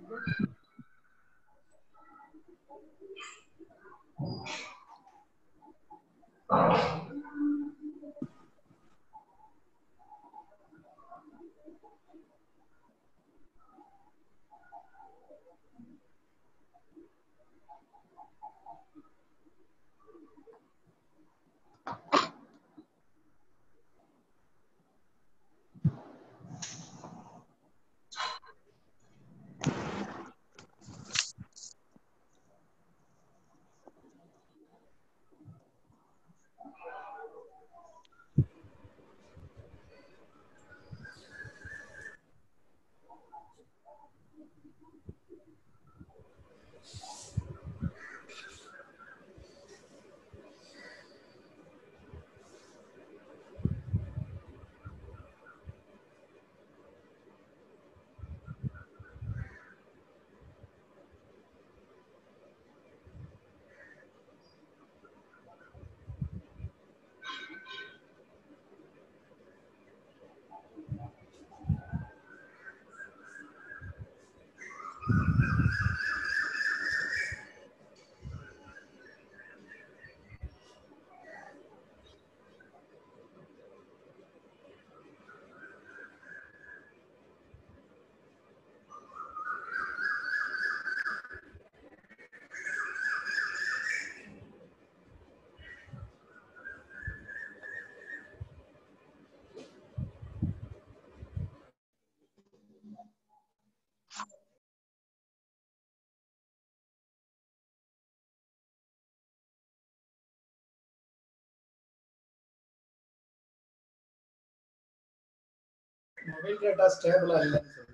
Mobile data ஸ்டேபிளா இல்லைன்னு சொல்லுது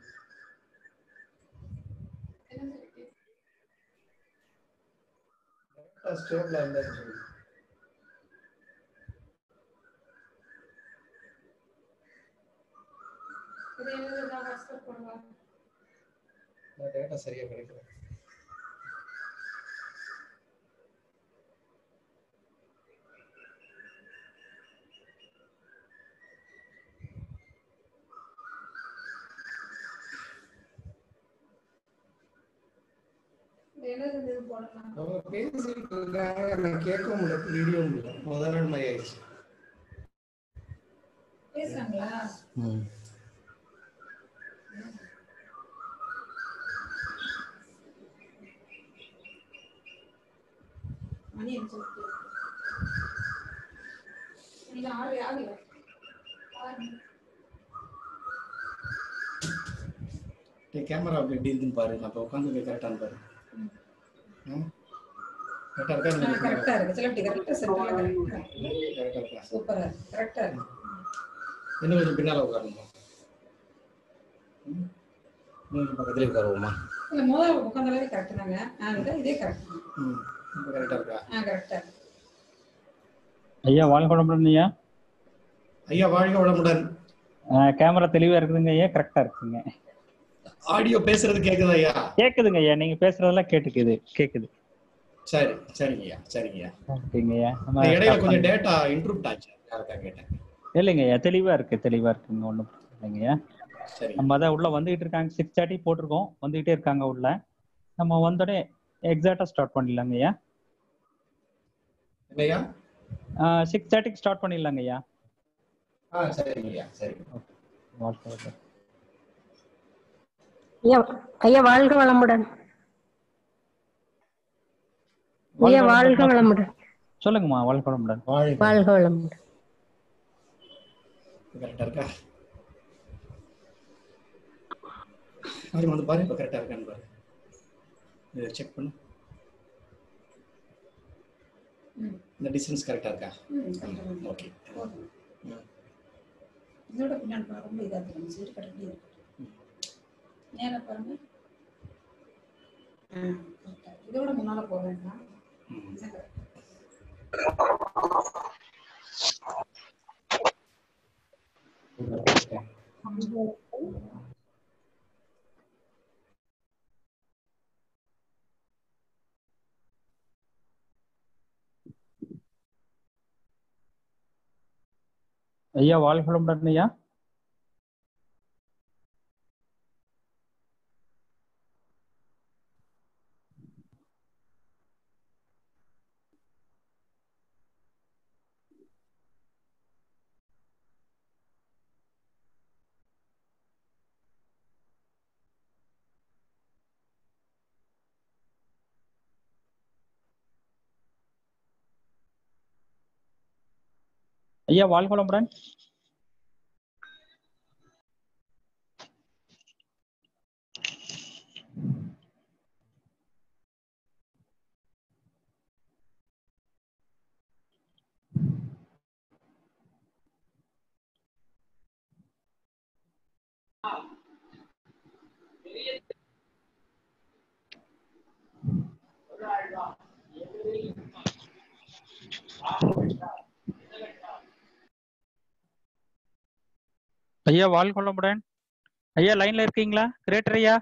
data ஸ்டேபிளா இல்லைன்னு சொல்லுது டேட்டா சரியா கிடைக்கல அவங்க பேசிட்டு இருக்காங்க நான் கேட்க முடியல வீடியோ முடியல முதல் நாள் மாதிரி ஆயிடுச்சு பேசுறாங்களா ம் மணி அடிச்சு நீங்க ஆறு ஆகல ஆறு கேமரா அப்படி எப்படி இருக்குன்னு பாரு நான் இப்போ உட்காந்து கரெக்டானு பாரு கரெக்டா இருக்கா ஆ, கரெக்டா இருக்கு சில கரெக்டா சென்டர்ல கரெக்டா கரெக்டா இருக்கா சூப்பரா இருக்கு கரெக்டா இருக்கு இன்னும் கொஞ்சம் பின்னால உட்காரணுமா ம். இன்னும் கொஞ்சம் பக்கத்துல உட்காருவோமா இல்ல முதல்ல உட்காந்தாலே கரெக்ட் தாங்க ஆ இந்த இதே கரெக்ட் ம் இப்போ கரெக்டா இருக்கா ஆ கரெக்டா இருக்கு ஐயா வாழ்க்கொடம்புடன் ஐயா ஐயா வாழ்க வளமுடன் கேமரா தெளிவா இருக்குதுங்க ஐயா கரெக்டா இருக்குங்க ஆடியோ பேசுறது கேக்குதா ஐயா கேக்குதுங்க ஐயா நீங்க பேசுறதெல்லாம் கேட்டுக்குது கேக்குது சரி சரிங்க ஐயா சரிங்க ஐயா ஓகேங்க ஐயா நம்ம நான் இடையில start கொஞ்சம் பண்ணி- டேட்டா இன்ட்ரூப்ட் ஆச்சு அதுக்காக கேட்டேன் இல்லைங்க ஐயா தெளிவா இருக்கு தெளிவா இருக்குங்க ஒண்ணும் பிரச்சனை இல்லைங்க ஐயா சரி நம்ம அதான் உள்ள வந்துகிட்டு இருக்காங்க சிக்ஸ் தேர்ட்டி போட்டிருக்கோம் வந்துகிட்டே இருக்காங்க உள்ள நம்ம வந்தோடனே எக்ஸாக்டா ஸ்டார்ட் பண்ணிடலாங்க ஐயா என்னய்யா சிக்ஸ் தேர்ட்டிக்கு ஸ்டார்ட் பண்ணிடலாங்க ஐயா ஆ சரிங்க ஐயா சரி வாழ்க்கை வளமுடன். ஐயா ஐயா வாழ்க வளமுடன் ஐயா வாழ்க வளமுடன் சொல்லுங்கம்மா வாழ்க்கொடம்புடன் வாழ்க வாழ்க வளமுடன் கரெக்டா இருக்கா பாரு வந்து பாரு இப்போ கரெக்டா இருக்கான்னு பாரு இதை செக் பண்ணு ம். இந்த டிஸ்டன்ஸ் கரெக்டா இருக்கா ம், correct ஆ இருக்கு. ஓகே போதும். இதோட பின்னாடி பாருங்க, ரொம்ப இதா தெரியும் சீட்டு கட்டி இருக்கு நேரா பாருங்க ஆ, correct ஆ. இதோட முன்னால போக வேண்டாம் இதான் correct. ஐயா வாழ்க்கொடம்புடன் ஐயா ஐயா வாழ்க வளமுடன் ஐயா வாழ்க வளமுடன் ஐயா லைன்ல இருக்கீங்களா கிரேட்டர் ஐயா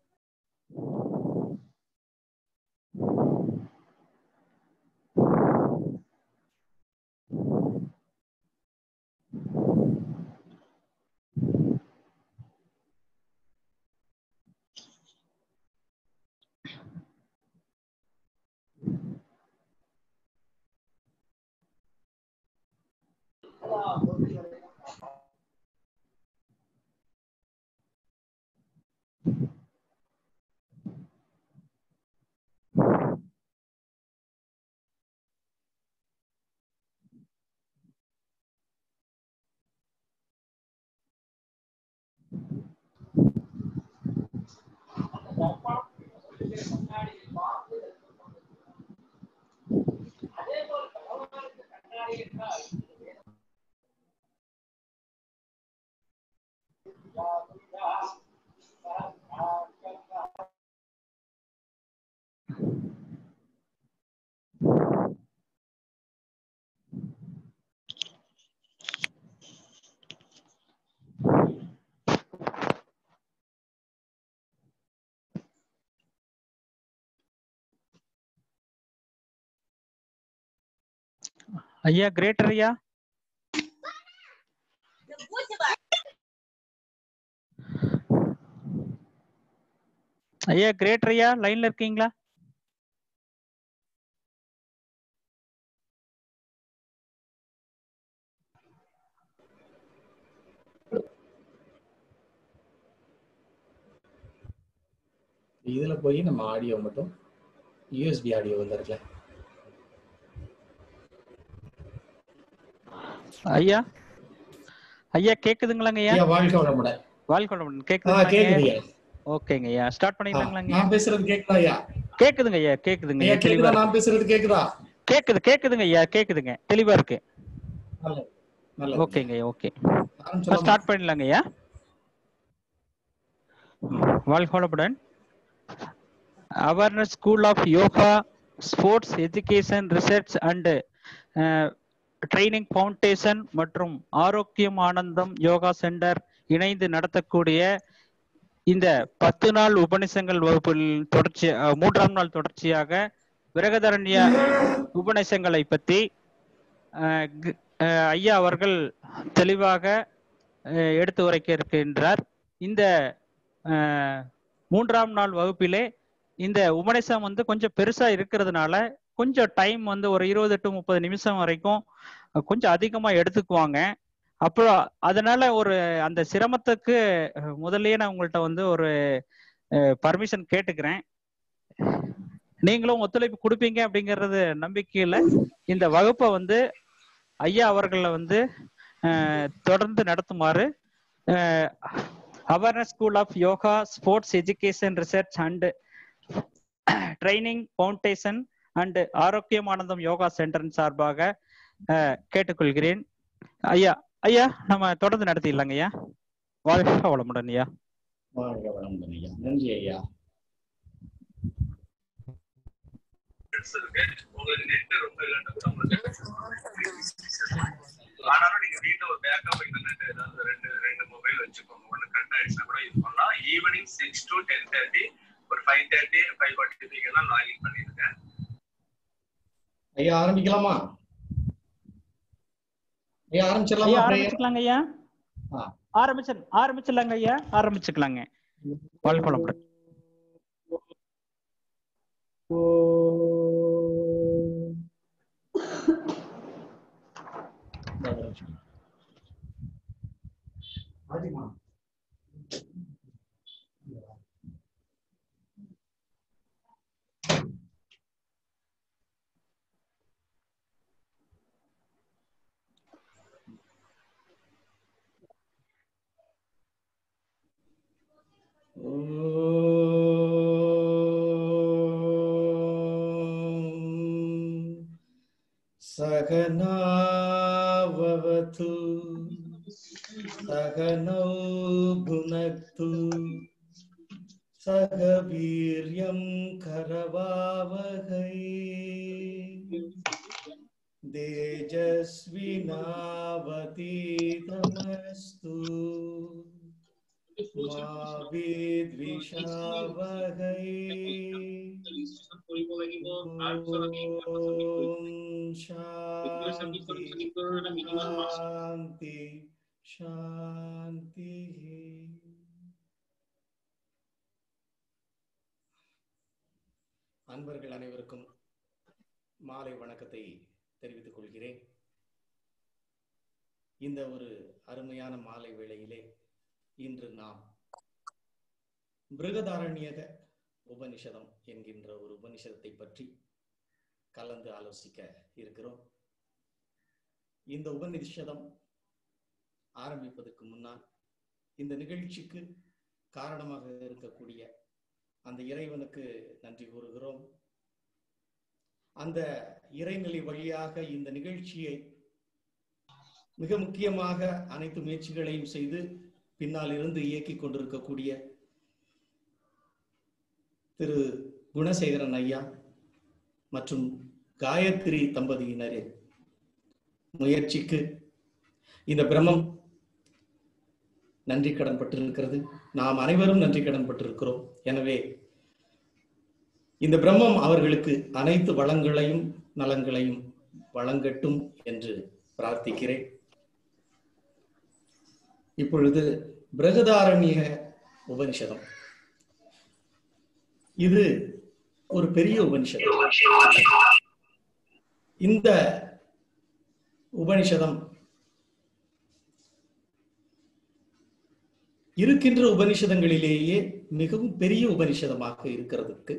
ஐயா கிரேட்டர் ஐயா ஐயா கிரேட்டர் ஐயா லைன்ல இருக்கீங்களா இதுல போய் நம்ம ஆடியோ மட்டும் யூஎஸ்பி ஆடியோ வந்துருக்கல ஐயா ஐயா கேக்குதுங்களாங்க ஐயா ஐயா வாழ்க்கை வளமுடன் வாழ்க வளமுடன் ஆ கேக்குதுங்களாங்க கேக்குது ஐயா? ஐயா ஓகேங்க ஐயா ஸ்டார்ட் ஆ, பண்ணிடலாங்களாங்க நான் பேசுறது கேக்குதா ஐயா கேக்குதுங்க ஐயா கேக்குதுங்க ஐயா ஐயா தெளிவா கேக்குதா இருக்கு. நான் பேசுறது கேக்குதா கேக்குது கேக்குதுங்க ஐயா கேக்குதுங்க தெளிவா இருக்கு நல்லது நல்லது ஓகேங்க ஐயா ஓகே ஆரம்பிச்சலாமா? ஸ்டார்ட் பண்ணிடலாங்க ஐயா வாழ்க வளமுடன் awareness school of yoga sports education research and training foundation மற்றும் ஆரோக்கியம் ஆனந்தம் யோகா சென்டர் இணைந்து நடத்தக்கூடிய இந்த பத்து நாள் உபநிஷங்கள் வகுப்பில் தொடர்ச்சி அஹ், மூன்றாம் நாள் தொடர்ச்சியாக விரகதரண்ய உபநிஷங்களை பற்றி அஹ், கு- அஹ், ஐயா அவர்கள் தெளிவாக அஹ், எடுத்து உரைக்க இருக்கின்றார் இந்த அஹ், மூன்றாம் நாள் வகுப்பிலே இந்த உபநிஷம் வந்து கொஞ்சம் பெருசா இருக்கிறதுனால கொஞ்சம் டைம் வந்து ஒரு இருபது டு முப்பது நிமிஷம் வரைக்கும் அஹ், கொஞ்சம் அதிகமா எடுத்துக்குவாங்க அப்புறம் அதனால ஒரு அந்த சிரமத்துக்கு அஹ், முதல்லயே நான் உங்கள்ட்ட வந்து ஒரு பர்மிஷன் கேட்டுக்கிறேன் நீங்களும் ஒத்துழைப்பு கொடுப்பீங்க அப்படிங்கறது நம்பிக்கையில இந்த வகுப்பை வந்து ஐயா அவர்களை வந்து அஹ், தொடர்ந்து நடத்துமாறு awareness school of yoga sports education research and training foundation and ஆரோக்கியமானந்தம் யோகா சென்டரின் சார்பாக அஹ், கேட்டுக்கொள்கிறேன் ஐயா ஐயா நம்ம தொடர்ந்து நடத்திடலாங்க ஐயா வாழ்க வளமுடன் ஐயா வாழ்க வளமுடன் ஐயா நன்றி ஐயா உங்களுக்கு நெட் ரொம்ப இல்லைன்னா கூட உங்களுக்கு ஆனாலும் நீங்க வீட்டுல ஒரு பேக்கப் இன்டர்நெட் ஏதாவது ரெண்டு ரெண்டு மொபைல் வச்சுக்கோங்க ஒண்ணு கட் ஆயிடுச்சுன்னா கூட யூஸ் பண்ணலாம் evening six to ten thirty ஒரு ஃபைவ் தேர்ட்டி ஃபைவ் ஃபார்ட்டி எல்லாம் லாகின் பண்ணிருங்க ஐயா ஆரம்பிக்கலாமா ஐயா ஐயா ஆரம்பிச்சிடலாமா prayer? ஆரம்பிச்சுக்கலாங்க ஐயா ஆ. ஆரம்பிச்சு ஆரம்பிச்சிடலாங்க ஐயா ஆரம்பிச்சுக்கலாங்க வாழ்க வளமுடன் ॐ सहनावतु सहनौ भुनक्तु सह वीर्यं करवावहै तेजस्विनावतीतमस्तु मा विद्विषावहै ॐ शान्ति शान्ति शान्तिः அன்பர்கள் அனைவருக்கும் மாலை வணக்கத்தை தெரிவித்துக் கொள்கிறேன் இந்த ஒரு அருமையான மாலை வேளையிலே இன்று நாம் பிருகதாரண்யக உபனிஷதம் என்கின்ற ஒரு உபனிஷதத்தை பற்றி கலந்து ஆலோசிக்க இருக்கிறோம் இந்த உபனிஷதம் ஆரம்பிப்பதற்கு முன்னால் இந்த நிகழ்ச்சிக்கு காரணமாக இருக்கக்கூடிய அந்த இறைவனுக்கு நன்றி கூறுகிறோம் அந்த இறைநிலை வழியாக இந்த நிகழ்ச்சியை மிக முக்கியமாக அனைத்து முயற்சிகளையும் செய்து பின்னால் இருந்து இயக்கிக் கொண்டிருக்கக்கூடிய திரு குணசேகரன் ஐயா மற்றும் காயத்ரி தம்பதியினரின் முயற்சிக்கு இந்த பிரம்மம் நன்றி கடன் பட்டிருக்கிறது நாம் அனைவரும் நன்றி கடன் பட்டிருக்கிறோம் எனவே இந்த பிரம்மம் அவர்களுக்கு அனைத்து வளங்களையும் நலங்களையும் வழங்கட்டும் என்று பிரார்த்திக்கிறேன் இப்பொழுது பிரகதாரண்ய உபனிஷதம் இது ஒரு பெரிய உபனிஷதம் இந்த உபனிஷதம் இருக்கின்ற உபனிஷதங்களிலேயே மிகவும் பெரிய உபனிஷதமாக இருக்கிறதுக்கு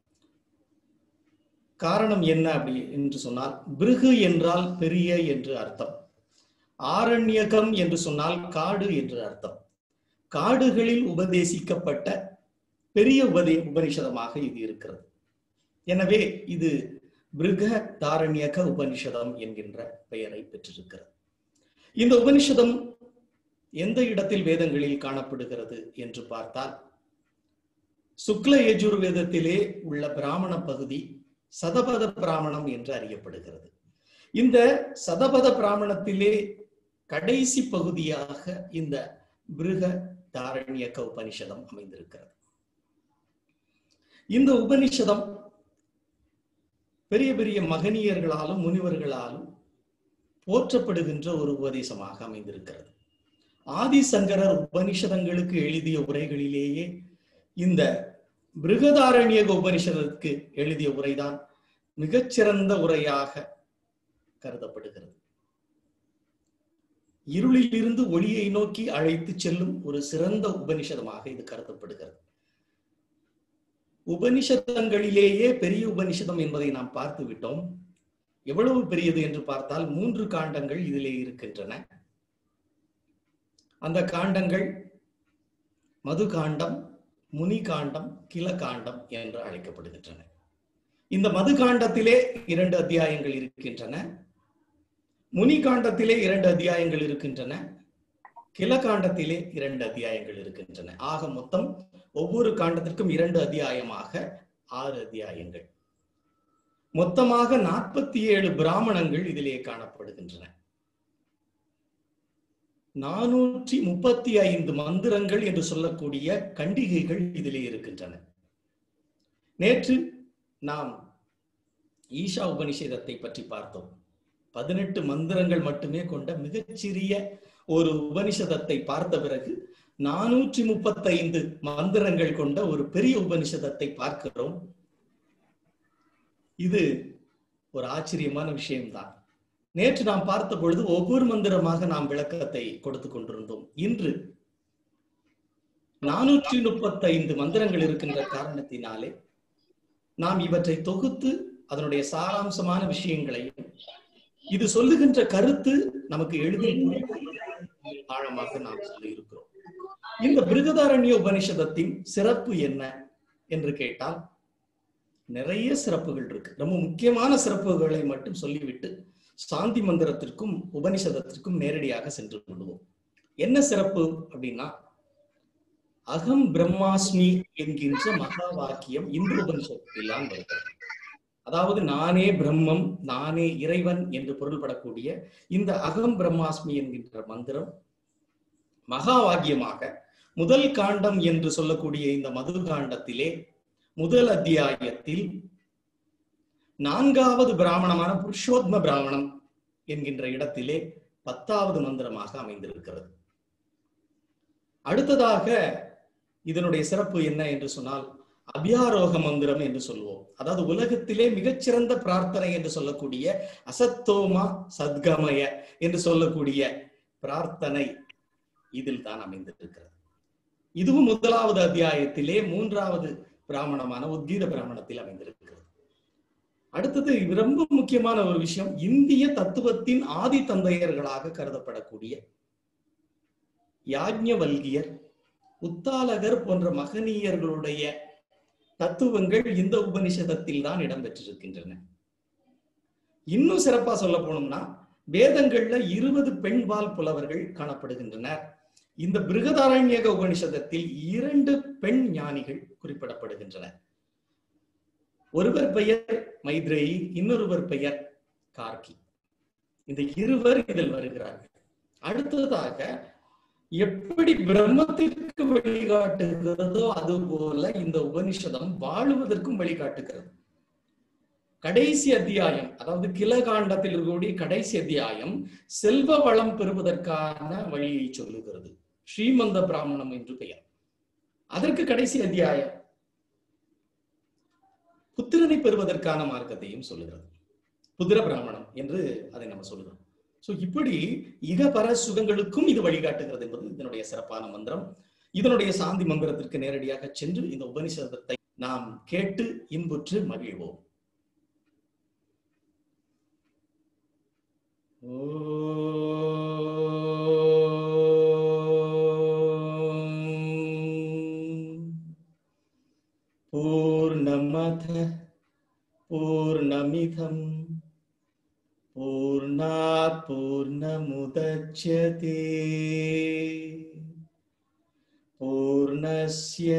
காரணம் என்ன அப்படி என்று சொன்னால் பிருகு என்றால் பெரிய என்று அர்த்தம் ஆரண்யகம் என்று சொன்னால் காடு என்று அர்த்தம் காடுகளில் உபதேசிக்கப்பட்ட பெரிய உபதே உபனிஷதமாக இது இருக்கிறது எனவே இது பிருக தாரண்யக உபனிஷதம் என்கின்ற பெயரை பெற்றிருக்கிறது இந்த உபனிஷதம் எந்த இடத்தில் வேதங்களில் காணப்படுகிறது என்று பார்த்தால் சுக்ல யஜுர்வேதத்திலே உள்ள பிராமண பகுதி சதபத பிராமணம் என்று அறியப்படுகிறது இந்த சதபத பிராமணத்திலே கடைசி பகுதியாக இந்த பிருக தாரண்யக்க உபனிஷதம் அமைந்திருக்கிறது இந்த உபனிஷதம் பெரிய பெரிய மகனியர்களாலும் முனிவர்களாலும் போற்றப்படுகின்ற ஒரு உபதேசமாக அமைந்திருக்கிறது ஆதிசங்கரர் உபனிஷதங்களுக்கு எழுதிய உரைகளிலேயே இந்த பிருகதாரண்யக உபனிஷதத்துக்கு எழுதிய உரைதான் மிகச்சிறந்த உரையாக கருதப்படுகிறது இருளில் இருந்து ஒளியை நோக்கி அழைத்து செல்லும் ஒரு சிறந்த உபனிஷதமாக இது கருதப்படுகிறது உபனிஷதங்களிலேயே பெரிய உபனிஷதம் என்பதை நாம் பார்த்து விட்டோம் எவ்வளவு பெரியது என்று பார்த்தால் மூன்று காண்டங்கள் இதிலே இருக்கின்றன அந்த காண்டங்கள் மது காண்டம் முனி காண்டம் கில காண்டம் என்று அழைக்கப்படுகின்றன இந்த மது காண்டத்திலே இரண்டு அத்தியாயங்கள் இருக்கின்றன முனி காண்டத்திலே இரண்டு அத்தியாயங்கள் இருக்கின்றன கில காண்டத்திலே இரண்டு அத்தியாயங்கள் இருக்கின்றன ஆக மொத்தம் ஒவ்வொரு காண்டத்திற்கும் இரண்டு அத்தியாயமாக ஆறு அத்தியாயங்கள் மொத்தமாக நாற்பத்தி ஏழு பிராமணங்கள் இதிலே காணப்படுகின்றன நானூற்றி முப்பத்தி ஐந்து மந்திரங்கள் என்று சொல்லக்கூடிய கண்டிகைகள் இதிலே இருக்கின்றன நேற்று நாம் ஈஷா உபனிஷதத்தை பற்றி பார்த்தோம் பதினெட்டு மந்திரங்கள் மட்டுமே கொண்ட மிகச்சிறிய ஒரு உபனிஷதத்தை பார்த்த பிறகு நானூற்றி முப்பத்தைந்து மந்திரங்கள் கொண்ட ஒரு பெரிய உபனிஷதத்தை பார்க்கிறோம் இது ஒரு ஆச்சரியமான விஷயம்தான் நேற்று நாம் பார்த்த பொழுது ஒவ்வொரு மந்திரமாக நாம் விளக்கத்தை கொடுத்து கொண்டிருந்தோம் இன்று நானூற்றி முப்பத்தைந்து மந்திரங்கள் இருக்கின்ற காரணத்தினாலே நாம் இவற்றை தொகுத்து அதனுடைய சாராம்சமான விஷயங்களையும் இது சொல்லுகின்ற கருத்து நமக்கு எளிதில் ஆழமாக நாம் சொல்லி இருக்கிறோம் இந்த பிருகதாரண்ய உபனிஷதத்தின் சிறப்பு என்ன என்று கேட்டால் நிறைய சிறப்புகள் இருக்கு ரொம்ப முக்கியமான சிறப்புகளை மட்டும் சொல்லிவிட்டு சாந்தி மந்திரத்திற்கும் உபனிஷதத்திற்கும் நேரடியாக சென்று விடுவோம் என்ன சிறப்பு அப்படின்னா அகம் பிரம்மாஸ்மி என்கின்ற மகா வாக்கியம் இந்த உபனிஷத்தில் தான் வருகிறது அதாவது நானே பிரம்மம் நானே இறைவன் என்று பொருள்படக்கூடிய இந்த அகம் பிரம்மாஸ்மி என்கின்ற மந்திரம் மகா வாக்கியமாக முதல் காண்டம் என்று சொல்லக்கூடிய இந்த மது காண்டத்திலே முதல் அத்தியாயத்தில் நான்காவது பிராமணமான புருஷோத்ம பிராமணம் என்கின்ற இடத்திலே பத்தாவது மந்திரமாக அமைந்திருக்கிறது அடுத்ததாக இதனுடைய சிறப்பு என்ன என்று சொன்னால் அபியாரோக மந்திரம் என்று சொல்லுவோம் அதாவது உலகத்திலே மிகச்சிறந்த பிரார்த்தனை என்று சொல்லக்கூடிய அசத்தோமா சத்கமய என்று சொல்லக்கூடிய பிரார்த்தனை இதில் தான் அமைந்திருக்கிறது இதுவும் முதலாவது அத்தியாயத்திலே மூன்றாவது பிராமணமான உத்கீத பிராமணத்தில் அமைந்திருக்கிறது அடுத்தது ரொம்ப முக்கியமான ஒரு விஷயம் இந்திய தத்துவத்தின் ஆதி தந்தையர்களாக கருதப்படக்கூடிய யாஜ்ஞவல்கியர் உத்தாலகர் போன்ற மகனீயர்களுடைய தத்துவங்கள் இந்த உபனிஷதத்தில் தான் இடம்பெற்றிருக்கின்றன இன்னும் சிறப்பா சொல்ல போனோம்னா வேதங்கள்ல இருபது பெண்பால் புலவர்கள் காணப்படுகின்றனர் இந்த பிருகதாரண்யக உபனிஷதத்தில் இரண்டு பெண் ஞானிகள் குறிப்பிடப்படுகின்றனர் ஒருவர் பெயர் மைத்ரேயி இன்னொருவர் பெயர் கார்கி இந்த இருவர் இதில் வருகிறார்கள் அடுத்ததாக எப்படி பிரம்மத்திற்கு வழிகாட்டுகிறதோ அது போல இந்த உபனிஷதம் வாழுவதற்கும் வழிகாட்டுகிறது கடைசி அத்தியாயம் அதாவது கிலகாண்டத்தில் இருக்கக்கூடிய கடைசி அத்தியாயம் செல்வ வளம் பெறுவதற்கான வழியை சொல்லுகிறது ஸ்ரீமந்த பிராமணம் என்று பெயர் அதற்கு கடைசி அத்தியாயம் புத்திரனை பெறுவதற்கான மார்க்கத்தையும் சொல்லுகிறது புத்திர பிராமணம் என்று அதை நம்ம சொல்லுகிறோம் சோ இப்படி இகபர சுகங்களுக்கும் இது வழிகாட்டுகிறது என்பது இதனுடைய சிறப்பான மந்திரம் இதனுடைய சாந்தி மந்திரத்திற்கு நேரடியாக சென்று இந்த உபனிஷதத்தை நாம் கேட்டு இன்புற்று மகிழ்வோம் பூர்ணமத பூர்ணமிதம் पूर्णात् पूर्णमुदच्यते पूर्णस्य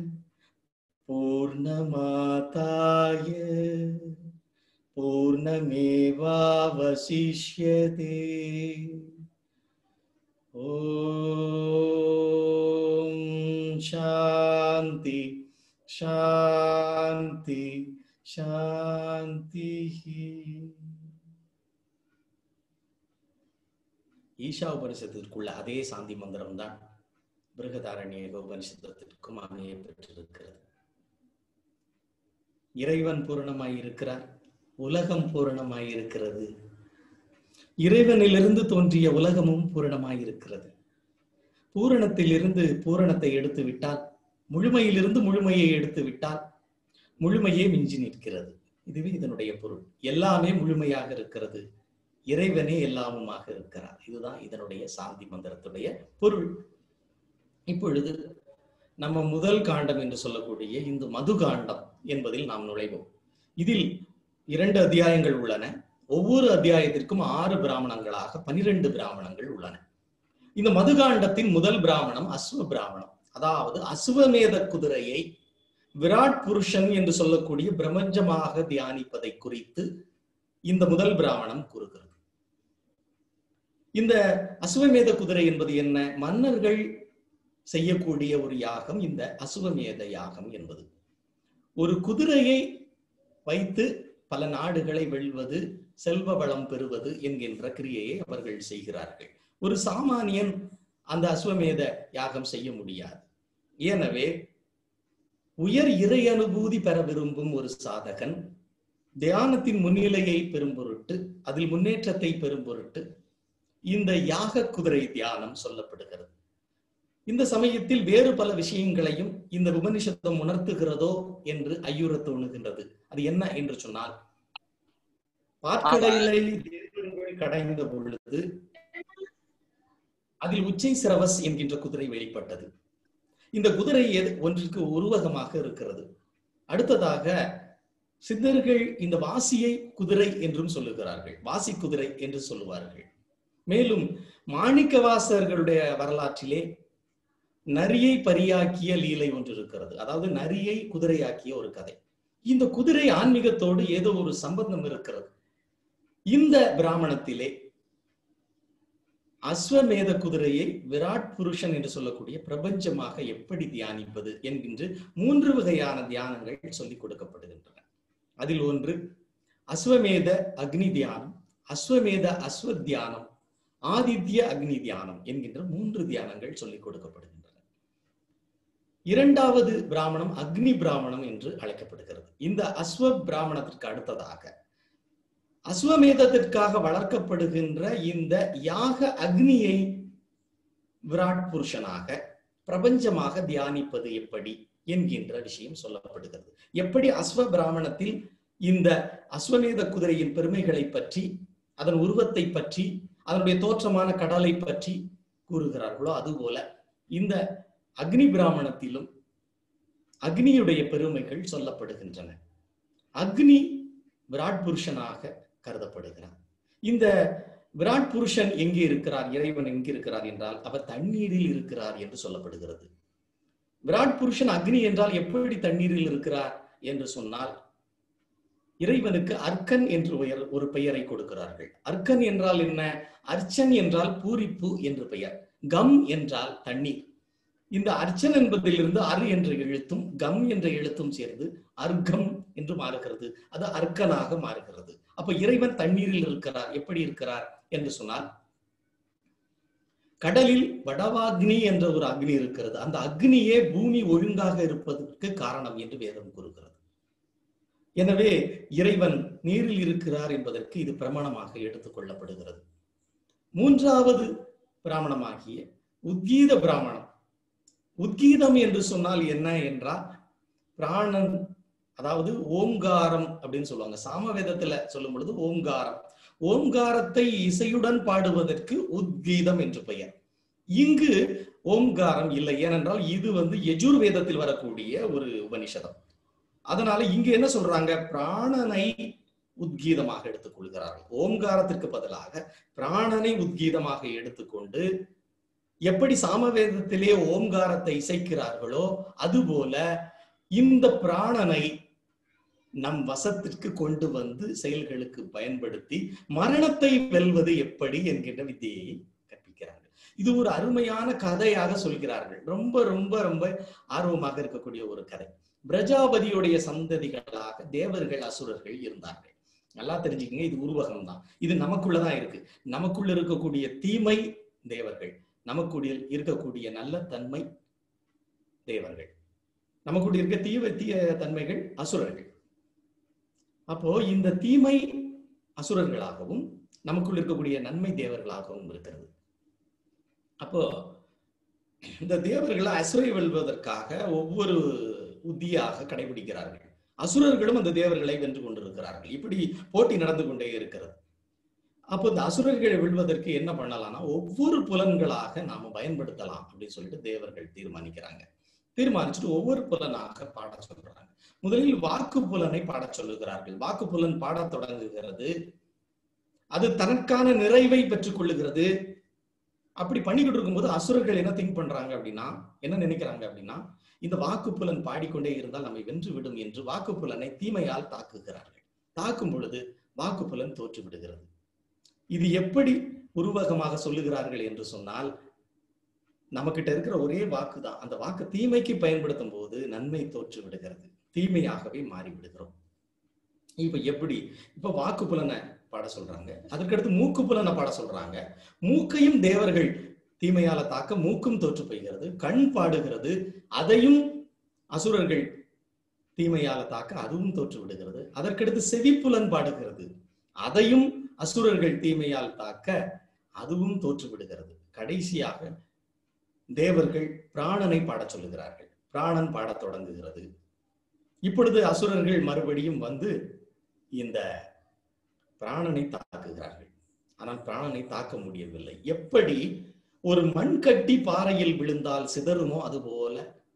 पूर्णमाताय पूर्णमेवावशिष्यते ॐ शान्ति शान्ति शान्तिः ஈஷா உபனிஷத்திற்குள்ள அதே சாந்தி மந்திரம் தான் பிருகதாரண்ய உபனிஷத்திற்கும் அமைய பெற்றிருக்கிறது இறைவன் பூரணமாய் இருக்கிறார் உலகம் பூரணமாய் இருக்கிறது இறைவனிலிருந்து தோன்றிய உலகமும் பூரணமாய் இருக்கிறது பூரணத்திலிருந்து பூரணத்தை எடுத்து விட்டால் முழுமையிலிருந்து முழுமையை எடுத்து விட்டால் முழுமையே மிஞ்சி நிற்கிறது இதுவே இதனுடைய பொருள் எல்லாமே முழுமையாக இருக்கிறது இறைவனே எல்லாமுமாக இருக்கிறார் இதுதான் இதனுடைய சாந்தி மந்திரத்துடைய பொருள் இப்பொழுது நம்ம முதல் காண்டம் என்று சொல்லக்கூடிய இந்த மது காண்டம் என்பதில் நாம் நுழைவோம் இதில் இரண்டு அத்தியாயங்கள் உள்ளன ஒவ்வொரு அத்தியாயத்திற்கும் ஆறு பிராமணங்களாக பனிரெண்டு பிராமணங்கள் உள்ளன இந்த மதுகாண்டத்தின் முதல் பிராமணம் அஸ்வ பிராமணம் அதாவது அசுவமேத குதிரையை விராட் புருஷன் என்று சொல்லக்கூடிய பிரபஞ்சமாக தியானிப்பதை குறித்து இந்த முதல் பிராமணம் கூறுகிறது இந்த அசுவமேத குதிரை என்பது என்ன மன்னர்கள் செய்யக்கூடிய ஒரு யாகம் இந்த அசுவமேத யாகம் என்பது ஒரு குதிரையை வைத்து பல நாடுகளை வெல்வது செல்வ வளம் பெறுவது என்கின்ற கிரியையை அவர்கள் செய்கிறார்கள் ஒரு சாமானியன் அந்த அஸ்வமேத யாகம் செய்ய முடியாது எனவே உயர் இறை அனுபூதி பெற விரும்பும் ஒரு சாதகன் தியானத்தின் முன்னிலையை பெறும் பொருட்டு அதில் முன்னேற்றத்தை பெறும் பொருட்டு இந்த யாக குதிரை தியானம் சொல்லப்படுகிறது இந்த சமயத்தில் வேறு பல விஷயங்களையும் இந்த உபனிஷத்தம் உணர்த்துகிறதோ என்று ஐயுற தோணுகின்றது அது என்ன என்று சொன்னால் பாற்கடலை தேவர்கள் கடைந்த பொழுது அதில் உச்சை சிரவஸ் என்கின்ற குதிரை வெளிப்பட்டது இந்த குதிரை எது ஒன்றிற்கு உருவகமாக இருக்கிறது அடுத்ததாக சித்தர்கள் இந்த வாசியை குதிரை என்றும் சொல்லுகிறார்கள் வாசி குதிரை என்று சொல்லுவார்கள் மேலும் மாணிக்கவாசர்களுடைய வரலாற்றிலே நரியை பரியாக்கிய லீலை ஒன்று இருக்கிறது அதாவது நரியை குதிரையாக்கிய ஒரு கதை இந்த குதிரை ஆன்மீகத்தோடு ஏதோ ஒரு சம்பந்தம் இருக்கிறது இந்த பிராமணத்திலே அஸ்வமேத குதிரையை விராட் புருஷன் என்று சொல்லக்கூடிய பிரபஞ்சமாக எப்படி தியானிப்பது என்கின்ற மூன்று வகையான தியானங்கள் சொல்லிக் கொடுக்கப்படுகின்றன அதில் ஒன்று அஸ்வமேத அக்னி தியானம் அஸ்வமேத அஸ்வ தியானம் ஆதித்ய அக்னி தியானம் என்கின்ற மூன்று தியானங்கள் சொல்லிக் கொடுக்கப்படுகின்றன இரண்டாவது பிராமணம் அக்னி பிராமணம் என்று அழைக்கப்படுகிறது இந்த அஸ்வ பிராமணத்திற்கு அடுத்ததாக அஸ்வமேதத்திற்காக வளர்க்கப்படுகின்ற இந்த யாக அக்னியை விராட் புருஷனாக பிரபஞ்சமாக தியானிப்பது எப்படி என்கின்ற விஷயம் சொல்லப்படுகிறது எப்படி அஸ்வ பிராமணத்தில் இந்த அஸ்வமேத குதிரையின் பெருமைகளை பற்றி அதன் உருவத்தை பற்றி அதனுடைய தோற்றமான கடலை பற்றி கூறுகிறார்களோ அதுபோல இந்த அக்னி பிராமணத்திலும் அக்னியுடைய பெருமைகள் சொல்லப்படுகின்றன அக்னி விராட் புருஷனாக கருதப்படுகிறார் இந்த விராட் புருஷன் எங்கே இருக்கிறார் இறைவன் எங்கே இருக்கிறார் என்றால் அவர் தண்ணீரில் இருக்கிறார் என்று சொல்லப்படுகிறது விராட் புருஷன் அக்னி என்றால் எப்படி தண்ணீரில் இருக்கிறார் என்று சொன்னால் இறைவனுக்கு அர்க்கன் என்று உயர் ஒரு பெயரை கொடுக்கிறார்கள் அர்க்கன் என்றால் என்ன அர்ச்சன் என்றால் பூரிப்பு என்று பெயர் கம் என்றால் தண்ணீர் இந்த அர்ச்சன் என்பதிலிருந்து அரு என்ற எழுத்தும் கம் என்ற எழுத்தும் சேர்ந்து அர்க்கம் என்று மாறுகிறது அது அர்க்கனாக மாறுகிறது அப்ப இறைவன் தண்ணீரில் இருக்கிறார் எப்படி இருக்கிறார் என்று சொன்னால் கடலில் வடவாக்னி என்ற ஒரு அக்னி இருக்கிறது அந்த அக்னியே பூமி ஒழுங்காக இருப்பதற்கு காரணம் என்று வேதம் கூறுகிறது எனவே இறைவன் நீரில் இருக்கிறார் என்பதற்கு இது பிரமாணமாக எடுத்துக் கொள்ளப்படுகிறது மூன்றாவது பிராமணமாகிய உத்கீத பிராமணம் உத்கீதம் என்று சொன்னால் என்ன என்றால் பிராணன் அதாவது ஓம்காரம் அப்படின்னு சொல்லுவாங்க சாமவேதத்துல சொல்லும் பொழுது ஓம்காரம் ஓம்காரத்தை இசையுடன் பாடுவதற்கு உத்கீதம் என்று பெயர் இங்கு ஓம்காரம் இல்லை ஏனென்றால் இது வந்து யஜுர் வேதத்தில் வரக்கூடிய ஒரு உபனிஷதம் அதனால இங்க என்ன சொல்றாங்க பிராணனை உத்கீதமாக எடுத்துக்கொள்கிறார்கள் ஓம்காரத்திற்கு பதிலாக பிராணனை உத்கீதமாக எடுத்துக்கொண்டு எப்படி சாமவேதத்திலே ஓம்காரத்தை இசைக்கிறார்களோ அதுபோல இந்த பிராணனை நம் வசத்திற்கு கொண்டு வந்து செயல்களுக்கு பயன்படுத்தி மரணத்தை வெல்வது எப்படி என்கின்ற வித்தியை கற்பிக்கிறார்கள் இது ஒரு அருமையான கதையாக சொல்கிறார்கள் ரொம்ப ரொம்ப ரொம்ப ஆர்வமாக இருக்கக்கூடிய ஒரு கதை பிரஜாபதியுடைய சந்ததிகளாக தேவர்கள் அசுரர்கள் இருந்தார்கள் நல்லா தெரிஞ்சுக்கங்க இது உருவகம் தான் இது நமக்குள்ளதான் இருக்கு நமக்குள்ள இருக்கக்கூடிய தீமை தேவர்கள் நமக்குள்ள இருக்கக்கூடிய நல்ல தன்மை தேவர்கள் நமக்குள்ள இருக்க தீவ தீய தன்மைகள் அசுரர்கள் அப்போ இந்த தீமை அசுரர்களாகவும் நமக்குள் இருக்கக்கூடிய நன்மை தேவர்களாகவும் இருக்கிறது அப்போ இந்த தேவர்களை அசுரை வெல்வதற்காக ஒவ்வொரு உத்தியாக கடைபிடிக்கிறார்கள் அசுரர்களும் அந்த தேவர்களை வென்று கொண்டிருக்கிறார்கள் இப்படி போட்டி நடந்து கொண்டே இருக்கிறது அப்போ இந்த அசுரர்களை வெல்வதற்கு என்ன பண்ணலாம்னா ஒவ்வொரு புலன்களாக நாம பயன்படுத்தலாம் அப்படின்னு சொல்லிட்டு தேவர்கள் தீர்மானிக்கிறாங்க தீர்மானிச்சுட்டு ஒவ்வொரு புலனாக பாட சொல்றாங்க முதலில் வாக்கு புலனை பாடச் சொல்லுகிறார்கள் வாக்கு புலன் பாடத் தொடங்குகிறது அது தனக்கான நிறைவை பெற்றுக் கொள்ளுகிறது அப்படி பண்ணிக்கிட்டு இருக்கும்போது அசுரர்கள் என்ன திங்க் பண்றாங்க அப்படின்னா என்ன நினைக்கிறாங்க அப்படின்னா இந்த வாக்கு புலன் பாடிக்கொண்டே இருந்தால் நம்மை வென்று விடும் என்று வாக்கு புலனை தீமையால் தாக்குகிறார்கள் தாக்கும் பொழுது வாக்கு புலன் தோற்று விடுகிறது இது எப்படி உருவகமாக சொல்லுகிறார்கள் என்று சொன்னால் நம்மகிட்ட இருக்கிற ஒரே வாக்கு தான் அந்த வாக்கு தீமைக்கு பயன்படுத்தும் போது நன்மை தோற்று விடுகிறது தீமையாகவே மாறி விடுகிறோம் இப்ப எப்படி இப்ப வாக்கு புலனை பாட சொல்றாங்க அதற்கடுத்து மூக்கு புலனை பாட சொல்றாங்க மூக்கையும் தேவர்கள் தீமையால தாக்க மூக்கும் தோற்று போய்கிறது கண் பாடுகிறது அதையும் அசுரர்கள் தீமையால தாக்க அதுவும் தோற்று விடுகிறது அதற்கடுத்து செவிப்புலன் பாடுகிறது அதையும் அசுரர்கள் தீமையால் தாக்க அதுவும் தோற்று விடுகிறது கடைசியாக தேவர்கள் பிராணனை பாடச் சொல்லுகிறார்கள் பிராணன் பாடத் தொடங்குகிறது இப்பொழுது அசுரர்கள் மறுபடியும் வந்து இந்த பிராணனை தாக்குகிறார்கள் ஆனால் பிராணனை தாக்க முடியவில்லை எப்படி ஒரு மண் கட்டி பாறையில் விழுந்தால் சிதறுமோ அதுபோல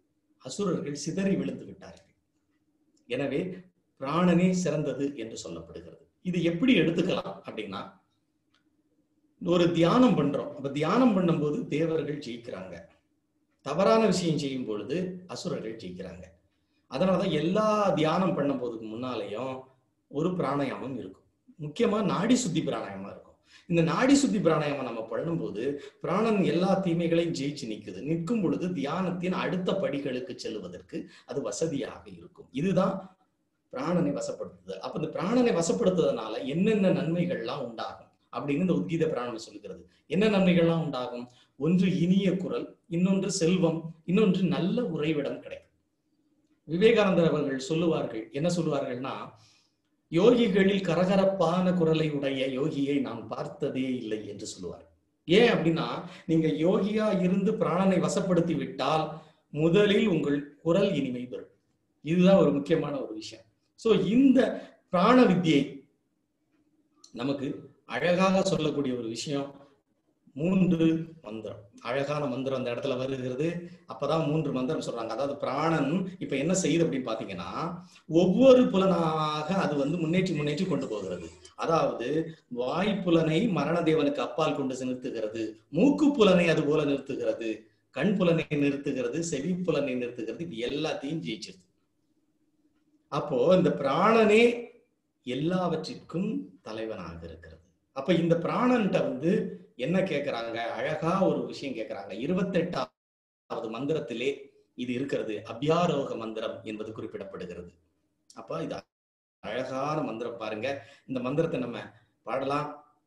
அசுரர்கள் சிதறி விழுந்து விட்டார்கள் எனவே பிராணனே சிறந்தது என்று சொல்லப்படுகிறது இது எப்படி எடுத்துக்கலாம் அப்படின்னா ஒரு தியானம் பண்றோம் அப்ப தியானம் பண்ணும்போது தேவர்கள் ஜெயிக்கிறாங்க தவறான விஷயம் செய்யும் பொழுது அசுரர்கள் ஜெயிக்கிறாங்க அதனாலதான் எல்லா தியானம் பண்ணும் போதுக்கு முன்னாலேயும் ஒரு பிராணாயாமம் இருக்கும் முக்கியமா நாடி சுத்தி பிராணாயாமம் இருக்கும் இந்த நாடி சுத்தி பிராணாயாமம் நம்ம பண்ணும்போது பிராணன் எல்லா தீமைகளையும் ஜெயிச்சு நிக்குது நிற்கும் பொழுது தியானத்தின் அடுத்த படிகளுக்கு செல்வதற்கு அது வசதியாக இருக்கும் இதுதான் பிராணனை வசப்படுத்துதல் அப்ப இந்த பிராணனை வசப்படுத்துவதனால என்னென்ன நன்மைகள்லாம் உண்டாகும் அப்படின்னு இந்த உத்கீத பிராணம் சொல்லுகிறது என்ன நன்மைகள்லாம் உண்டாகும் ஒன்று இனிய குரல் இன்னொன்று செல்வம் இன்னொன்று நல்ல உறைவிடம் கிடைக்கும் விவேகானந்தர் அவர்கள் சொல்லுவார்கள் என்ன சொல்லுவார்கள்னா யோகிகளில் கரகரப்பான குரலை உடைய யோகியை நான் பார்த்ததே இல்லை என்று சொல்லுவார் ஏன் அப்படின்னா நீங்க யோகியா இருந்து பிராணனை வசப்படுத்தி விட்டால் முதலில் உங்கள் குரல் இனிமை பெறும் இதுதான் ஒரு முக்கியமான ஒரு விஷயம் சோ இந்த பிராண வித்தியை நமக்கு அழகாக சொல்லக்கூடிய ஒரு விஷயம் மூன்று மந்திரம் அழகான மந்திரம் அந்த இடத்துல வருகிறது அப்பதான் மூன்று மந்திரம் சொல்றாங்க அதாவது பிராணன் இப்ப என்ன செய்யுது அப்படின்னு பாத்தீங்கன்னா ஒவ்வொரு புலனாக அது வந்து முன்னேற்றி முன்னேற்றி கொண்டு போகிறது அதாவது வாய்ப்புலனை மரண தேவனுக்கு அப்பால் கொண்டு நிறுத்துகிறது மூக்கு புலனை அது போல நிறுத்துகிறது கண் புலனை நிறுத்துகிறது செவி புலனை நிறுத்துகிறது இது எல்லாத்தையும் ஜெயிச்சிருது அப்போ இந்த பிராணனே எல்லாவற்றிற்கும் தலைவனாக இருக்கிறது அப்ப இந்த பிராணன்ட்ட வந்து என்ன கேட்கிறாங்க அழகா ஒரு விஷயம் கேட்கிறாங்க இருபத்தெட்டாவது மந்திரத்திலே இது இருக்கிறது அபியாரோக மந்திரம் என்பது குறிப்பிடப்படுகிறது அப்ப இது அழகான மந்திரம் பாருங்க இந்த மந்திரத்தை நம்ம பாடலாம்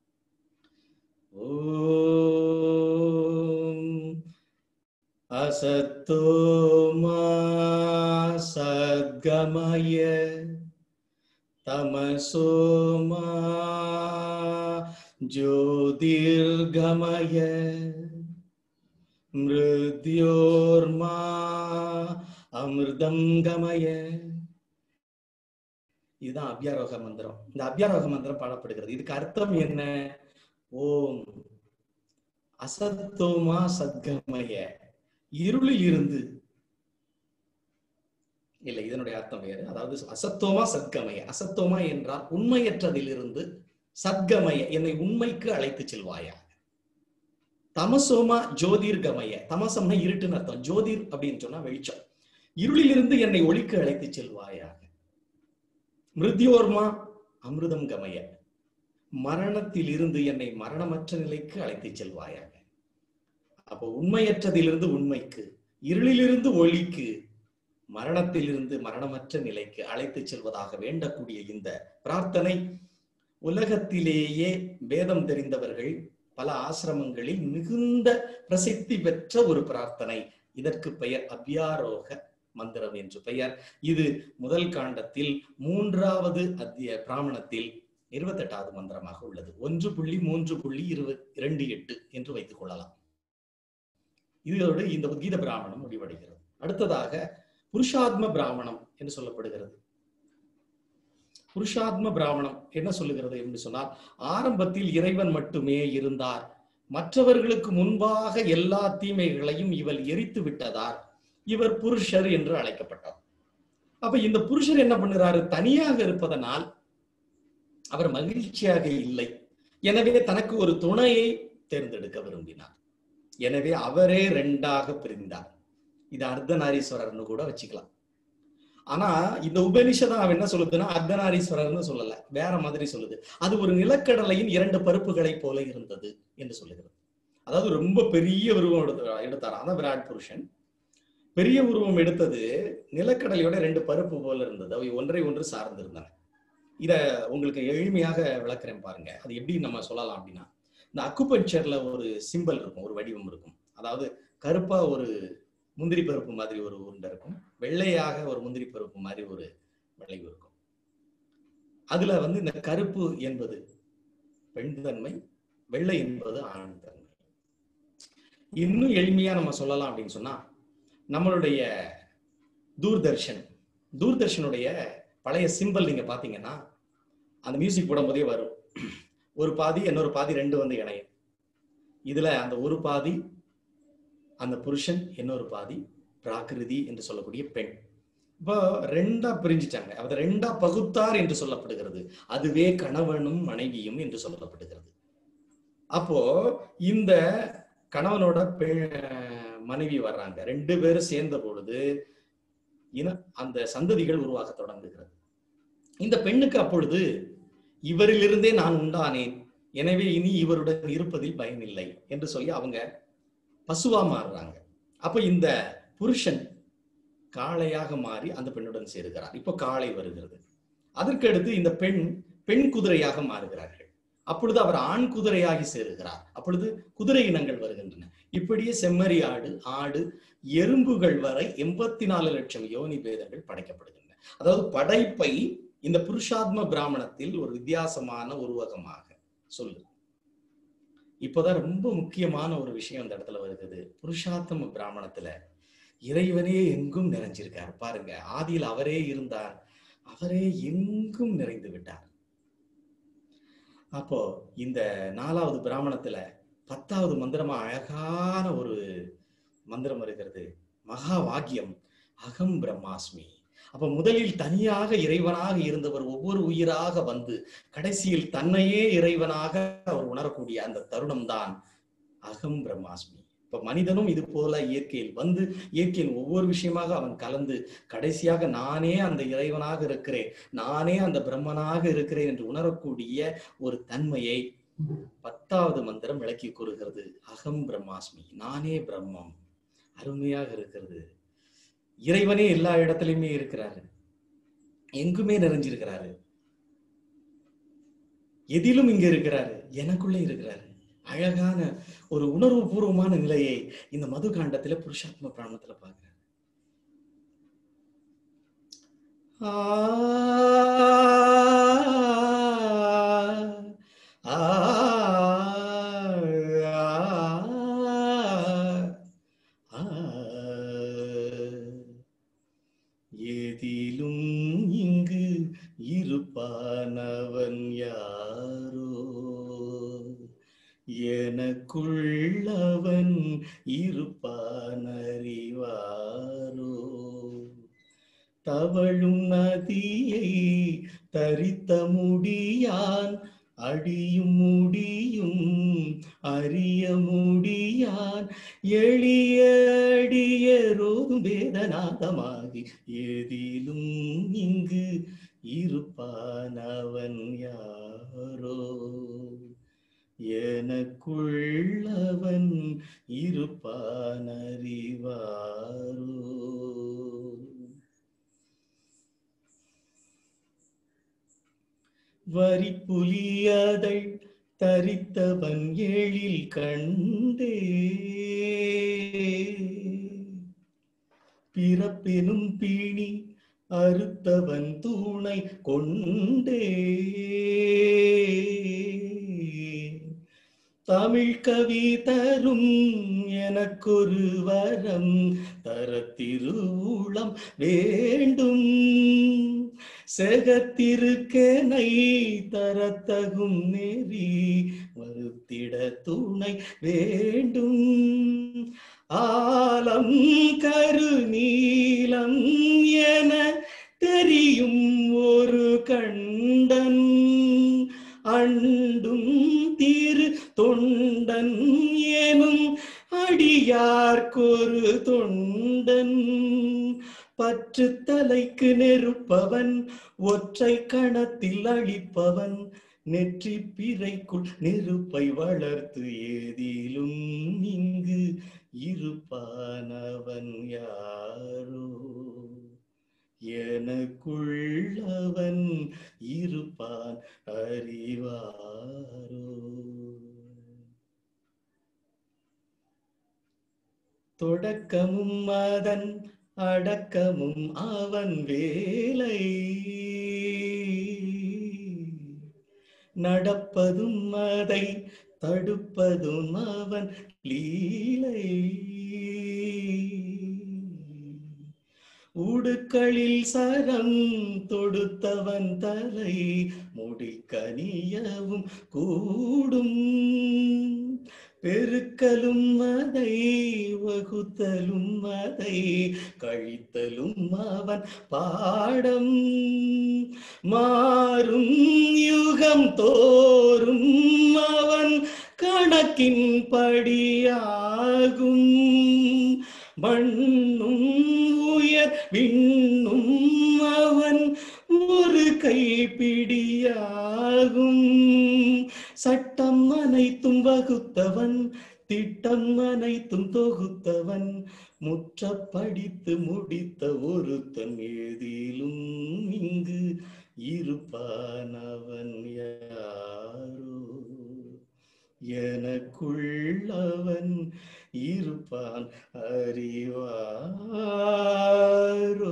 ஓம் அசத்தோமா சத்கமய தமசோமா ज्योतिर्गमय मृद्योर्मा அமிர்தம் கமய இதுதான் அபியாரோக மந்திரம் இந்த அபியாரோக மந்திரம் பாடப்படுகிறது இதுக்கு அர்த்தம் என்ன ஓம் அசத்தோமா சத்கமய இருளில் இருந்து இல்லை இதனுடைய அர்த்தம் வேறு அதாவது அசத்தோமா சத்கமய அசத்தோமா என்றால் உண்மையற்றதிலிருந்து சத்கமய என்னை உண்மைக்கு அழைத்து செல்வாயா தமசோமா ஜோதிர்கமய தமசம்னா இருட்டுன்னு அர்த்தம் ஜோதிர் அப்படின்னு சொன்னா வெளிச்சம் இருளிலிருந்து என்னை ஒளிக்கு அழைத்து செல்வாயாக மிருத்யோர்மா அமிர்தம் கமய மரணத்தில் இருந்து என்னை மரணமற்ற நிலைக்கு அழைத்து செல்வாயாக அப்போ உண்மையற்றதிலிருந்து உண்மைக்கு இருளிலிருந்து ஒளிக்கு மரணத்திலிருந்து மரணமற்ற நிலைக்கு அழைத்து செல்வதாக வேண்டக்கூடிய இந்த பிரார்த்தனை உலகத்திலேயே வேதம் தெரிந்தவர்கள் பல ஆசிரமங்களில் மிகுந்த பிரசித்தி பெற்ற ஒரு பிரார்த்தனை இதற்கு பெயர் அபியாரோக மந்திரம் என்று பெயர் இது முதல் காண்டத்தில் மூன்றாவது அத்திய பிராமணத்தில் இருபத்தெட்டாவது மந்திரமாக உள்ளது ஒன்று புள்ளி மூன்று புள்ளி இருபது இரண்டு எட்டு என்று வைத்துக் கொள்ளலாம் இதோடு இந்த கீத பிராமணம் முடிவடைகிறது அடுத்ததாக புருஷாத்ம பிராமணம் என்று சொல்லப்படுகிறது புருஷாத்ம பிராமணம் என்ன சொல்லுகிறது என்று சொன்னால் ஆரம்பத்தில் இறைவன் மட்டுமே இருந்தார் மற்றவர்களுக்கு முன்பாக எல்லா தீமைகளையும் இவர் எரித்து விட்டதார் இவர் புருஷர் என்று அழைக்கப்பட்டார் அப்ப இந்த புருஷர் என்ன பண்ணுறாரு தனியாக இருப்பதனால் அவர் மகிழ்ச்சியாக இல்லை எனவே தனக்கு ஒரு துணையை தேர்ந்தெடுக்க விரும்பினார் எனவே அவரே ரெண்டாக பிரிந்தார் இது அர்த்தநாரீஸ்வரர்னு கூட வச்சுக்கலாம் ஆனா இந்த உபனிஷதம் அவன் என்ன சொல்லுதுன்னா அர்த்தநாரீஸ்வரர்னு சொல்லல வேற மாதிரி சொல்லுது அது ஒரு நிலக்கடலையின் இரண்டு பருப்புகளை போல இருந்தது என்று சொல்லுகிறது அதாவது ரொம்ப பெரிய உருவம் எடுத்து எடுத்தார் அதான் விராட் புருஷன் பெரிய உருவம் எடுத்தது நிலக்கடலையோட ரெண்டு பருப்பு போல இருந்தது அவை ஒன்றை ஒன்று சார்ந்திருந்தன இத உங்களுக்கு எளிமையாக விளக்குறேன் பாருங்க அது எப்படி நம்ம சொல்லலாம் அப்படின்னா இந்த அக்குபஞ்சர்ல ஒரு சிம்பல் இருக்கும் ஒரு வடிவம் இருக்கும் அதாவது கருப்பா ஒரு முந்திரி பருப்பு மாதிரி ஒரு உருண்டை இருக்கும் வெள்ளையாக ஒரு முந்திரி பருப்பு மாதிரி ஒரு விளைவு இருக்கும் அதுல வந்து இந்த கருப்பு என்பது பெண் தன்மை வெள்ளை என்பது ஆண் தன்மை இன்னும் எளிமையா நம்ம சொல்லலாம் அப்படின்னு சொன்னா நம்மளுடைய தூர்தர்ஷன் தூர்தர்ஷனுடைய பழைய சிம்பல் நீங்க பாத்தீங்கன்னா அந்த மியூசிக் போடும்போதே வரும் ஒரு பாதி இன்னொரு பாதி ரெண்டு வந்து இணையும் இதுல அந்த ஒரு பாதி அந்த புருஷன் இன்னொரு பாதி பிராகிருதி என்று சொல்லக்கூடிய பெண் இப்போ ரெண்டா பிரிஞ்சிட்டாங்க அதை ரெண்டா பகுத்தார் என்று சொல்லப்படுகிறது அதுவே கணவனும் மனைவியும் என்று சொல்லப்படுகிறது அப்போ இந்த கணவனோட பெண் மனைவி வர்றாங்க ரெண்டு பேரும் சேர்ந்த பொழுது இன அந்த சந்ததிகள் உருவாக தொடங்குகிறது இந்த பெண்ணுக்கு அப்பொழுது இவரிலிருந்தே நான் உண்டானேன் எனவே இனி இவருடன் இருப்பதில் பயனில்லை என்று சொல்லி அவங்க பசுவா மாறுறாங்க அப்ப இந்த புருஷன் காளையாக மாறி அந்த பெண்ணுடன் சேருகிறார் இப்போ காளை வருகிறது அதற்கு அடுத்து இந்த பெண் பெண் குதிரையாக மாறுகிறார்கள் அப்பொழுது அவர் ஆண் குதிரையாகி சேருகிறார் அப்பொழுது குதிரை இனங்கள் வருகின்றன இப்படியே செம்மறி ஆடு ஆடு எறும்புகள் வரை எண்பத்தி நாலு லட்சம் யோனி பேதங்கள் படைக்கப்படுகின்றன அதாவது படைப்பை இந்த புருஷாத்ம பிராமணத்தில் ஒரு வித்தியாசமான உருவகமாக சொல்லு இப்போதான் ரொம்ப முக்கியமான ஒரு விஷயம் அந்த இடத்துல வருகிறது புருஷாத்தம பிராமணத்துல இறைவனே எங்கும் நிறைஞ்சிருக்கார் பாருங்க ஆதியில் அவரே இருந்தார் அவரே எங்கும் நிறைந்து விட்டார் அப்போ இந்த நாலாவது பிராமணத்துல பத்தாவது மந்திரமா அழகான ஒரு மந்திரம் வருகிறது மகா வாக்கியம் அகம் பிரம்மாஸ்மி அப்ப முதலில் தனியாக இறைவனாக இருந்தவர் ஒவ்வொரு உயிராக வந்து கடைசியில் தன்னையே இறைவனாக அவர் உணரக்கூடிய அந்த தருணம் தான் அகம் பிரம்மாஸ்மி இப்ப மனிதனும் இது போல இயற்கையில் வந்து இயற்கையின் ஒவ்வொரு விஷயமாக அவன் கலந்து கடைசியாக நானே அந்த இறைவனாக இருக்கிறேன் நானே அந்த பிரம்மனாக இருக்கிறேன் என்று உணரக்கூடிய ஒரு தன்மையை பத்தாவது மந்திரம் விளக்கி கூறுகிறது அகம் பிரம்மாஸ்மி நானே பிரம்மம் அருமையாக இருக்கிறது இறைவனே எல்லா இடத்துலயுமே இருக்கிறாரு எங்குமே நிறைஞ்சிருக்கிறாரு எதிலும் இங்க இருக்கிறாரு எனக்குள்ளே இருக்கிறாரு அழகான ஒரு உணர்வு பூர்வமான நிலையை இந்த மது காண்டத்துல புருஷாத்ம பிராணத்துல பாக்குறாரு ஆ ஏதிலும் இங்கு இருப்பானவன் யாரோ எனக்குள்ளவன் இருப்பான் அறிவாரோ தவழும் நதியை தரித்த முடியான் அடியும் முடியும் அறிய முடியான் எளிய அடியரோதும் வேதநாதமாகி ஏதிலும் இங்கு இருப்பான் அவன் யாரோ எனக்குள்ளவன் இருப்பான் அறிவாரோ வரி புலியதை தரித்தவன் எழில் கண்டே பிறப்பெனும் பீணி அறுத்தவன் தூணை கொண்டே தமிழ் கவி தரும் எனக்கொரு வரம் தர திருவுளம் வேண்டும் செகத்திருக்கனை தரத்தகும் நெறி வருத்திட துணை வேண்டும் ஆலம் கரு நீலம் என தெரியும் ஒரு கண்டன் அண்டும் திரு தொண்டன் எனும் அடியார்க்கொரு தொண்டன் பற்று தலைக்கு நெருப்பவன் ஒற்றை கணத்தில் அழிப்பவன் நெற்றி பிறைக்குள் நெருப்பை வளர்த்து ஏதிலும் இங்கு இருப்பானவன் யாரோ எனக்குள்ளவன் இருப்பான் அறிவாரோ தொடக்கமும் அதன் அடக்கமும் அவன் வேலை நடப்பதும் அதை தடுப்பதும் அவன் லீலை உடுக்களில் சரம் தொடுத்தவன் தலை முடிக்கனியவும் கூடும் பெருக்கலும் அதை வகுத்தலும் அதை கழித்தலும் அவன் பாடம் மாறும் யுகம் தோறும் அவன் கணக்கின் படியாகும் மண்ணும் உயர் விண்ணும் அவன் ஒரு கைப்பிடியாகும் சட்டம் அனைத்தும் வகுத்தவன் திட்டம் அனைத்தும் தொகுத்தவன் முற்ற படித்து முடித்த ஒருத்தன் ஏதிலும் இங்கு இருப்பான் அவன் யாரோ எனக்குள்ளவன் இருப்பான் அறிவாரோ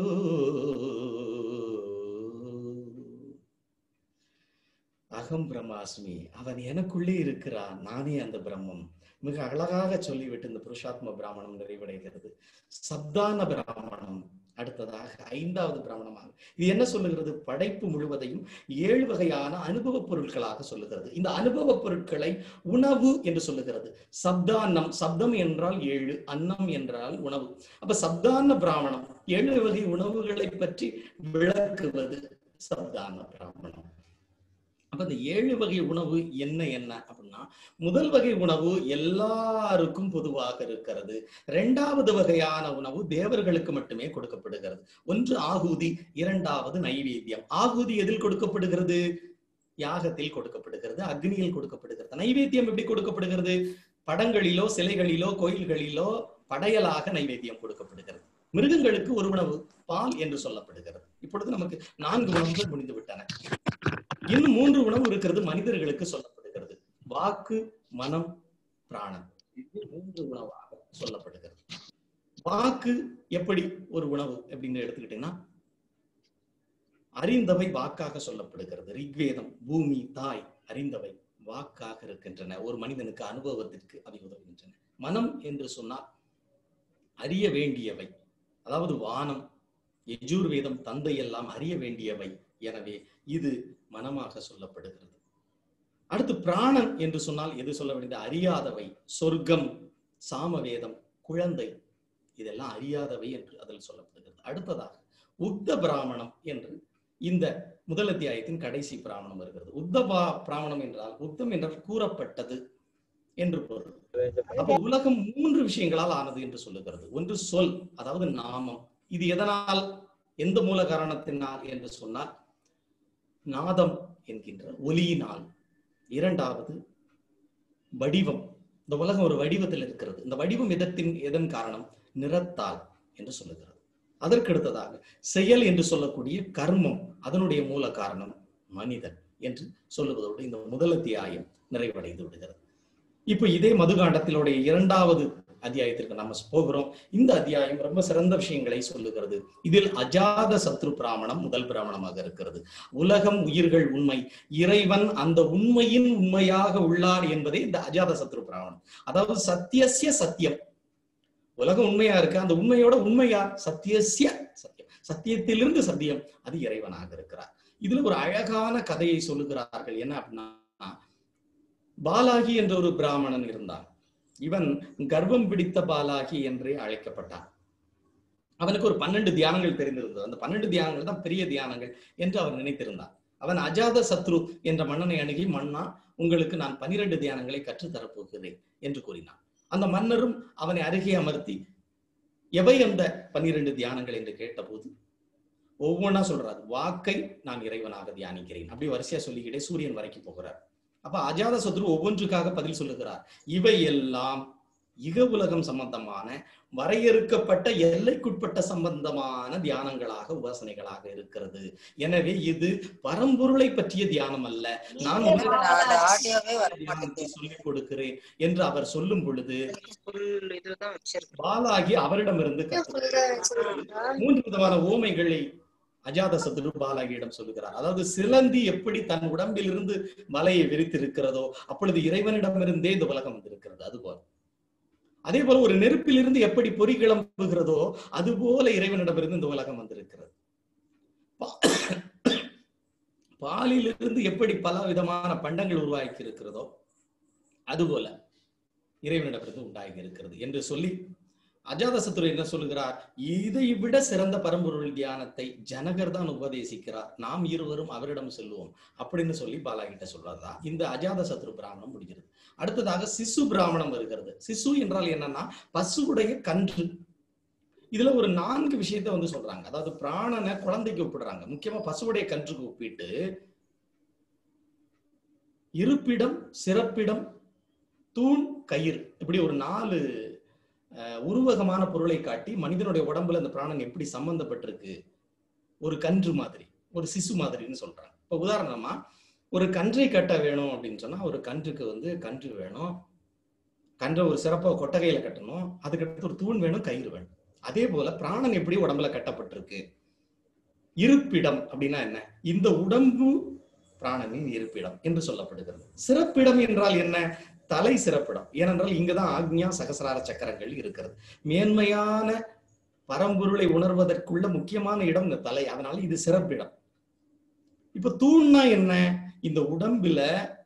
அகம் பிரம்மாஸ்மி அவன் எனக்குள்ளே இருக்கிறான் நானே அந்த பிரம்மம் மிக அழகாக சொல்லிவிட்டு இந்த புருஷாத்ம பிராமணம் நிறைவடைகிறது சப்தான பிராமணம் அடுத்ததாக ஐந்தாவது பிராமணமாக இது என்ன சொல்லுகிறது படைப்பு முழுவதையும் ஏழு வகையான அனுபவ பொருட்களாக சொல்லுகிறது இந்த அனுபவ பொருட்களை உணவு என்று சொல்லுகிறது சப்தான்னம் சப்தம் என்றால் ஏழு அன்னம் என்றால் உணவு அப்ப சப்தான பிராமணம் ஏழு வகை உணவுகளை பற்றி விளக்குவது சப்தான பிராமணம் அப்ப இந்த ஏழு வகை உணவு என்ன என்ன அப்படின்னா முதல் வகை உணவு எல்லாருக்கும் பொதுவாக இருக்கிறது இரண்டாவது வகையான உணவு தேவர்களுக்கு மட்டுமே கொடுக்கப்படுகிறது ஒன்று ஆகுதி இரண்டாவது நைவேத்தியம் ஆகுதி எதில் கொடுக்கப்படுகிறது யாகத்தில் கொடுக்கப்படுகிறது அக்னியில் கொடுக்கப்படுகிறது நைவேத்தியம் எப்படி கொடுக்கப்படுகிறது படங்களிலோ சிலைகளிலோ கோயில்களிலோ படையலாக நைவேத்தியம் கொடுக்கப்படுகிறது மிருகங்களுக்கு ஒரு உணவு பால் என்று சொல்லப்படுகிறது இப்பொழுது நமக்கு நான்கு உணவுகள் முடிந்து விட்டன இன்னும் மூன்று உணவு இருக்கிறது மனிதர்களுக்கு சொல்லப்படுகிறது வாக்கு மனம் பிராணம் இது மூன்று உணவாக சொல்லப்படுகிறது வாக்கு எப்படி ஒரு உணவு அப்படின்னு எடுத்துக்கிட்டீங்கன்னா அறிந்தவை வாக்காக சொல்லப்படுகிறது ரிக்வேதம் பூமி தாய் அறிந்தவை வாக்காக இருக்கின்றன ஒரு மனிதனுக்கு அனுபவத்திற்கு அவை உதவுகின்றன மனம் என்று சொன்னால் அறிய வேண்டியவை அதாவது வானம் யஜூர்வேதம் தந்தை எல்லாம் அறிய வேண்டியவை எனவே இது மனமாக சொல்லப்படுகிறது அடுத்து பிராணன் என்று சொன்னால் எது சொல்ல வேண்டியது அறியாதவை சொர்க்கம் சாமவேதம் குழந்தை இதெல்லாம் அறியாதவை என்று அதில் சொல்லப்படுகிறது அடுத்ததாக உத்த பிராமணம் என்று இந்த முதல் அத்தியாயத்தின் கடைசி பிராமணம் வருகிறது உத்தபா பிராமணம் என்றால் உத்தம் என்றால் கூறப்பட்டது என்று பொருள் அப்ப உலகம் மூன்று விஷயங்களால் ஆனது என்று சொல்லுகிறது ஒன்று சொல் அதாவது நாமம் இது எதனால் எந்த மூல காரணத்தினால் என்று சொன்னால் நாதம் என்கின்ற ஒலியினால் இரண்டாவது வடிவம் இந்த உலகம் ஒரு வடிவத்தில் இருக்கிறது இந்த வடிவம் எதத்தின் எதன் காரணம் நிறத்தால் என்று சொல்லுகிறது அதற்கடுத்ததாக செயல் என்று சொல்லக்கூடிய கர்மம் அதனுடைய மூல காரணம் மனிதன் என்று சொல்லுவதோடு இந்த முதல் அத்தியாயம் நிறைவடைந்து விடுகிறது இப்ப இதே மதுகாண்டத்தினுடைய இரண்டாவது அத்தியாயத்திற்கு நம்ம போகிறோம் இந்த அத்தியாயம் ரொம்ப சிறந்த விஷயங்களை சொல்லுகிறது இதில் அஜாத சத்ரு பிராமணம் முதல் பிராமணமாக இருக்கிறது உலகம் உயிர்கள் உண்மை இறைவன் அந்த உண்மையின் உண்மையாக உள்ளார் என்பதே இந்த அஜாத சத்ரு பிராமணம் அதாவது சத்தியசிய சத்தியம் உலகம் உண்மையா இருக்கு அந்த உண்மையோட உண்மையா சத்தியசிய சத்தியம் சத்தியத்திலிருந்து சத்தியம் அது இறைவனாக இருக்கிறார் இதுல ஒரு அழகான கதையை சொல்லுகிறார்கள் என்ன அப்படின்னா பாலாகி என்ற ஒரு பிராமணன் இருந்தான் இவன் கர்வம் பிடித்த பாலாகி என்றே அழைக்கப்பட்டான் அவனுக்கு ஒரு பன்னெண்டு தியானங்கள் தெரிந்திருந்தது அந்த பன்னெண்டு தியானங்கள் தான் பெரிய தியானங்கள் என்று அவன் நினைத்திருந்தான் அவன் அஜாத சத்ரு என்ற மன்னனை அணுகி மன்னா உங்களுக்கு நான் பனிரெண்டு தியானங்களை கற்றுத்தரப் போகிறேன் என்று கூறினான் அந்த மன்னரும் அவனை அருகே அமர்த்தி எவை அந்த பன்னிரண்டு தியானங்கள் என்று கேட்டபோது ஒவ்வொன்றா சொல்றாரு வாக்கை நான் இறைவனாக தியானிக்கிறேன் அப்படி வரிசையா சொல்லிக்கிட்டே சூரியன் வரைக்கும் போகிறார் அப்ப அஜாத சத்ரு ஒவ்வொன்றுக்காக பதில் சொல்லுகிறார் இவை எல்லாம் இக உலகம் சம்பந்தமான வரையறுக்கப்பட்ட எல்லைக்குட்பட்ட சம்பந்தமான தியானங்களாக உபாசனைகளாக இருக்கிறது எனவே இது பரம்பொருளை பற்றிய தியானம் அல்ல நான் அந்த ஆடியோவே வர தியானத்தை மாட்டேங்குது சொல்லிக் கொடுக்கிறேன் என்று அவர் சொல்லும் பொழுது ஃபுல் இதுதான் வச்சிருக்கு பாலாகி அவரிடமிருந்து கற்றுக்கொண்டார் மூன்று விதமான ஓமைகளை அஜாத சத்ரு பாலாகியிடம் சொல்லுகிறார் அதாவது சிலந்தி எப்படி தன் உடம்பில் இருந்து வலையை விரித்திருக்கிறதோ அப்பொழுது இறைவனிடமிருந்தே இந்த உலகம் வந்திருக்கிறது அதுபோல அதே போல ஒரு நெருப்பிலிருந்து எப்படி பொறி கிளம்புகிறதோ அதுபோல இறைவனிடமிருந்து இந்த உலகம் வந்திருக்கிறது பா- பாலிலிருந்து எப்படி பல விதமான பண்டங்கள் உருவாக்கி இருக்கிறதோ அதுபோல இறைவனிடமிருந்து உண்டாகி இருக்கிறது என்று சொல்லி அஜாதசத்துரு என்ன சொல்லுகிறார் இதை விட சிறந்த பரம்பொருள் தியானத்தை ஜனகர் தான் உபதேசிக்கிறார் நாம் இருவரும் அவரிடம் செல்வோம் அப்படின்னு சொல்லி பாலாகிட்ட சொல்றதா இந்த அஜாதசத்ரு பிராமணம் முடிகிறது அடுத்ததாக சிசு பிராமணம் வருகிறது சிசு என்றால் என்னன்னா பசுவுடைய கன்று இதுல ஒரு நான்கு விஷயத்த வந்து சொல்றாங்க அதாவது பிராணனை குழந்தைக்கு ஒப்பிடுறாங்க முக்கியமா பசுவுடைய கன்றுக்கு ஒப்பிட்டு இருப்பிடம் சிறப்பிடம் தூண் கயிறு இப்படி ஒரு நாலு அஹ், உருவகமான பொருளை காட்டி மனிதனுடைய உடம்புல அந்த பிராணன் எப்படி சம்பந்தப்பட்டிருக்கு ஒரு கன்று மாதிரி ஒரு சிசு மாதிரின்னு சொல்றாங்க இப்ப உதாரணமா ஒரு கன்றை கட்ட வேணும் அப்படின்னு சொன்னா ஒரு கன்றுக்கு வந்து கன்று வேணும் கன்றை ஒரு சிறப்பா கொட்டகையில கட்டணும் அதுக்கடுத்து ஒரு தூண் வேணும் கயிறு வேணும் அதே போல பிராணன் எப்படி உடம்புல கட்டப்பட்டிருக்கு இருப்பிடம் அப்படின்னா என்ன இந்த உடம்பு பிராணனின் இருப்பிடம் என்று சொல்லப்படுகிறது சிறப்பிடம் என்றால் என்ன தலை சிறப்பிடம் ஏனென்றால் இங்குதான் ஆக்ஞா சகசிரார சக்கரங்கள் இருக்கிறது மேன்மையான பரம்பொருளை உணர்வதற்குள்ள முக்கியமான இடம் இந்த தலை அதனால இது சிறப்பிடம் இப்ப தூண்னா என்ன இந்த உடம்புல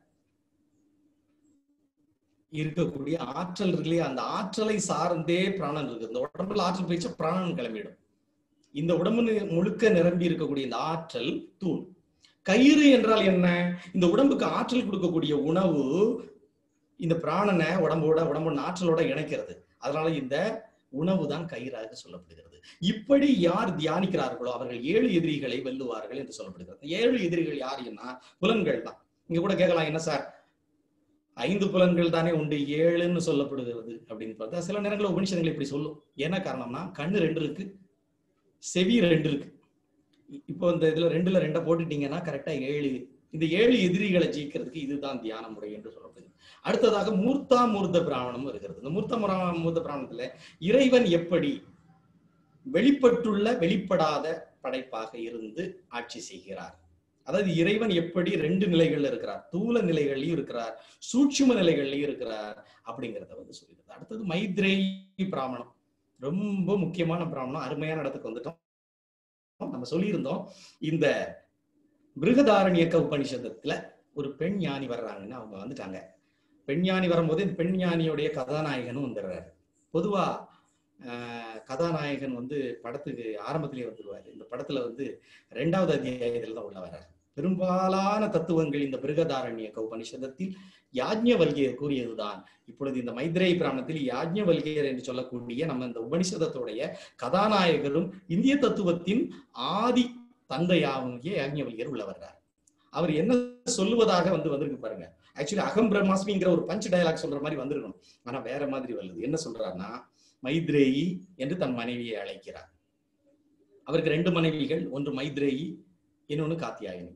இருக்கக்கூடிய ஆற்றல் இருக்கு இல்லையா அந்த ஆற்றலை சார்ந்தே பிராணன் இருக்கு இந்த உடம்புல ஆற்றல் போயிடுச்சா பிராணன் கிளம்பிடும் இந்த உடம்பு நி- முழுக்க நிரம்பி இருக்கக்கூடிய இந்த ஆற்றல் தூண் கயிறு என்றால் என்ன இந்த உடம்புக்கு ஆற்றல் கொடுக்கக்கூடிய உணவு இந்த பிராணனை உடம்போட உடம்போட ஆற்றலோட இணைக்கிறது அதனால இந்த உணவு தான் கயிறாக சொல்லப்படுகிறது இப்படி யார் தியானிக்கிறார்களோ அவர்கள் ஏழு எதிரிகளை வெல்லுவார்கள் என்று சொல்லப்படுகிறது ஏழு எதிரிகள் யார் என்ன புலன்கள் தான் இங்க கூட கேட்கலாம் என்ன சார் ஐந்து புலன்கள் தானே உண்டு ஏழுன்னு சொல்லப்படுகிறது அப்படின்னு பார்த்தா சில நேரங்களில் உபனிஷதங்கள் இப்படி சொல்லும் என்ன காரணம்னா கண்ணு ரெண்டு இருக்கு செவி ரெண்டு இருக்கு இ- இப்போ இந்த இதுல ரெண்டுல ரெண்டை போட்டுட்டீங்கன்னா கரெக்டா ஏழு இந்த ஏழு எதிரிகளை ஜெயிக்கிறதுக்கு இதுதான் தியான முறை என்று சொல்லப்படுது அடுத்ததாக மூர்த்தா மூர்த்த பிராமணம் வருகிறது இந்த மூர்த்த முரா- மூர்த்த பிராமணத்துல இறைவன் எப்படி வெளிப்பட்டுள்ள வெளிப்படாத படைப்பாக இருந்து ஆட்சி செய்கிறார் அதாவது இறைவன் எப்படி ரெண்டு நிலைகள்ல இருக்கிறார் தூல நிலைகள்லயும் இருக்கிறார் சூட்சும நிலைகள்லயும் இருக்கிறார் அப்படிங்கிறத வந்து சொல்லிடுது அடுத்தது மைத்ரேயி பிராமணம் ரொம்ப முக்கியமான பிராமணம் அருமையான இடத்துக்கு வந்துட்டோம் நம்ம சொல்லியிருந்தோம் இந்த பிருகதாரண்யக்க உபனிஷதத்துல ஒரு பெண் ஞானி வர்றாங்கன்னு அவங்க வந்துட்டாங்க பெண் ஞானி வரும்போது இந்த பெண் ஞானியுடைய கதாநாயகனும் வந்துடுறாரு பொதுவா ஆஹ், கதாநாயகன் வந்து படத்துக்கு ஆரம்பத்திலேயே வந்துருவாரு இந்த படத்துல வந்து ரெண்டாவது அத்தியாயத்துல தான் உள்ள வர்றாரு பெரும்பாலான தத்துவங்கள் இந்த பிருகதாரண்யக்க உபனிஷதத்தில் யாஜ்ஞவல்கியர் கூறியதுதான் இப்பொழுது இந்த மைத்ரேயி பிராமணத்தில் யாஜ்ஞவல்கியர் என்று சொல்லக்கூடிய நம்ம இந்த உபனிஷதத்துடைய கதாநாயகரும் இந்திய தத்துவத்தின் ஆதி தந்தையாகிய யாஜ்ஞவல்கியர் உள்ள வர்றார் அவர் என்ன சொல்லுவதாக வந்து வந்திருக்கு பாருங்க ஆக்சுவலி அகம் பிரம்மாஸ்மிங்கிற ஒரு பஞ்ச் டயலாக் சொல்ற மாதிரி வந்திருக்கணும் ஆனா வேற மாதிரி வருது என்ன சொல்றாருன்னா மைத்ரேயி என்று தன் மனைவியை அழைக்கிறார் அவருக்கு ரெண்டு மனைவிகள் ஒன்று மைத்ரேயி இன்னொன்னு காத்தியாயினி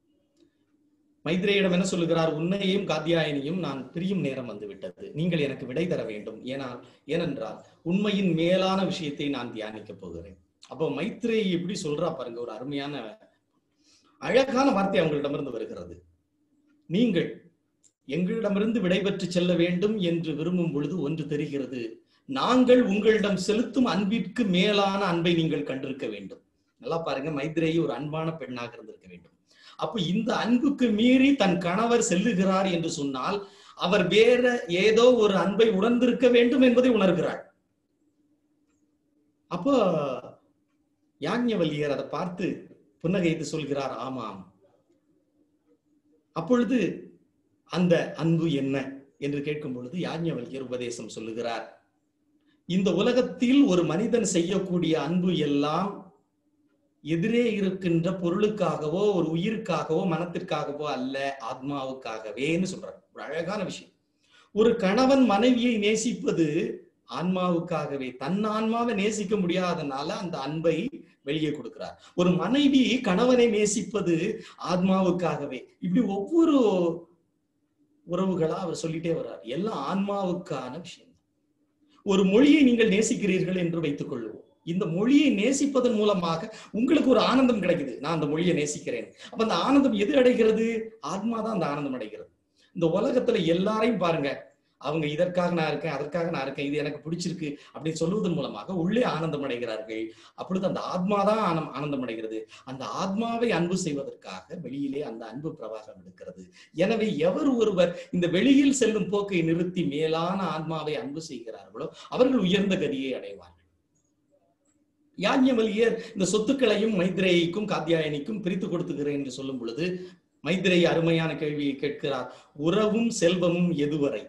மைத்ரேயிடம் என்ன சொல்லுகிறார் உன்னையும் காத்தியாயினியும் நான் பிரியும் நேரம் வந்து விட்டது நீங்கள் எனக்கு விடை தர வேண்டும் ஏனால் ஏனென்றால் உண்மையின் மேலான விஷயத்தை நான் தியானிக்க போகிறேன் அப்போ மைத்ரேயி எப்படி சொல்றா பாருங்க ஒரு அருமையான அழகான வார்த்தை அவங்களிடமிருந்து வருகிறது நீங்கள் எங்களிடமிருந்து விடைபெற்று செல்ல வேண்டும் என்று விரும்பும் பொழுது ஒன்று தெரிகிறது நாங்கள் உங்களிடம் செலுத்தும் அன்பிற்கு மேலான அன்பை நீங்கள் கண்டிருக்க வேண்டும் நல்லா பாருங்க மைத்ரேயி ஒரு அன்பான பெண்ணாக இருந்திருக்க வேண்டும் அப்ப இந்த அன்புக்கு மீறி தன் கணவர் செல்லுகிறார் என்று சொன்னால் அவர் வேற ஏதோ ஒரு அன்பை உணர்ந்திருக்க வேண்டும் என்பதை உணர்கிறாள் அப்போ யாஞவல்லியர் அதை பார்த்து புன்னகைத்து சொல்கிறார் ஆமாம் அப்பொழுது அந்த அன்பு என்ன என்று கேட்கும் பொழுது யாஞவல்யர் உபதேசம் சொல்லுகிறார் இந்த உலகத்தில் ஒரு மனிதன் செய்யக்கூடிய அன்பு எல்லாம் எதிரே இருக்கின்ற பொருளுக்காகவோ ஒரு உயிருக்காகவோ மனத்திற்காகவோ அல்ல ஆத்மாவுக்காகவேன்னு சொல்றார் ஒரு அழகான விஷயம் ஒரு கணவன் மனைவியை நேசிப்பது ஆன்மாவுக்காகவே தன் ஆன்மாவை நேசிக்க முடியாதனால அந்த அன்பை வெளியே கொடுக்கிறார் ஒரு மனைவி கணவனை நேசிப்பது ஆத்மாவுக்காகவே இப்படி ஒவ்வொரு உறவுகளா அவர் சொல்லிட்டே வர்றார் எல்லாம் ஆன்மாவுக்கான விஷயம் ஒரு மொழியை நீங்கள் நேசிக்கிறீர்கள் என்று வைத்துக் கொள்வோம் இந்த மொழியை நேசிப்பதன் மூலமாக உங்களுக்கு ஒரு ஆனந்தம் கிடைக்குது நான் அந்த மொழியை நேசிக்கிறேன் அப்ப அந்த ஆனந்தம் எது அடைகிறது ஆத்மா தான் அந்த ஆனந்தம் அடைகிறது இந்த உலகத்துல எல்லாரையும் பாருங்க அவங்க இதற்காக நான் இருக்கேன் அதற்காக நான் இருக்கேன் இது எனக்கு பிடிச்சிருக்கு அப்படின்னு சொல்லுவதன் மூலமாக உள்ளே ஆனந்தம் அடைகிறார்கள் அப்பொழுது அந்த ஆத்மா தான் ஆனம் ஆனந்தம் அடைகிறது அந்த ஆத்மாவை அன்பு செய்வதற்காக வெளியிலே அந்த அன்பு பிரவாகம் எடுக்கிறது எனவே எவர் ஒருவர் இந்த வெளியில் செல்லும் போக்கை நிறுத்தி மேலான ஆத்மாவை அன்பு செய்கிறார்களோ அவர்கள் உயர்ந்த கதியை அடைவார்கள் யாஜ்ஞவல்யர் இந்த சொத்துக்களையும் மைத்ரேயிக்கும் காத்தியாயனிக்கும் பிரித்து கொடுத்துகிறேன் என்று சொல்லும் பொழுது மைத்ரேயி அருமையான கேள்வியை கேட்கிறார் உறவும் செல்வமும் எதுவரை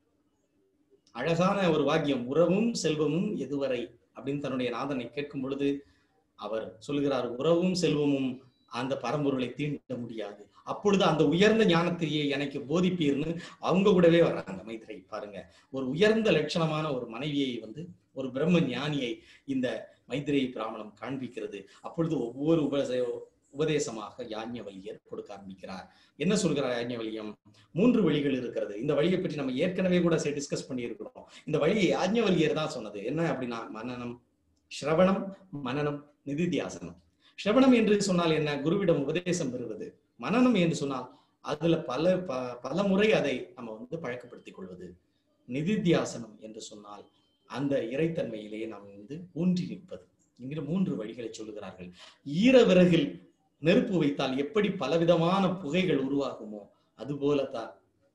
அழகான ஒரு வாக்கியம் உறவும் செல்வமும் எதுவரை அப்படின்னு தன்னுடைய நாதனை கேட்கும் பொழுது அவர் சொல்லுகிறார் உறவும் செல்வமும் அந்த பரம்பொருளை தீண்ட முடியாது அப்பொழுது அந்த உயர்ந்த ஞானத்தையே எனக்கு போதிப்பீர்னு அவங்க கூடவே வர்றாங்க மைத்ரை பாருங்க ஒரு உயர்ந்த லட்சணமான ஒரு மனைவியை வந்து ஒரு பிரம்ம ஞானியை இந்த மைத்ரேயி பிராமணம் காண்பிக்கிறது அப்பொழுது ஒவ்வொரு உபதே உபதேசமாக யாஞ்ஞவல்யர் கொடுக்க ஆரம்பிக்கிறார் என்ன சொல்கிறார் யாஞ்ஞவல்யம் மூன்று வழிகள் இருக்கிறது இந்த வழியை பற்றி நம்ம ஏற்கனவே கூட டிஸ்கஸ் பண்ணியிருக்கிறோம் இந்த வழியை யாஜ்ஞவல்யர் தான் சொன்னது என்ன அப்படின்னா மனனம் ஸ்ரவணம் மனனம் நிதித்தியாசனம் ஸ்ரவணம் என்று சொன்னால் என்ன குருவிடம் உபதேசம் பெறுவது மனனம் என்று சொன்னால் அதுல பல ப- பல முறை அதை நம்ம வந்து பழக்கப்படுத்திக் கொள்வது நிதித்தியாசனம் என்று சொன்னால் அந்த இறைத்தன்மையிலே நாம் வந்து ஊன்றி நிற்பது என்கிற மூன்று வழிகளை சொல்லுகிறார்கள் ஈர விறகில் நெருப்பு வைத்தால் எப்படி பலவிதமான புகைகள் உருவாகுமோ அதுபோலதான்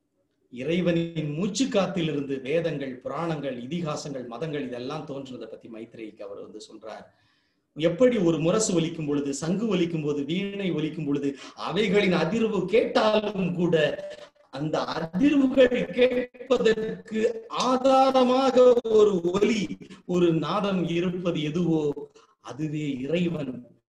இறைவனின் மூச்சு காத்திலிருந்து வேதங்கள் புராணங்கள் இதிகாசங்கள் மதங்கள் இதெல்லாம் தோன்றுறதை பத்தி மைத்ரேயிக்கு அவர் வந்து சொல்றார் எப்படி ஒரு முரசு ஒலிக்கும் பொழுது சங்கு ஒலிக்கும் போது வீணை ஒலிக்கும் பொழுது அவைகளின் அதிர்வு கேட்டாலும் கூட அந்த அதிர்வுகள் கேட்பதற்கு ஆதாரமாக ஒரு ஒலி ஒரு நாதம் இருப்பது எதுவோ அதுவே இறைவன்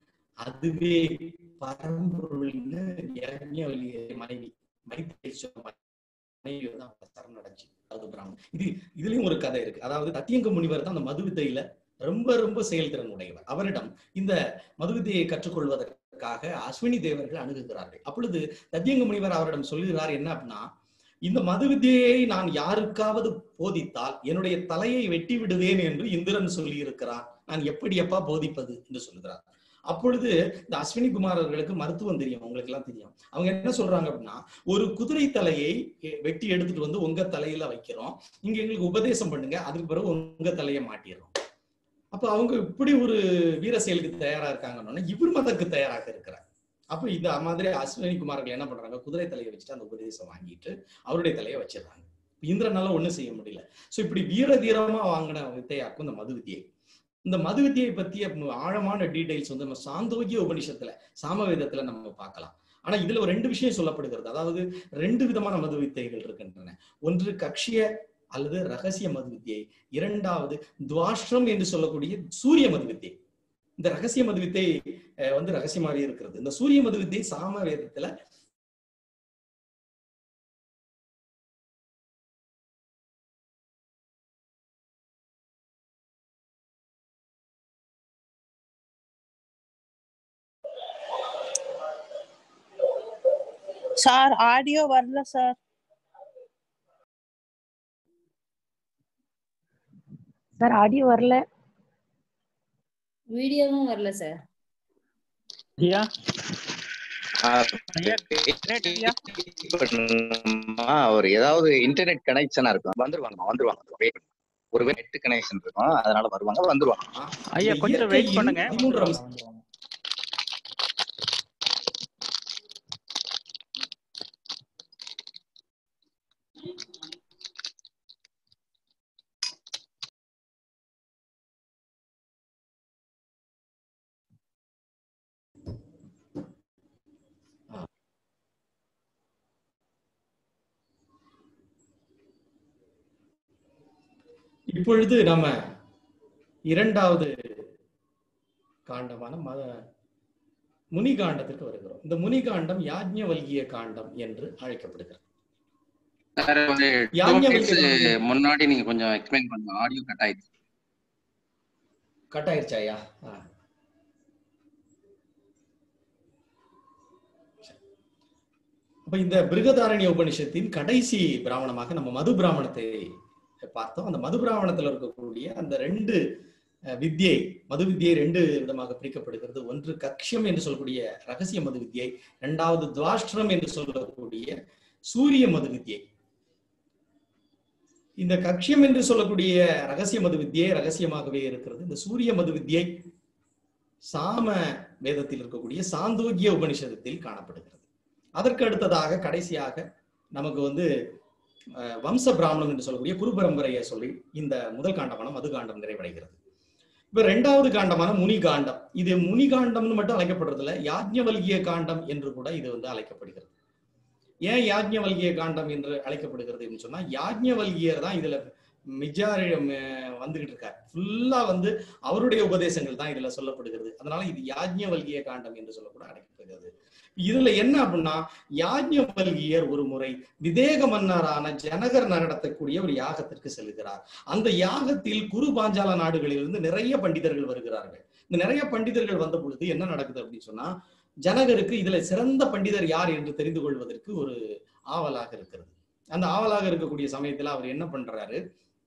அதுவே பரம்பொருள்னு யஜ்ஞவல்லிய மனைவி மைத்ரேயி சொன்ன மனைவி வந்து அவங்க சரணடைஞ்சு அது பிராமணன் இது இதுலயும் ஒரு கதை இருக்கு அதாவது தத்தியங்க முனிவர் தான் அந்த மது வித்தையில ரொம்ப ரொம்ப செயல்திறன் உடையவர் அவரிடம் இந்த மது வித்தையை கற்றுக்கொள்வதற்காக அஸ்வினி தேவர்கள் அணுகுகிறார்கள் அப்பொழுது தத்தியங்க முனிவர் அவரிடம் சொல்லுகிறார் என்ன அப்படின்னா இந்த மது வித்தியை நான் யாருக்காவது போதித்தால் என்னுடைய தலையை வெட்டி விடுவேன் என்று இந்திரன் சொல்லி இருக்கிறான் நான் எப்படி எப்பா போதிப்பது என்று சொல்லுகிறார் அப்பொழுது இந்த அஸ்வினி குமாரர்களுக்கு மருத்துவம் தெரியும் உங்களுக்கு எல்லாம் தெரியும் அவங்க என்ன சொல்றாங்க அப்படின்னா ஒரு குதிரை தலையை எ- வெட்டி எடுத்துட்டு வந்து உங்க தலையில வைக்கிறோம் இங்க எங்களுக்கு உபதேசம் பண்ணுங்க அதுக்கு பிறகு உங்க தலையை மாட்டிடுறோம் அப்ப அவங்க இப்படி ஒரு வீர செயலுக்கு தயாரா இருக்காங்கன்னா இவர் மதற்கு தயாராக இருக்கிறார் அப்ப இந்த மாதிரி அஸ்வினி குமார்கள் என்ன பண்றாங்க குதிரை தலையை வச்சுட்டு அந்த உபதேசம் வாங்கிட்டு அவருடைய தலையை வச்சிடுறாங்க இந்திரனால ஒண்ணும் செய்ய முடியல சோ இப்படி வீர தீரமா வாங்கின வித்தையாக்கும் இந்த மது வித்தியை இந்த மது வித்தியை பத்திய ம- ஆழமான டீடைல்ஸ் வந்து நம்ம சாந்தோக்கிய உபனிஷத்துல சாமவேதத்துல நம்ம பார்க்கலாம் ஆனா இதுல ஒரு ரெண்டு விஷயம் சொல்லப்படுகிறது அதாவது ரெண்டு விதமான மது வித்தைகள் இருக்கின்றன ஒன்று கக்ஷிய அல்லது ரகசிய மது வித்தியை இரண்டாவது துவாஷ்டம் என்று சொல்லக்கூடிய சூரிய மது வித்தை இந்த ரகசிய மது வித்தை அஹ், வந்து ரகசியமாவே இருக்கிறது இந்த சூரிய மது வித்தை சாம வேதத்துல சார் ஆடியோ வரல சார் சார் ஆடியோ வரல வீடியோவும் வரல சார் ஐயா ஐயா பண்ணணுமா, ஒரு ஏதாவது இன்டர்நெட் கனெக்ஷனா இருக்கும் வந்துருவாங்க வந்துருவாங்க வெயிட் ஒரு நெட் கனெக்ஷன் இருக்கும் அதனால வருவாங்க வந்துருவாங்க ஐயா இந்த கொஞ்சம் வெயிட் இயற்கையின் பண்ணுங்க பதிமூன்றாம் வந்துருவாங்க. இப்பொழுது நம்ம இரண்டாவது காண்டமான மத முனி காண்டத்திற்கு வருகிறோம் இந்த முனி காண்டம் யாஜ்ஞவல்கிய காண்டம் என்று அழைக்கப்படுகிறது சார் ஒரு டூ யாஜ்ஞவல்கிய மினிட்ஸ் காண்டம் முன்னாடி நீங்க கொஞ்சம் எக்ஸ்பிளைன் பண்ணுங்க ஆடியோ கட் ஆயிடுச்சு கட் ஆயிருச்சாயா ஆ. அப்ப இந்த பிருகதாரண்ய உபனிஷத்தின் கடைசி பிராமணமாக நம்ம மது பிராமணத்தை பார்த்தோம் அந்த மது பிராமணத்துல இருக்கக்கூடிய அந்த ரெண்டு அஹ், வித்யை மது வித்யை ரெண்டு விதமாக பிரிக்கப்படுகிறது ஒன்று கக்ஷம் என்று சொல்லக்கூடிய ரகசிய மது வித்யை இரண்டாவது துவாஷ்டிரம் என்று சொல்லக்கூடிய சூரிய மது வித்யை இந்த கக்ஷியம் என்று சொல்லக்கூடிய ரகசிய மது வித்தியை ரகசியமாகவே இருக்கிறது இந்த சூரிய மது வித்தியை சாம வேதத்தில் இருக்கக்கூடிய சாந்தோக்கிய உபனிஷதத்தில் காணப்படுகிறது அதற்கு அடுத்ததாக கடைசியாக நமக்கு வந்து அஹ், வம்ச பிராமணம் என்று சொல்லக்கூடிய குரு பரம்பரையை சொல்லி இந்த முதல் காண்டமான மது காண்டம் நிறைவடைகிறது இப்ப இரண்டாவது காண்டமான முனி காண்டம் இது முனி காண்டம்னு மட்டும் அழைக்கப்படுறதுல யாஜ்ஞவல்கிய காண்டம் என்று கூட இது வந்து அழைக்கப்படுகிறது ஏன் யாஜ்ஞவல்கிய காண்டம் என்று அழைக்கப்படுகிறது அப்படின்னு சொன்னா யாஜ்ஞவல்கியர் தான் இதுல மெஜாரி வந்துகிட்டு இருக்கார் ஃபுல்லா வந்து அவருடைய உபதேசங்கள் தான் இதுல சொல்லப்படுகிறது அதனால இது யாஜ்ஞவல்கிய காண்டம் என்று சொல்லக்கூட அழைக்கப்படுகிறது இதுல என்ன அப்படின்னா யாஜ்ஞவல்கியர் ஒரு முறை விதேக மன்னரான ஜனகர் நடத்தக்கூடிய ஒரு யாகத்திற்கு செல்கிறார் அந்த யாகத்தில் குரு பாஞ்சால நாடுகளிலிருந்து நிறைய பண்டிதர்கள் வருகிறார்கள் இந்த நிறைய பண்டிதர்கள் வந்த பொழுது என்ன நடக்குது அப்படின்னு சொன்னா ஜனகருக்கு இதுல சிறந்த பண்டிதர் யார் என்று தெரிந்து கொள்வதற்கு ஒரு ஆவலாக இருக்கிறது அந்த ஆவலாக இருக்கக்கூடிய சமயத்துல அவர் என்ன பண்றாரு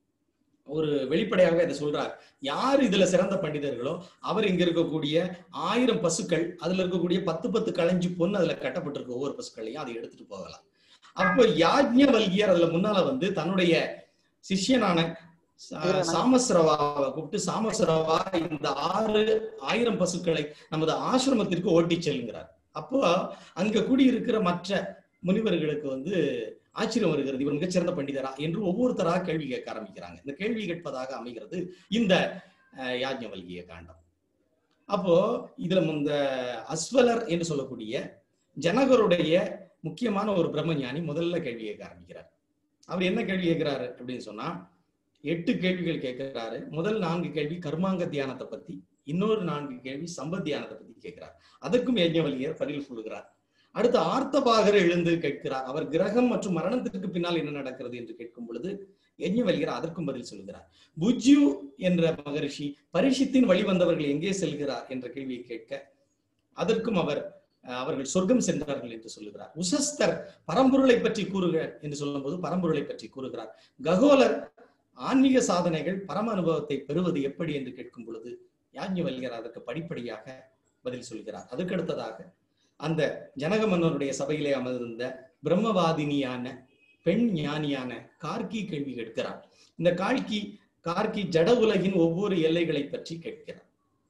ஒரு வெளிப்படையாக இதை சொல்றார் யார் இதுல சிறந்த பண்டிதர்களோ அவர் இங்க இருக்கக்கூடிய ஆயிரம் பசுக்கள் அதுல இருக்கக்கூடிய பத்து பத்து களைஞ்சு பொண்ணு அதுல கட்டப்பட்டிருக்க ஒவ்வொரு பசுக்களையும் அதை எடுத்துட்டு போகலாம் அப்போ யாஜ்ஞவல்கியர் அதுல முன்னால வந்து தன்னுடைய சிஷ்யனான சா- சாமஸ்ரவாவை கூப்பிட்டு சாமஸ்ரவா இந்த ஆறு ஆயிரம் பசுக்களை நமது ஆசிரமத்திற்கு ஓட்டிச் செல்கிறார் அப்போ அங்க கூடியிருக்கிற மற்ற முனிவர்களுக்கு வந்து ஆச்சரியம் வருகிறது இவர் மிகச்சிறந்த பண்டிதரா என்று ஒவ்வொருத்தராக கேள்வி கேட்க ஆரம்பிக்கிறாங்க இந்த கேள்வி கேட்பதாக அமைகிறது இந்த அஹ், யாஜ்ஞவல்கிய காண்டம் அப்போ இதுல இந்த அஸ்வலர் என்று சொல்லக்கூடிய ஜனகருடைய முக்கியமான ஒரு பிரம்மஞானி முதல்ல கேள்வி கேட்க ஆரம்பிக்கிறார் அவர் என்ன கேள்வி கேட்கிறாரு அப்படின்னு சொன்னா எட்டு கேள்விகள் கேட்கிறாரு முதல் நான்கு கேள்வி கர்மாங்க தியானத்தை பத்தி இன்னொரு நான்கு கேள்வி சம்பத் தியானத்தை பத்தி கேட்கிறார் அதற்கும் யஜ்ஞவல்லியர் பதில் சொல்லுகிறார் அடுத்து ஆர்த்தபாகர் எழுந்து கேட்கிறார் அவர் கிரகம் மற்றும் மரணத்திற்கு பின்னால் என்ன நடக்கிறது என்று கேட்கும் பொழுது யஜ்ஞவல்லியர் அதற்கும் பதில் சொல்கிறார் புஜ்யு என்ற மகரிஷி பரிஷித்தின் வழி வந்தவர்கள் எங்கே செல்கிறார் என்ற கேள்வியை கேட்க அதற்கும் அவர் அஹ், அவர்கள் சொர்க்கம் சென்றார்கள் என்று சொல்லுகிறார் உசஸ்தர் பரம்பொருளை பற்றி கூறுக என்று சொல்லும்போது பரம்பொருளை பற்றி கூறுகிறார் ககோலர் ஆன்மீக சாதனைகள் பரம அனுபவத்தை பெறுவது எப்படி என்று கேட்கும் பொழுது யாஜ்ஞவல்யர் அதற்கு படிப்படியாக பதில் சொல்கிறார் அதுக்கு அடுத்ததாக அந்த ஜனக மன்னருடைய சபையிலே அமர்ந்த பிரம்மவாதினியான பெண் ஞானியான கார்கி கேள்வி கேட்கிறார் இந்த கால்கி கார்கி ஜட உலகின் ஒவ்வொரு எல்லைகளை பற்றி கேட்கிறார்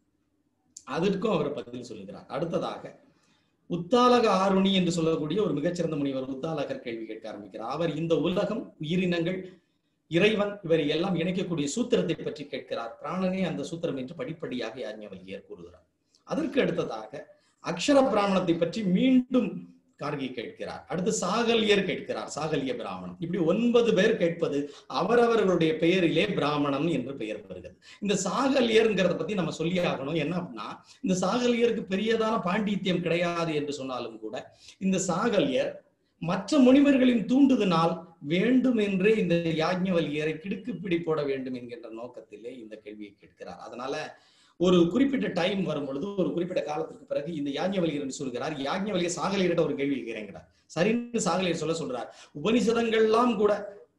அதற்கும் அவர் பதில் சொல்லுகிறார் அடுத்ததாக உத்தாலக ஆருணி என்று சொல்லக்கூடிய ஒரு மிகச்சிறந்த முனிவர் உத்தாலகர் கேள்வி கேட்க ஆரம்பிக்கிறார் அவர் இந்த உலகம் உயிரினங்கள் இறைவன் இவரை எல்லாம் இணைக்கக்கூடிய சூத்திரத்தை பற்றி கேட்கிறார் பிராணனே அந்த சூத்திரம் என்று படிப்படியாக யாஜ்ஞவல்கியர் கூறுகிறார் அதற்கு அடுத்ததாக அக்ஷர பிராமணத்தை பற்றி மீண்டும் கார்கி கேட்கிறார் அடுத்து சாகல்யர் கேட்கிறார் சாகல்ய பிராமணம் இப்படி ஒன்பது பேர் கேட்பது அவரவர்களுடைய பெயரிலே பிராமணம் என்று பெயர் வருகிறது இந்த சாகல்யர்ங்கிறத பத்தி நம்ம சொல்லி ஆகணும் என்ன அப்படின்னா இந்த சாகல்யருக்கு பெரியதான பாண்டித்யம் கிடையாது என்று சொன்னாலும் கூட இந்த சாகல்யர் மற்ற முனிவர்களின் தூண்டுதனால் வேண்டும் என்றே இந்த யாஜ்ஞவல்யரை கிடுக்கு பிடி போட வேண்டும் என்கின்ற நோக்கத்திலே இந்த கேள்வியை கேட்கிறார் அதனால ஒரு குறிப்பிட்ட டைம் வரும் பொழுது ஒரு குறிப்பிட்ட காலத்துக்கு பிறகு இந்த யாஜ்ஞவல்யர் என்று சொல்கிறார் யாஜ்ஞவல்யர் சாகலியர்கிட்ட ஒரு கேள்வி கேட்கிறார் சரின்னு சாகலியர் சொல்ல சொல்றார் உபனிஷதங்கள்லாம் கூட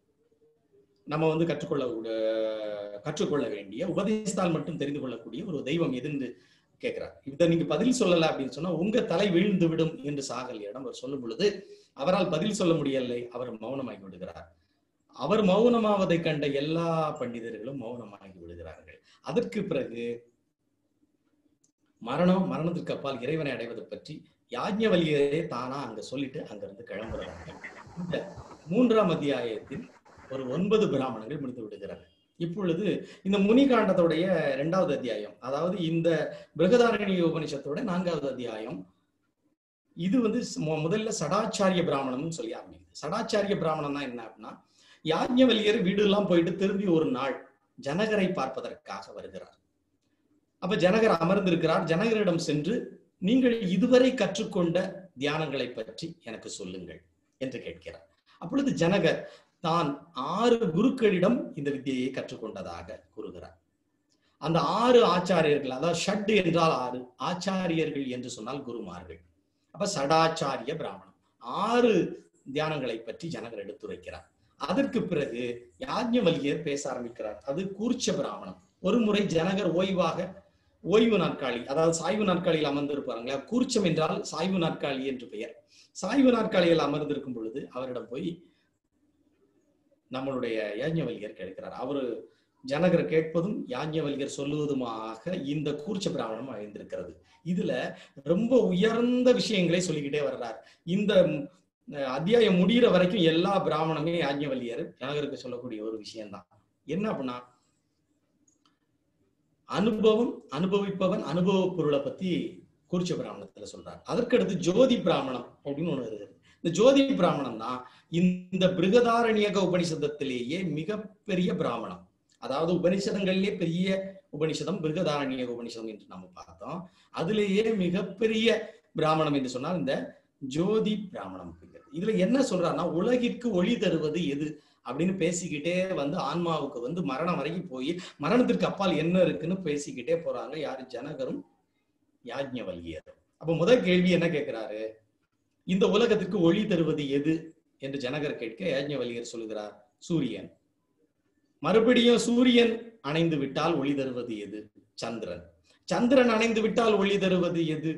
நம்ம வந்து கற்றுக்கொள்ள கற்றுக்கொள்ள வேண்டிய உபதேசத்தால் மட்டும் தெரிந்து கொள்ளக்கூடிய ஒரு தெய்வம் எதுன்னு கேட்கிறார் இதை நீங்க பதில் சொல்லல அப்படின்னு சொன்னா உங்க தலை வீழ்ந்து விடும் என்று சாகலியிடம் அவர் சொல்லும் பொழுது அவரால் பதில் சொல்ல முடியலை அவர் மௌனமாகி விடுகிறார் அவர் மௌனமாவதை கண்ட எல்லா பண்டிதர்களும் மௌனமாகி விடுகிறார்கள் அதற்கு பிறகு மரணம் மரணத்திற்கு அப்பால் இறைவனை அடைவது பற்றி யாஜ்ஞவல்யரே தானா அங்க சொல்லிட்டு அங்கிருந்து கிளம்புறாங்க இந்த மூன்றாம் அத்தியாயத்தில் ஒரு ஒன்பது பிராமணர்கள் முடித்து விடுகிறார்கள் இப்பொழுது இந்த முனிகாண்டத்துடைய இரண்டாவது அத்தியாயம் அதாவது இந்த பிருகதாரண்ய உபனிஷத்தோட நான்காவது அத்தியாயம் இது வந்து மு- முதல்ல சடாச்சாரிய பிராமணம்னு சொல்லி ஆரம்பிக்குது சடாச்சாரிய பிராமணம்னா என்ன அப்படின்னா யாஜ்ஞவல்யர் வீடு எல்லாம் போயிட்டு திரும்பி ஒரு நாள் ஜனகரை பார்ப்பதற்காக வருகிறார் அப்ப ஜனகர் அமர்ந்திருக்கிறார் ஜனகரிடம் சென்று நீங்கள் இதுவரை கற்றுக்கொண்ட தியானங்களை பற்றி எனக்கு சொல்லுங்கள் என்று கேட்கிறார் அப்பொழுது ஜனகர் தான் ஆறு குருக்களிடம் இந்த வித்தியை கற்றுக்கொண்டதாக கூறுகிறார் அந்த ஆறு ஆச்சாரியர்கள் அதாவது ஷட் என்றால் ஆறு ஆச்சாரியர்கள் என்று சொன்னால் குருமார்கள் அப்ப சடாச்சாரிய பிராமணம் ஆறு தியானங்களை பற்றி ஜனகர் எடுத்துரைக்கிறார் அதற்கு பிறகு யாஜ்ஞவல்யர் பேச ஆரம்பிக்கிறார் அது கூர்ச்ச பிராமணம் ஒரு முறை ஜனகர் ஓய்வாக ஓய்வு நாற்காலி அதாவது சாய்வு நாற்காலியில் அமர்ந்திருப்பாங்களா கூர்ச்சம் என்றால் சாய்வு நாற்காலி என்று பெயர் சாய்வு நாற்காலியில் அமர்ந்திருக்கும் பொழுது அவரிடம் போய் நம்மளுடைய யாஜ்ஞவல்யர் கேட்கிறார் அவரு ஜனகர் கேட்பதும் யாஜ்ஞவல்யர் சொல்லுவதுமாக இந்த கூர்ச்ச பிராமணம் அழிந்திருக்கிறது இதுல ரொம்ப உயர்ந்த விஷயங்களை சொல்லிக்கிட்டே வர்றார் இந்த அஹ், அத்தியாயம் முடிகிற வரைக்கும் எல்லா பிராமணமே யாஜ்ஞவல்யர் ஜனகருக்கு சொல்லக்கூடிய ஒரு விஷயம்தான் என்ன அப்படின்னா அனுபவம் அனுபவிப்பவன் அனுபவ பொருளை பத்தி கூர்ச்ச பிராமணத்துல சொல்றார் அதற்கடுத்து ஜோதி பிராமணம் அப்படின்னு ஒண்ணு இருக்குது இந்த ஜோதி பிராமணம் தான் இந்த பிருகதாரண்யக உபனிஷதத்திலேயே மிகப்பெரிய பிராமணம் அதாவது உபனிஷதங்களிலே பெரிய உபனிஷதம் பிருகதாரண்யக உபனிஷதம் என்று நாம பார்த்தோம் அதிலேயே மிகப்பெரிய பிராமணம் என்று சொன்னால் இந்த ஜோதி பிராமணம் அப்படிங்கிறது இதுல என்ன சொல்றாருன்னா உலகிற்கு ஒளி தருவது எது அப்படின்னு பேசிக்கிட்டே வந்து ஆன்மாவுக்கு வந்து மரணம் வரைக்கும் போய் மரணத்திற்கு அப்பால் என்ன இருக்குன்னு பேசிக்கிட்டே போறாங்க யாரு ஜனகரும் யாஜ்ஞவல்கியர் அப்ப முதல் கேள்வி என்ன கேட்கிறாரு இந்த உலகத்திற்கு ஒளி தருவது எது என்று ஜனகர் கேட்க யாஜ்ஞவல்கியர் சொல்லுகிறார் சூரியன் மறுபடியும் சூரியன் அணைந்து விட்டால் ஒளி தருவது எது சந்திரன் சந்திரன் அணைந்து விட்டால் ஒளி தருவது எது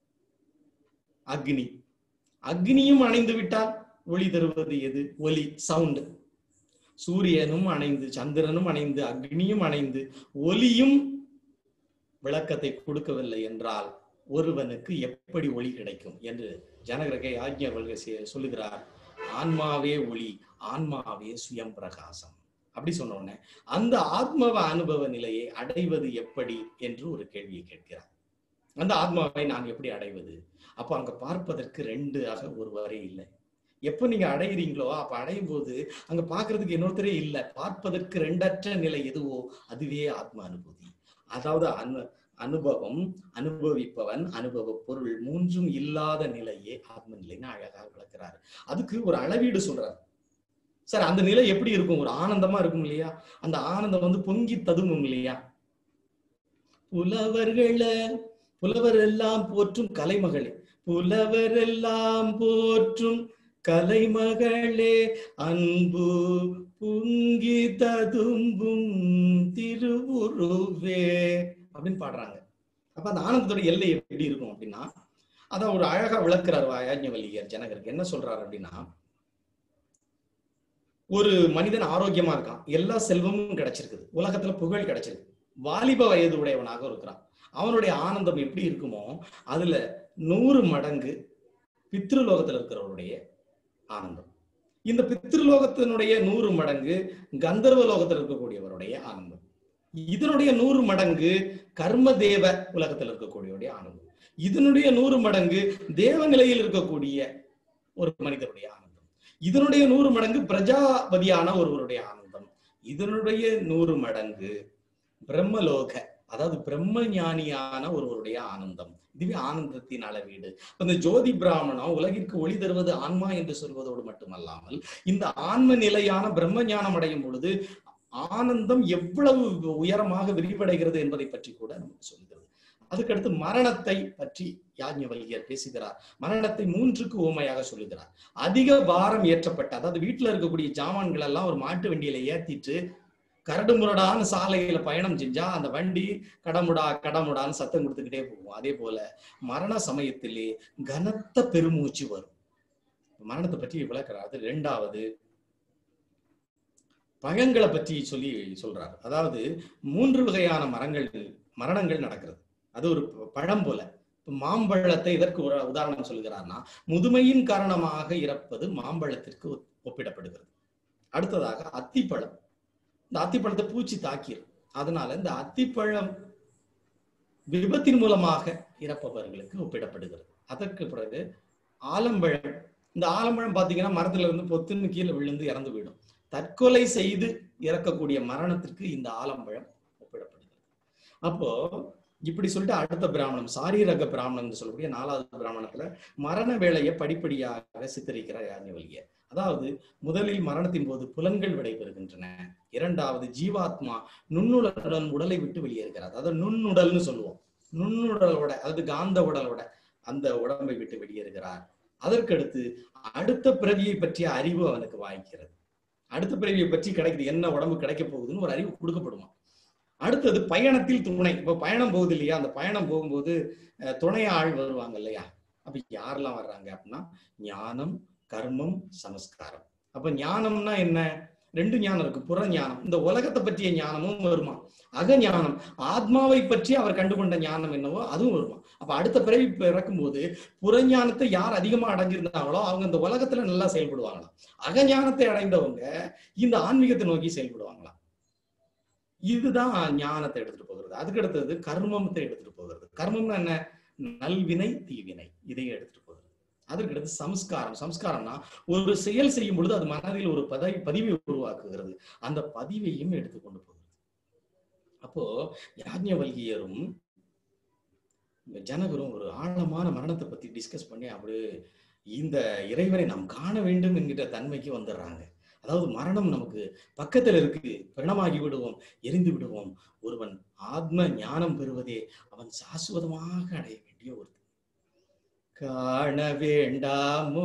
அக்னி அக்னியும் அணைந்து விட்டால் ஒளி தருவது எது ஒலி சவுண்ட் சூரியனும் அணைந்து சந்திரனும் அணைந்து அக்னியும் அணைந்து ஒலியும் விளக்கத்தை கொடுக்கவில்லை என்றால் ஒருவனுக்கு எப்படி ஒளி கிடைக்கும் என்று ஜனகரகை ஆக்ஞர்கள் சொல்லுகிறார் ஆன்மாவே ஒளி ஆன்மாவே சுயம் பிரகாசம் அப்படி சொன்ன உடனே அந்த ஆத்மவ அனுபவ நிலையை அடைவது எப்படி என்று ஒரு கேள்வியை கேட்கிறார் அந்த ஆத்மாவை நான் எப்படி அடைவது அப்ப அங்க பார்ப்பதற்கு ரெண்டு ஆக ஒரு வரை இல்லை எப்ப நீங்க அடைகிறீங்களோ அப்ப அடையும் போது அங்க பாக்குறதுக்கு இன்னொருத்தரே இல்லை பார்ப்பதற்கு ரெண்டற்ற நிலை எதுவோ அதுவே ஆத்ம அனுபூதி அதாவது அனு அனுபவம் அனுபவிப்பவன் அனுபவ பொருள் மூன்றும் இல்லாத நிலையே ஆத்ம நிலைன்னு அழகாக விளக்குறாரு அதுக்கு ஒரு அளவீடு சொல்றாரு சார் அந்த நிலை எப்படி இருக்கும் ஒரு ஆனந்தமா இருக்கும் இல்லையா அந்த ஆனந்தம் வந்து பொங்கி ததும்பும் இல்லையா புலவர்கள புலவர் எல்லாம் போற்றும் கலைமகளே புலவர் எல்லாம் போற்றும் கலைமகளே அன்பு பொங்கி ததும்பும் திருவுருவே அப்படின்னு பாடுறாங்க அப்ப அந்த ஆனந்தத்தோட எல்லை எப்படி இருக்கும் அப்படின்னா அதான் ஒரு அழகா விளக்குறார் யாஜ்ஞவல்லியர் ஜனகருக்கு என்ன சொல்றாரு அப்படின்னா ஒரு மனிதன் ஆரோக்கியமா இருக்கான் எல்லா செல்வமும் கிடைச்சிருக்குது உலகத்துல புகழ் கிடைச்சிருக்கு வாலிப வயது உடையவனாக இருக்கிறான் அவனுடைய ஆனந்தம் எப்படி இருக்குமோ அதுல நூறு மடங்கு பித்ருலோகத்துல இருக்கிறவருடைய ஆனந்தம் இந்த பித்ருலோகத்தினுடைய நூறு மடங்கு கந்தர்வ லோகத்தில் இருக்கக்கூடியவருடைய ஆனந்தம் இதனுடைய நூறு மடங்கு கர்ம தேவ உலகத்தில் இருக்கக்கூடியவருடைய ஆனந்தம் இதனுடைய நூறு மடங்கு தேவ நிலையில் இருக்கக்கூடிய ஒரு மனிதருடைய ஆனந்தம் இதனுடைய நூறு மடங்கு பிரஜாபதியான ஒருவருடைய ஆனந்தம் இதனுடைய நூறு மடங்கு பிரம்மலோக அதாவது பிரம்ம ஞானியான ஒருவருடைய ஆனந்தம் இதுவே ஆனந்தத்தின் அளவீடு இந்த ஜோதி பிராமணம் உலகிற்கு ஒளி தருவது ஆன்மா என்று சொல்வதோடு மட்டுமல்லாமல் இந்த ஆன்ம நிலையான பிரம்ம ஞானம் அடையும் பொழுது ஆனந்தம் எவ்வளவு உயரமாக விரிவடைகிறது என்பதை பற்றி கூட நமக்கு சொல்கிறது அதுக்கடுத்து மரணத்தை பற்றி யாஜ்ஞவல்யர் பேசுகிறார் மரணத்தை மூன்றுக்கு ஊமையாக சொல்லுகிறார் அதிக பாரம் ஏற்றப்பட்ட அதாவது வீட்டுல இருக்கக்கூடிய ஜாமான்கள் எல்லாம் ஒரு மாட்டு வண்டியில ஏத்திட்டு கரடு முரடான சாலையில பயணம் செஞ்சா அந்த வண்டி கடமுடா கடமுடான்னு சத்தம் கொடுத்துக்கிட்டே போகும் அதே போல மரண சமயத்திலே கனத்த பெருமூச்சு வரும் மரணத்தை பற்றி விளக்குறார் அது ரெண்டாவது பழங்களை பற்றி சொல்லி சொல்றாரு அதாவது மூன்று வகையான மரங்கள் மரணங்கள் நடக்கிறது அது ஒரு பழம் போல மாம்பழத்தை இதற்கு ஒரு உதாரணம் சொல்கிறார்னா முதுமையின் காரணமாக இறப்பது மாம்பழத்திற்கு ஒப்பிடப்படுகிறது அடுத்ததாக அத்திப்பழம் இந்த அத்திப்பழத்தை பூச்சி தாக்கிடும் அதனால இந்த அத்திப்பழம் விபத்தின் மூலமாக இறப்பவர்களுக்கு ஒப்பிடப்படுகிறது அதற்கு பிறகு ஆலம்பழம் இந்த ஆலம்பழம் பாத்தீங்கன்னா மரத்துல இருந்து பொத்துன்னு கீழே விழுந்து இறந்து போயிடும் தற்கொலை செய்து இறக்கக்கூடிய மரணத்திற்கு இந்த ஆலம்பழம் ஒப்பிடப்படுகிறது அப்போ இப்படி சொல்லிட்டு அடுத்த பிராமணம் சாரீரக பிராமணம் சொல்லக்கூடிய நாலாவது பிராமணத்துல மரண வேலையை படிப்படியாக சித்தரிக்கிறார் யாஜ்ஞவல்யர் அதாவது முதலில் மரணத்தின் போது புலன்கள் விடைபெறுகின்றன இரண்டாவது ஜீவாத்மா நுண்ணுடலுடன் உடலை விட்டு வெளியேறுகிறார் அதாவது நுண்ணுடல்னு சொல்லுவோம் நுண்ணுடலோட அதாவது காந்த உடலோட அந்த உடம்பை விட்டு வெளியேறுகிறார் அதற்கடுத்து அடுத்த பிறவியை பற்றிய அறிவு அவனுக்கு வாய்க்கிறது அடுத்த பிறவியை பற்றி கிடைக்குது என்ன உடம்பு கிடைக்க போகுதுன்னு ஒரு அறிவு கொடுக்கப்படுமா அடுத்தது பயணத்தில் துணை இப்ப பயணம் போகுது இல்லையா அந்த பயணம் போகும்போது துணை ஆள் வருவாங்க இல்லையா அப்ப யாரெல்லாம் வர்றாங்க அப்படின்னா ஞானம் கர்மம் சமஸ்காரம் அப்ப ஞானம்னா என்ன ரெண்டு ஞானம் இருக்கு புற ஞானம் இந்த உலகத்தை பற்றிய ஞானமும் வருமா அகஞானம் ஆத்மாவை பற்றி அவர் கண்டுகொண்ட ஞானம் என்னவோ அதுவும் வருமா அப்ப அடுத்த பிறவி பிறக்கும்போது புறஞானத்தை யார் அதிகமா அடைஞ்சிருந்தாங்களோ அவங்க இந்த உலகத்துல நல்லா செயல்படுவாங்களாம் அகஞானத்தை அடைந்தவங்க இந்த ஆன்மீகத்தை நோக்கி செயல்படுவாங்களாம் இதுதான் ஞானத்தை எடுத்துட்டு போகிறது அதுக்கு அடுத்தது கர்மத்தை எடுத்துட்டு போகிறது கர்மம்னா என்ன நல்வினை தீவினை இதையும் எடுத்துட்டு போகிறது அதற்கு அடுத்து சம்ஸ்காரம் சம்ஸ்காரம்னா ஒரு செயல் செய்யும் பொழுது அது மனதில் ஒரு பதவி பதிவை உருவாக்குகிறது அந்த பதிவையும் எடுத்துக்கொண்டு போகிறது அப்போ யாஜ்ஞவல்கியரும் ஜனகரும் ஒரு ஆழமான மரணத்தை பத்தி டிஸ்கஸ் பண்ணி அப்படியே இந்த இறைவனை நாம் காண வேண்டும் என்கிற தன்மைக்கு வந்துடுறாங்க அதாவது மரணம் நமக்கு பக்கத்துல இருக்கு பிரணமாகி விடுவோம் எரிந்து விடுவோம் ஒருவன் ஆத்ம ஞானம் பெறுவதே அவன் சாஸ்வதமாக அடைய வேண்டிய ஒரு காண வேண்டாமோ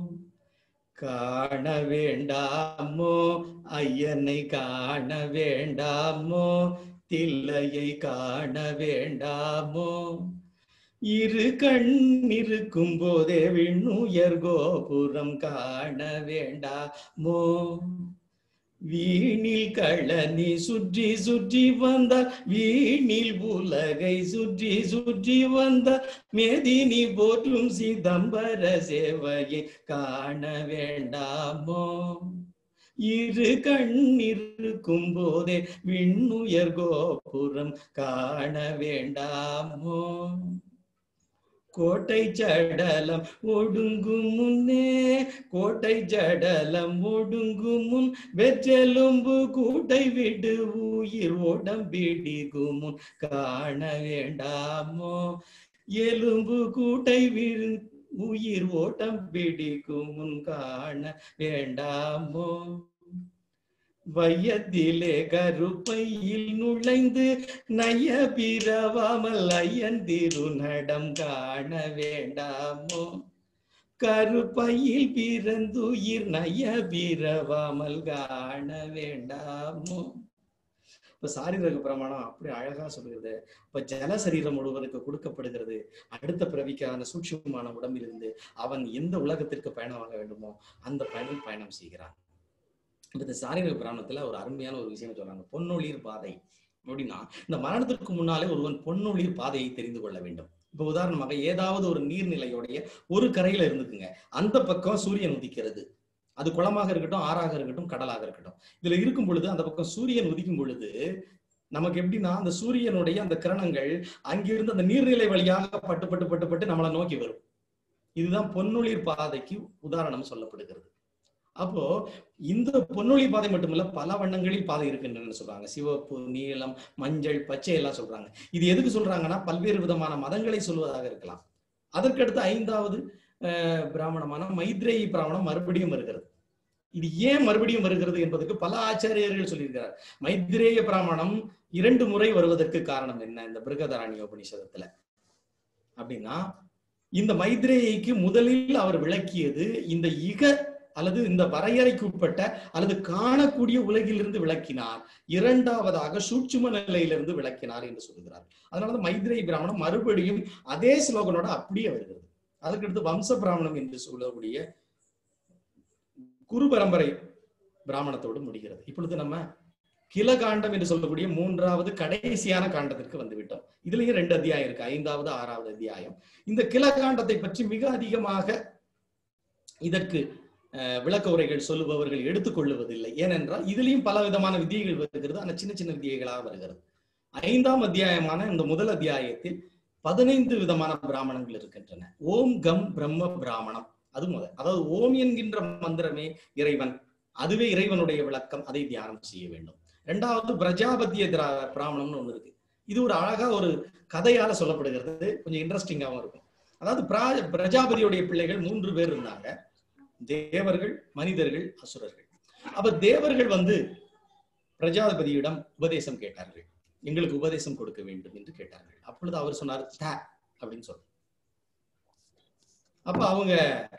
காண வேண்டாமோ ஐயனை காண வேண்டாமோ தில்லையை காண வேண்டாமோ இரு கண் இருக்கும் போதே விண்ணுயர் கோபுரம் காண வேண்டாமோ வீணில் கழனி சுற்றி சுற்றி வந்தால் வீணில் உலகை சுற்றி சுற்றி வந்தால் மேதினி போற்றும் சிதம்பர சேவையை காண வேண்டாமோ இரு கண் இருக்கும் போதே விண்ணுயர் கோபுரம் காண வேண்டாமோ கோட்டை ஜடலம் ஒடுங்கும் முன்னே கோட்டை ஜடலம் ஒடுங்கும் முன் வெற்றெலும்பு கூட்டை விடு உயிர் உடம்பிடிக்கும் முன் காண வேண்டாமோ எலும்பு கூட்டை விடு உயிர் ஓட்டம் பிடிக்கும் முன் காண வேண்டாமோ வையத்திலே கருப்பையில் நுழைந்து நய பிறவாமல் ஐயன் திருநடம் காண வேண்டாமோ கருப்பையில் பிறந்துயிர் நய பிறவாமல் காண வேண்டாமோ இப்ப சாரீரக பிரமாணம் அப்படி அழகா சொல்லுகிறது இப்ப ஜல சரீரம் ஒருவனுக்கு கொடுக்கப்படுகிறது அடுத்த பிறவிக்கான சூட்சமான உடம்பிலிருந்து அவன் எந்த உலகத்திற்கு பயணமாக வேண்டுமோ அந்த பயணம் பயணம் செய்கிறான் இப்ப இந்த சாரீரக பிராணத்துல ஒரு அருமையான ஒரு விஷயம் சொல்றாங்க பொன்னொளிர் பாதை அப்படின்னா இந்த மரணத்திற்கு முன்னாலே ஒருவன் பொன்னொளிர் பாதையை தெரிந்து கொள்ள வேண்டும் இப்ப உதாரணமாக ஏதாவது ஒரு நீர்நிலையோடைய ஒரு கரையில இருந்துக்குங்க அந்த பக்கம் சூரியன் உதிக்கிறது அது குளமாக இருக்கட்டும் ஆறாக இருக்கட்டும் கடலாக இருக்கட்டும் இதுல இருக்கும் பொழுது அந்த பக்கம் சூரியன் உதிக்கும் பொழுது நமக்கு எப்படின்னா அந்த சூரியனுடைய அந்த கிரணங்கள் அங்கிருந்து அந்த நீர்நிலை வழியாக பட்டு பட்டு பட்டு பட்டு நம்மளை நோக்கி வரும் இதுதான் பொன்னொளிர் பாதைக்கு உதாரணம் சொல்லப்படுகிறது அப்போ இந்த பொன்னொழி பாதை மட்டுமல்ல பல வண்ணங்களில் பாதை இருக்கின்றன சொல்றாங்க சிவப்பு நீலம் மஞ்சள் பச்சை எல்லாம் சொல்றாங்க இது எதுக்கு சொல்றாங்கன்னா பல்வேறு விதமான மதங்களை சொல்வதாக இருக்கலாம் அதற்கடுத்து ஐந்தாவது அஹ், பிராமணமான மைத்ரேயி பிராமணம் மறுபடியும் வருகிறது இது ஏன் மறுபடியும் வருகிறது என்பதற்கு பல ஆச்சாரியர்கள் சொல்லியிருக்கிறார் மைத்ரேய பிராமணம் இரண்டு முறை வருவதற்கு காரணம் என்ன இந்த பிருகதாரண்ய உபனிஷதத்துல அப்படின்னா இந்த மைத்ரேயிக்கு முதலில் அவர் விளக்கியது இந்த இக அல்லது இந்த வரையறைக்கு உட்பட்ட அல்லது காணக்கூடிய உலகிலிருந்து விளக்கினார் இரண்டாவதாக சூட்சும நிலையிலிருந்து விளக்கினார் என்று சொல்கிறார் அதனால மைத்ரேயி பிராமணம் மறுபடியும் அதே ஸ்லோகனோட அப்படியே வருகிறது அதுக்கடுத்து வம்ச பிராமணம் என்று சொல்லக்கூடிய குரு பரம்பரை பிராமணத்தோடு முடிகிறது இப்பொழுது நம்ம கிலகாண்டம் என்று சொல்லக்கூடிய மூன்றாவது கடைசியான காண்டத்திற்கு வந்து விட்டோம் இதுலயும் ரெண்டு அத்தியாயம் இருக்கு ஐந்தாவது ஆறாவது அத்தியாயம் இந்த கிலகாண்டத்தை பற்றி மிக அதிகமாக இதற்கு அஹ், விளக்க உரைகள் சொல்லுபவர்கள் எடுத்துக்கொள்ளுவதில்லை ஏனென்றால் இதுலயும் பல விதமான விதிகள் வருகிறது அந்த சின்ன சின்ன விதிகளாக வருகிறது ஐந்தாம் அத்தியாயமான இந்த முதல் அத்தியாயத்தில் பதினைந்து விதமான பிராமணங்கள் இருக்கின்றன ஓம் கம் பிரம்ம பிராமணம் அது முதல் அதாவது ஓம் என்கின்ற மந்திரமே இறைவன் அதுவே இறைவனுடைய விளக்கம் அதை தியானம் செய்ய வேண்டும் இரண்டாவது பிரஜாபத்திய திரா- பிராமணம்னு ஒண்ணு இருக்கு இது ஒரு அழகா ஒரு கதையால சொல்லப்படுகிறது கொஞ்சம் இன்ட்ரெஸ்டிங்காகவும் இருக்கும் அதாவது பிரா- பிரஜாபதியுடைய பிள்ளைகள் மூன்று பேர் இருந்தாங்க தேவர்கள் மனிதர்கள் அசுரர்கள் அப்ப தேவர்கள் வந்து பிரஜாபதியிடம் உபதேசம் கேட்டார்கள் எங்களுக்கு உபதேசம் கொடுக்க வேண்டும் என்று கேட்டார்கள் அப்பொழுது அவர் சொன்னார் த அப்படின்னு சொல்ற அப்ப அவங்க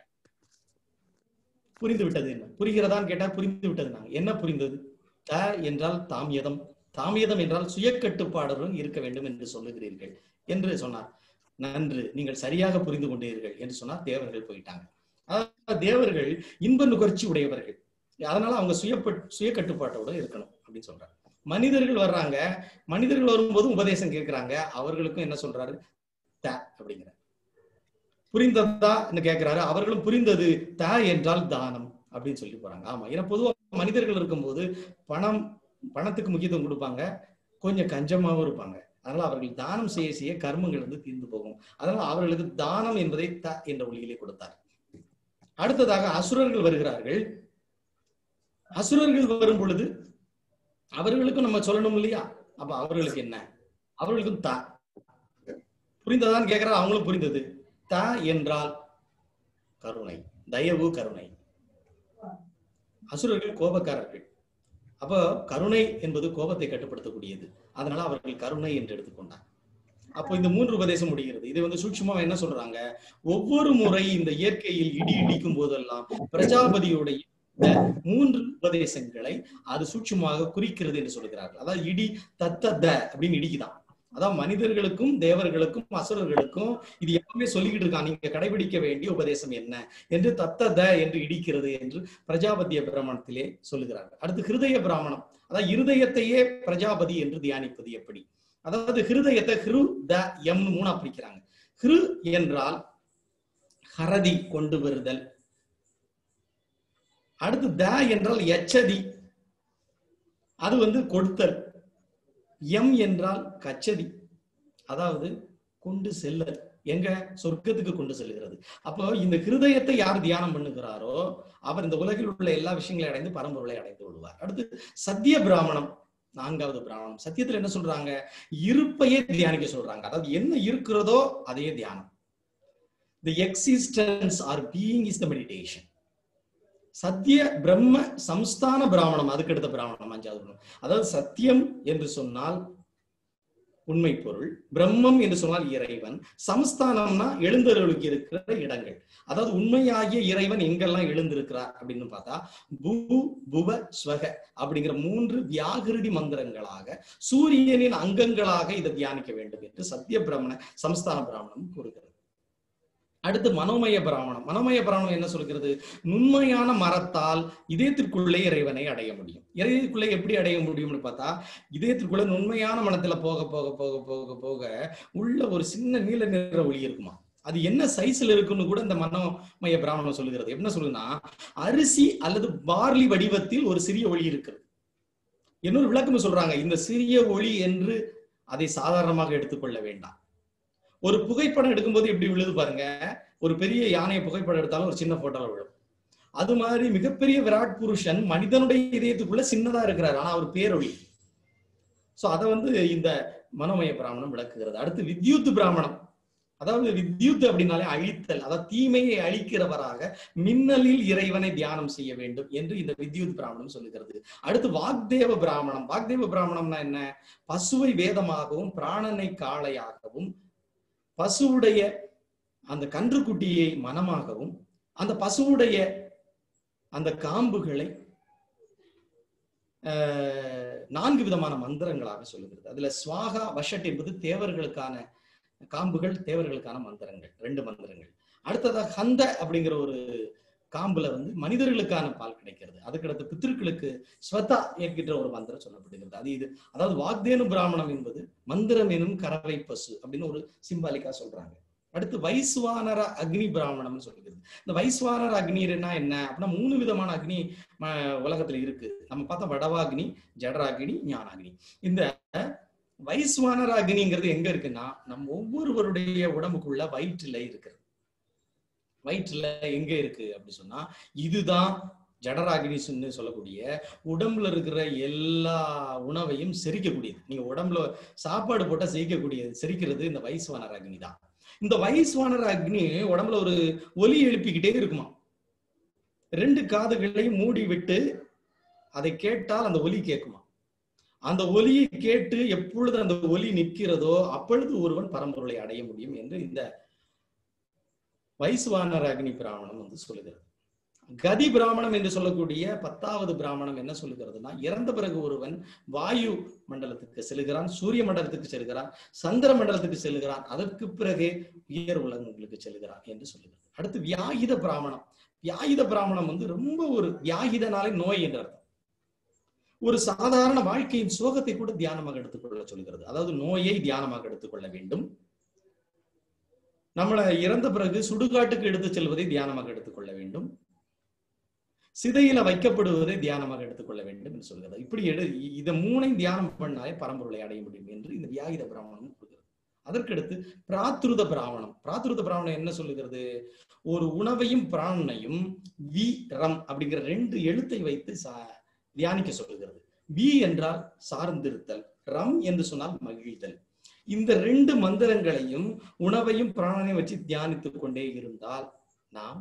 புரிந்து விட்டது என்ன புரிகிறதான்னு கேட்டார் புரிந்து விட்டது நாங்க என்ன புரிந்தது த என்றால் தாமியதம் தாமியதம் என்றால் சுய கட்டுப்பாடுடன் இருக்க வேண்டும் என்று சொல்லுகிறீர்கள் என்று சொன்னார் நன்று நீங்கள் சரியாக புரிந்து கொண்டீர்கள் என்று சொன்னார் தேவர்கள் போயிட்டாங்க அதாவது தேவர்கள் இன்ப நுகர்ச்சி உடையவர்கள் அதனால அவங்க சுய சுய கட்டுப்பாட்டோட இருக்கணும் அப்படின்னு சொல்றாங்க மனிதர்கள் வர்றாங்க மனிதர்கள் வரும்போது உபதேசம் கேட்கிறாங்க அவர்களுக்கும் என்ன சொல்றாரு த அப்படிங்கிற புரிந்ததா கேட்கிறாரு அவர்களும் புரிந்தது த என்றால் தானம் அப்படின்னு சொல்லி போறாங்க ஆமா ஏன்னா பொதுவாக மனிதர்கள் இருக்கும்போது பணம் பணத்துக்கு முக்கியத்துவம் கொடுப்பாங்க கொஞ்சம் கஞ்சமாவும் இருப்பாங்க அதனால அவர்கள் தானம் செய்ய செய்ய கர்மங்கள் வந்து தீர்ந்து போகும் அதனால அவர்களுக்கு தானம் என்பதை த என்ற ஒளியிலே கொடுத்தார் அடுத்ததாக அசுரர்கள் வருகிறார்கள் அசுரர்கள் வரும் பொழுது அவர்களுக்கும் நம்ம சொல்லணும் இல்லையா அப்ப அவர்களுக்கு என்ன அவர்களுக்கும் த புரிந்ததான்னு கேட்கிறார் அவங்களும் புரிந்தது த என்றால் கருணை தயவு கருணை அசுரர்கள் கோபக்காரர்கள் அப்போ கருணை என்பது கோபத்தை கட்டுப்படுத்தக்கூடியது அதனால அவர்கள் கருணை என்று எடுத்துக்கொண்டார் அப்போ இந்த மூன்று உபதேசம் முடிகிறது இது வந்து சூட்சமா என்ன சொல்றாங்க ஒவ்வொரு முறை இந்த இயற்கையில் இடி இடிக்கும் போதெல்லாம் பிரஜாபதியுடைய இந்த மூன்று உபதேசங்களை அது சூட்சமாக குறிக்கிறது என்று சொல்கிறார்கள் அதாவது இடி தத்த த அப்படின்னு இடிக்குதான் அதாவது மனிதர்களுக்கும் தேவர்களுக்கும் அசுரர்களுக்கும் இது எப்பவுமே சொல்லிக்கிட்டு இருக்கான் நீங்க கடைபிடிக்க வேண்டிய உபதேசம் என்ன என்று தத்த த என்று இடிக்கிறது என்று பிரஜாபதிய பிராமணத்திலே சொல்லுகிறார்கள் அடுத்து ஹிருதய பிராமணம் அதாவது இருதயத்தையே பிரஜாபதி என்று தியானிப்பது எப்படி அதாவது ஹிருதயத்தை ஹிரு த எம் மூணா பிரிக்கிறாங்க ஹிரு என்றால் ஹரதி கொண்டு வருதல் அடுத்து த என்றால் எச்சதி அது வந்து கொடுத்தல் எம் என்றால் கச்சதி அதாவது கொண்டு செல்லல் எங்க சொர்க்கத்துக்கு கொண்டு செல்கிறது அப்போ இந்த ஹிருதயத்தை யார் தியானம் பண்ணுகிறாரோ அவர் இந்த உலகில் உள்ள எல்லா விஷயங்களையும் அடைந்து பரம்பொருளை அடைந்து விடுவார் அடுத்து சத்திய பிராமணம் நான்காவது பிராமணம் சத்தியத்துல என்ன சொல்றாங்க இருப்பையே தியானிக்க சொல்றாங்க அதாவது என்ன இருக்கிறதோ அதையே தியானம் the existence or being is the meditation சத்திய பிரம்ம சம்ஸ்தான பிராமணம் அதுக்கு அடுத்த பிராமணம் அஞ்சாவது பிராமணம் அதாவது சத்தியம் என்று சொன்னால் உண்மை பொருள் பிரம்மம் என்று சொன்னால் இறைவன் சம்ஸ்தானம்னா எழுந்தருளுக்கு இருக்கிற இடங்கள் அதாவது உண்மையாகிய இறைவன் எங்கெல்லாம் எழுந்திருக்கிறார் அப்படின்னு பார்த்தா பூ புவ ஸ்வக அப்படிங்கிற மூன்று வியாகிருதி மந்திரங்களாக சூரியனின் அங்கங்களாக இதை தியானிக்க வேண்டும் என்று சத்திய பிராமண சம்ஸ்தான பிராமணம் கூறுகிறது அடுத்து மனோமய பிராமணம் மனோமய பிராமணம் என்ன சொல்கிறது நுண்மையான மரத்தால் இதயத்திற்குள்ளே இறைவனை அடைய முடியும் இதயத்துக்குள்ளே எப்படி அடைய முடியும்னு பார்த்தா இதயத்திற்குள்ள நுண்மையான மனத்துல போக போக போக போக போக உள்ள ஒரு சின்ன நீல நிற ஒளி இருக்குமா அது என்ன சைஸ்ல இருக்குன்னு கூட இந்த மனோமய பிராமணம் சொல்லுகிறது என்ன சொல்லுன்னா அரிசி அல்லது பார்லி வடிவத்தில் ஒரு சிறிய ஒளி இருக்கிறது இன்னொரு விளக்கம் சொல்றாங்க இந்த சிறிய ஒளி என்று அதை சாதாரணமாக எடுத்துக்கொள்ள வேண்டாம் ஒரு புகைப்படம் எடுக்கும்போது எப்படி விழுது பாருங்க ஒரு பெரிய யானையை புகைப்படம் எடுத்தாலும் ஒரு சின்ன போட்டோல விழும் அது மாதிரி மிகப்பெரிய விராட் புருஷன் மனிதனுடைய இதயத்துக்குள்ள சின்னதா இருக்கிறார் ஆனா அவர் பேரொளி சோ அதை வந்து இந்த மனோமய பிராமணம் விளக்குகிறது அடுத்து வித்யுத் பிராமணம் அதாவது வித்யுத் அப்படின்னாலே அழித்தல் அதாவது தீமையை அழிக்கிறவராக மின்னலில் இறைவனை தியானம் செய்ய வேண்டும் என்று இந்த வித்யுத் பிராமணம் சொல்லுகிறது அடுத்து வாக்தேவ பிராமணம் வாக்தேவ பிராமணம்னா என்ன பசுவை வேதமாகவும் பிராணனை காளையாகவும் பசுவுடைய அந்த கன்றுக்குட்டியை மனமாகவும் அந்த பசுவுடைய அந்த காம்புகளை நான்கு விதமான மந்திரங்களாக சொல்லுகிறது அதுல ஸ்வாகா வஷட் என்பது தேவர்களுக்கான காம்புகள் தேவர்களுக்கான மந்திரங்கள் ரெண்டு மந்திரங்கள் அடுத்ததாக ஹந்த அப்படிங்கிற ஒரு காம்புல வந்து மனிதர்களுக்கான பால் கிடைக்கிறது அதுக்கடுத்து பித்திருக்களுக்கு ஸ்வதா என்கின்ற ஒரு மந்திரம் சொல்லப்படுகிறது அது இது அதாவது வாக்தேனு பிராமணம் என்பது மந்திரம் எனும் கறவை பசு அப்படின்னு ஒரு சிம்பாலிக்கா சொல்றாங்க அடுத்து வைஸ்வானர அக்னி பிராமணம்னு சொல்லுகிறது இந்த வைஸ்வானர அக்னினா என்ன அப்படின்னா மூணு விதமான அக்னி உலகத்துல இருக்கு நம்ம பார்த்தா வடவாக்னி ஜடராகினி ஞானாகினி இந்த வைஸ்வானர அக்னிங்கிறது எங்க இருக்குன்னா நம்ம ஒவ்வொருவருடைய உடம்புக்குள்ள வயிற்றுல இருக்கிறது வயிற்றுல எங்க இருக்கு அப்படி சொன்னா இதுதான் ஜடராகினிஸ்ன்னு சொல்லக்கூடிய உடம்புல இருக்கிற எல்லா உணவையும் செரிக்கக்கூடியது நீங்க உடம்புல சாப்பாடு போட்டா செரிக்கக்கூடியது செரிக்கிறது இந்த வைஸ்வானர் அக்னி தான் இந்த வைஸ்வானர் அக்னி உடம்புல ஒரு ஒலி எழுப்பிக்கிட்டே இருக்குமா ரெண்டு காதுகளையும் மூடி விட்டு அதை கேட்டால் அந்த ஒலி கேட்குமா அந்த ஒலியை கேட்டு எப்பொழுது அந்த ஒலி நிற்கிறதோ அப்பொழுது ஒருவன் பரம்பொருளை அடைய முடியும் என்று இந்த வைஸ்வானர் அக்னி பிராமணம் வந்து சொல்லுகிறது கதி பிராமணம் என்று சொல்லக்கூடிய பத்தாவது பிராமணம் என்ன சொல்லுகிறதுனா இறந்த பிறகு ஒருவன் வாயு மண்டலத்துக்கு செல்கிறான் சூரிய மண்டலத்துக்கு செல்கிறான் சந்திர மண்டலத்துக்கு செல்கிறான் அதற்கு பிறகு உயர் உலகங்களுக்கு செல்கிறான் என்று சொல்லுகிறது அடுத்து வியாயுத பிராமணம் வியாகித பிராமணம் வந்து ரொம்ப ஒரு வியாகிதனாலே நோய் என்ற அர்த்தம் ஒரு சாதாரண வாழ்க்கையின் சோகத்தை கூட தியானமாக எடுத்துக்கொள்ள சொல்கிறது அதாவது நோயை தியானமாக எடுத்துக்கொள்ள வேண்டும் நம்மளை இறந்த பிறகு சுடுகாட்டுக்கு எடுத்து செல்வதை தியானமாக எடுத்துக்கொள்ள வேண்டும் சிதையில வைக்கப்படுவதை தியானமாக எடுத்துக்கொள்ள வேண்டும் என்று சொல்கிறது இப்படி எடு இதை மூணையும் தியானம் பண்ணாலே பரம்பொருளை அடைய முடியும் என்று இந்த வியாகித பிராமணம் கொடுக்கிறது அதற்கடுத்து பிராத்ருத பிராமணம் பிராத்ருத பிராமணம் என்ன சொல்லுகிறது ஒரு உணவையும் பிராணனையும் வி ரம் அப்படிங்கிற ரெண்டு எழுத்தை வைத்து சா- தியானிக்க சொல்லுகிறது வி என்றால் சார்ந்திருத்தல் ரம் என்று சொன்னால் மகிழ்தல் இந்த ரெண்டு மந்திரங்களையும் உணவையும் பிராணனையும் வச்சு தியானித்துக் கொண்டே இருந்தால் நாம்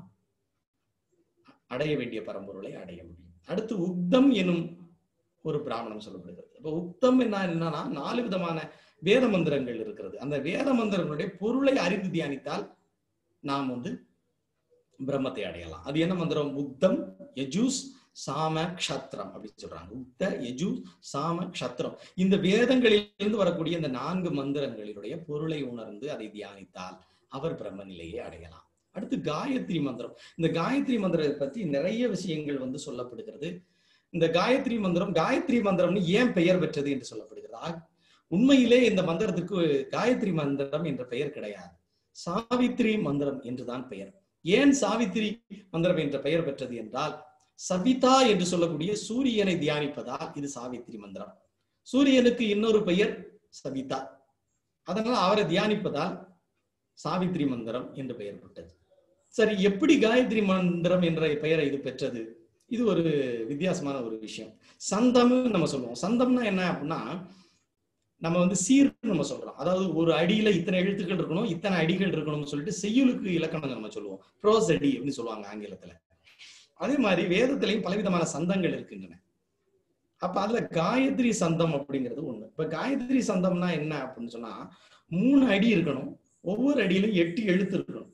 அடைய வேண்டிய பரம்பொருளை அடைய முடியும் அடுத்து உக்தம் எனும் ஒரு பிராமணம் சொல்லப்படுகிறது அப்ப உக்தம் என்ன என்னன்னா நாலு விதமான வேத மந்திரங்கள் இருக்கிறது அந்த வேத மந்திரங்களுடைய பொருளை அறிந்து தியானித்தால் நாம் வந்து பிரம்மத்தை அடையலாம் அது என்ன மந்திரம் உக்தம் யஜூஸ் சாம க்ஷத்ரம் அப்படின்னு சொல்றாங்க உக்த யஜு சாம க்ஷத்ரம் இந்த வேதங்களிலிருந்து வரக்கூடிய இந்த நான்கு மந்திரங்களினுடைய பொருளை உணர்ந்து அதை தியானித்தால் அவர் பிரம்ம நிலையை அடையலாம் அடுத்து காயத்ரி மந்திரம் இந்த காயத்ரி மந்திரத்தை பத்தி நிறைய விஷயங்கள் வந்து சொல்லப்படுகிறது இந்த காயத்ரி மந்திரம் காயத்ரி மந்திரம்னு ஏன் பெயர் பெற்றது என்று சொல்லப்படுகிறது ஆ- உண்மையிலே இந்த மந்திரத்துக்கு காயத்ரி மந்திரம் என்ற பெயர் கிடையாது சாவித்ரி மந்திரம் என்றுதான் பெயர் ஏன் சாவித்ரி மந்திரம் என்ற பெயர் பெற்றது என்றால் சவிதா என்று சொல்லக்கூடிய சூரியனை தியானிப்பதால் இது சாவித்ரி மந்திரம் சூரியனுக்கு இன்னொரு பெயர் சவிதா அதனால அவரை தியானிப்பதால் சாவித்ரி மந்திரம் என்று பெயர் பெற்றது சரி எப்படி காயத்ரி மந்திரம் என்ற பெயரை இது பெற்றது இது ஒரு வித்தியாசமான ஒரு விஷயம் சந்தம் நம்ம சொல்லுவோம் சந்தம்னா என்ன அப்படின்னா நம்ம வந்து சீர் நம்ம சொல்றோம் அதாவது ஒரு அடியில இத்தனை எழுத்துக்கள் இருக்கணும் இத்தனை அடிகள் இருக்கணும்னு சொல்லிட்டு செய்யுளுக்கு இலக்கணம் நம்ம சொல்லுவோம் ப்ரோஸ் அடி அப்படின்னு சொல்லுவாங்க ஆங்கிலத்துல அதே மாதிரி வேதத்திலையும் பலவிதமான சந்தங்கள் இருக்கின்றன அப்ப அதுல காயத்ரி சந்தம் அப்படிங்கிறது ஒண்ணு இப்ப காயத்ரி சந்தம்னா என்ன அப்படின்னு சொன்னா மூணு அடி இருக்கணும் ஒவ்வொரு அடியிலும் எட்டு எழுத்து இருக்கணும்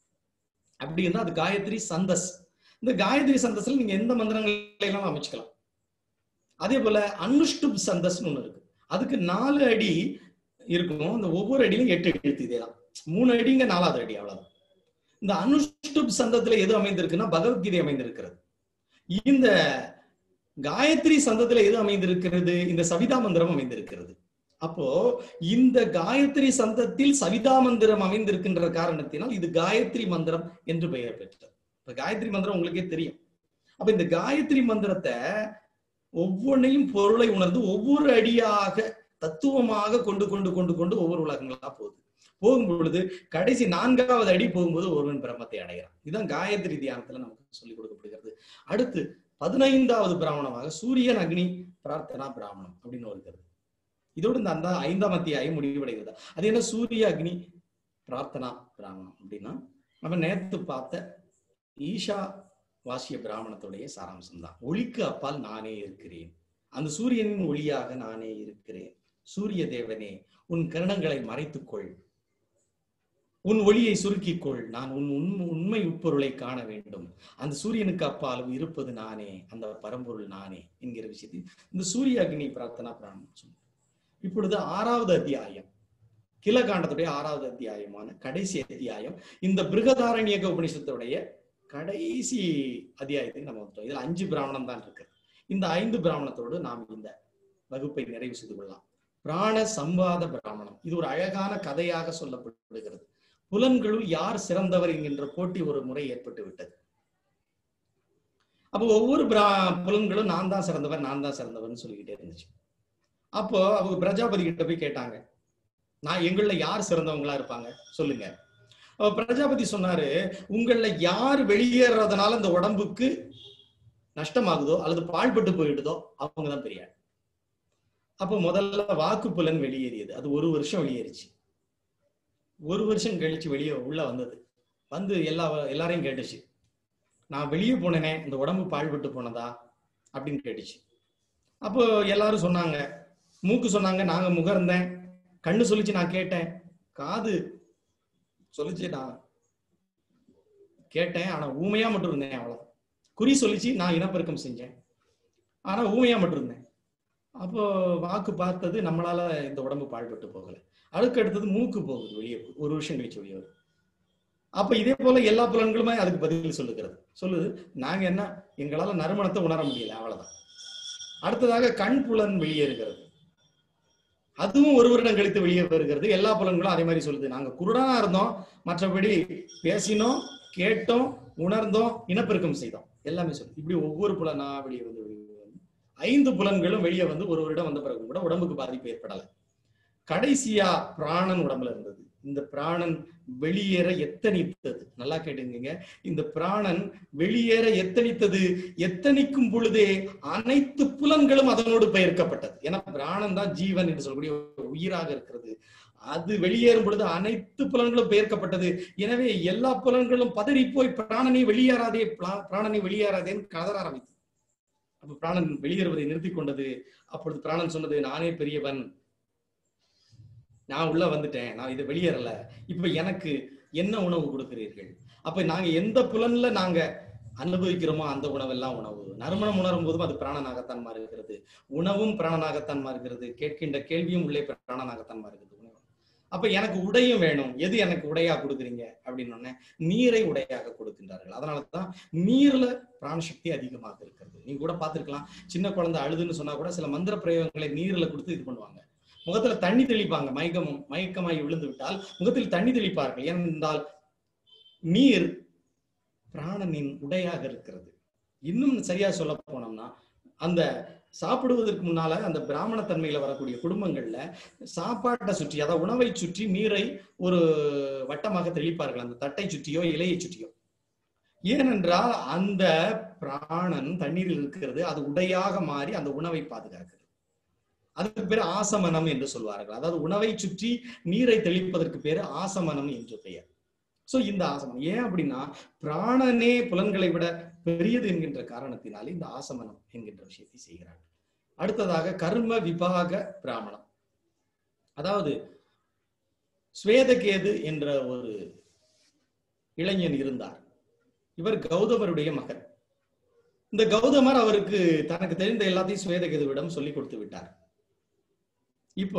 அப்படி இருந்தா அது காயத்ரி சந்தஸ் இந்த காயத்ரி சந்தஸ்ல நீங்க எந்த மந்திரங்களை எல்லாம் அமைச்சுக்கலாம் அதே போல அனுஷ்டுப் சந்தஸ்னு ஒண்ணு இருக்கு அதுக்கு நாலு அடி இருக்கும் இந்த ஒவ்வொரு அடியிலும் எட்டு எழுத்து இதேதான் மூணு அடிங்க நாலாவது அடி அவ்வளவுதான் இந்த அனுஷ்டுப் சந்தத்துல எது அமைந்திருக்குன்னா பகவத்கீதை அமைந்திருக்கிறது இந்த காயத்ரி சந்தத்துல எது அமைந்திருக்கிறது இந்த சவிதா மந்திரம் அமைந்திருக்கிறது அப்போ இந்த காயத்ரி சந்தத்தில் சவிதா மந்திரம் அமைந்திருக்கின்ற காரணத்தினால் இது காயத்ரி மந்திரம் என்று பெயர் பெற்றது இப்ப காயத்ரி மந்திரம் உங்களுக்கே தெரியும் அப்ப இந்த காயத்ரி மந்திரத்தை ஒவ்வொன்றையும் பொருளை உணர்ந்து ஒவ்வொரு அடியாக தத்துவமாக கொண்டு கொண்டு கொண்டு கொண்டு ஒவ்வொரு உலகங்களா போகுது போகும் பொழுது கடைசி நான்காவது அடி போகும்போது ஒருவன் பிரம்மத்தை அடைகிறான் இதுதான் காயத்ரி தியானத்துல நமக்கு சொல்லிக் கொடுக்கப்படுகிறது அடுத்து பதினைந்தாவது பிராமணமாக சூரியன் அக்னி பிரார்த்தனா பிராமணம் அப்படின்னு இருக்கிறது இதோடு இந்த அந்த ஐந்தாம் அத்தியாயம் முடிவடைகிறது அது என்ன சூரிய அக்னி பிரார்த்தனா பிராமணம் அப்படின்னா நம்ம நேத்து பார்த்த ஈஷா வாசிய பிராமணத்துடைய சாராம்சம் தான் ஒளிக்கு அப்பால் நானே இருக்கிறேன் அந்த சூரியனின் ஒளியாக நானே இருக்கிறேன் சூரிய தேவனே உன் கரணங்களை மறைத்துக்கொள் உன் ஒளியை சுருக்கிக்கொள் நான் உன் உண்மை உண்மை உட்பொருளை காண வேண்டும் அந்த சூரியனுக்கு அப்பாலும் இருப்பது நானே அந்த பரம்பொருள் நானே என்கிற விஷயத்தில் இந்த சூரிய அக்னி பிரார்த்தனா பிராமணம் சொல்லுங்க இப்பொழுது ஆறாவது அத்தியாயம் கிலகாண்டத்துடைய ஆறாவது அத்தியாயமான கடைசி அத்தியாயம் இந்த பிருகதாரண்யக உபனிஷத்துடைய கடைசி அத்தியாயத்துக்கு நம்ம வந்துட்டோம் இதுல அஞ்சு பிராமணம் தான் இருக்கு இந்த ஐந்து பிராமணத்தோடு நாம் இந்த வகுப்பை நிறைவு செய்து கொள்ளலாம் பிராண சம்வாத பிராமணம் இது ஒரு அழகான கதையாக சொல்லப்படுகிறது புலன்களுள் யார் சிறந்தவர் என்கின்ற போட்டி ஒரு முறை ஏற்பட்டு விட்டது அப்போ ஒவ்வொரு பிரா புலன்களும் நான் தான் சிறந்தவர் நான் தான் சிறந்தவர்னு சொல்லிக்கிட்டே இருந்துச்சு அப்போ அவங்க பிரஜாபதி கிட்ட போய் கேட்டாங்க நான் எங்களில் யார் சிறந்தவங்களா இருப்பாங்க சொல்லுங்க அப்ப பிரஜாபதி சொன்னாரு உங்கள யார் வெளியேறதுனால இந்த உடம்புக்கு நஷ்டமாகுதோ அல்லது பாழ்பட்டு போயிடுதோ அவங்க தான் பெரிய ஆள். அப்போ முதல்ல வாக்கு புலன் வெளியேறியது அது ஒரு வருஷம் வெளியேறிச்சு ஒரு வருஷம் கழிச்சு வெளியே உள்ள வந்தது வந்து எல்லா எல்லாரையும் கேட்டுச்சு நான் வெளியே போனேனே இந்த உடம்பு பாழ்பட்டு போனதா அப்படின்னு கேட்டுச்சு அப்போ எல்லாரும் சொன்னாங்க மூக்கு சொன்னாங்க நாங்க முகர்ந்தேன் கண்ணு சொல்லிச்சு நான் கேட்டேன் காது சொல்லிச்சு நான் கேட்டேன் ஆனா ஊமையா மட்டும் இருந்தேன் அவ்வளவுதான் குறி சொல்லிச்சு நான் இனப்பெருக்கம் செஞ்சேன் ஆனா ஊமையா மட்டும் இருந்தேன் அப்போ வாக்கு பார்த்தது நம்மளால இந்த உடம்பு பாழ்பட்டு போகல அதுக்கு அடுத்தது மூக்கு போகுது வெளியே ஒரு வருஷம் கழிச்சு வெளியே வருது அப்ப இதே போல எல்லா புலன்களுமே அதுக்கு பதில் சொல்லுகிறது சொல்லுது நாங்க என்ன எங்களால நறுமணத்தை உணர முடியல அவ்வளவுதான் அடுத்ததாக கண் புலன் வெளியேறுகிறது அதுவும் ஒரு வருடம் கழித்து வெளியே வருகிறது எல்லா புலன்களும் அதே மாதிரி சொல்லுது நாங்க குருடனா இருந்தோம் மற்றபடி பேசினோம் கேட்டோம் உணர்ந்தோம் இனப்பெருக்கம் செய்தோம் எல்லாமே சொல்லுது இப்படி ஒவ்வொரு புலனா வெளியே வந்து வெளியே வந்து ஐந்து புலன்களும் வெளியே வந்து ஒரு வருடம் வந்த பிறகு கூட உடம்புக்கு பாதிப்பு ஏற்படல கடைசியா பிராணன் உடம்புல இருந்தது இந்த பிராணன் வெளியேற எத்தனித்தது நல்லா கேட்டுங்க இந்த பிராணன் வெளியேற எத்தனித்தது எத்தனிக்கும் பொழுதே அனைத்து புலன்களும் அதனோடு பெயர்க்கப்பட்டது ஏன்னா பிராணன் தான் ஜீவன் என்று சொல்லக்கூடிய ஒரு உயிராக இருக்கிறது அது வெளியேறும் பொழுது அனைத்து புலன்களும் பெயர்க்கப்பட்டது எனவே எல்லா புலன்களும் பதறி போய் பிராணனை வெளியேறாதே பிளா- பிராணனை வெளியேறாதேன்னு கதற ஆரம்பித்தது அப்ப பிராணன் வெளியேறுவதை நிறுத்திக் கொண்டது அப்பொழுது பிராணன் சொன்னது நானே பெரியவன் நான் உள்ள வந்துட்டேன் நான் இது வெளியேறல இப்ப எனக்கு என்ன உணவு கொடுக்கிறீர்கள் அப்ப நாங்க எந்த புலன்ல நாங்க அனுபவிக்கிறோமோ அந்த உணவெல்லாம் உணவு நறுமணம் உணரும் போதும் அது பிராணனாகத்தான் மாறுகிறது உணவும் பிராணனாகத்தான் மாறுகிறது கேட்கின்ற கேள்வியும் உள்ளே பிராணனாகத்தான் மாறுகிறது உணவு அப்ப எனக்கு உடையும் வேணும் எது எனக்கு உடையா கொடுக்குறீங்க அப்படின்னு உடனே நீரை உடையாக கொடுக்கின்றார்கள் அதனாலதான் நீர்ல பிராணசக்தி அதிகமாக இருக்கிறது நீங்க கூட பார்த்திருக்கலாம் சின்ன குழந்தை அழுதுன்னு சொன்னா கூட சில மந்திர பிரயோகங்களை நீர்ல கொடுத்து இது பண்ணுவாங்க முகத்துல தண்ணி தெளிப்பாங்க மயக்கம் மயக்கமாகி விழுந்து விட்டால் முகத்தில் தண்ணி தெளிப்பார்கள் ஏனென்றால் நீர் பிராணனின் உடையாக இருக்கிறது இன்னும் சரியா சொல்ல போனோம்னா அந்த சாப்பிடுவதற்கு முன்னால அந்த பிராமண தன்மையில வரக்கூடிய குடும்பங்கள்ல சாப்பாட்டை சுற்றி அதாவது உணவை சுற்றி நீரை ஒரு வட்டமாக தெளிப்பார்கள் அந்த தட்டை சுற்றியோ இலையை சுற்றியோ ஏனென்றால் அந்த பிராணன் தண்ணீரில் இருக்கிறது அது உடையாக மாறி அந்த உணவை பாதுகாக்கிறது அதுக்கு பேர் ஆசமனம் என்று சொல்வார்கள் அதாவது உணவை சுற்றி நீரை தெளிப்பதற்கு பேரு ஆசமனம் என்று பெயர் சோ இந்த ஆசமனம் ஏன் அப்படின்னா பிராணனே புலன்களை விட பெரியது என்கின்ற காரணத்தினாலே இந்த ஆசமனம் என்கின்ற விஷயத்தை செய்கிறார் அடுத்ததாக கர்ம விபாக பிராமணம் அதாவது ஸ்வேதகேது என்ற ஒரு இளைஞன் இருந்தார் இவர் கௌதமருடைய மகன் இந்த கௌதமர் அவருக்கு தனக்கு தெரிந்த எல்லாத்தையும் ஸ்வேதகேதுவிடம் சொல்லி கொடுத்து விட்டார் இப்போ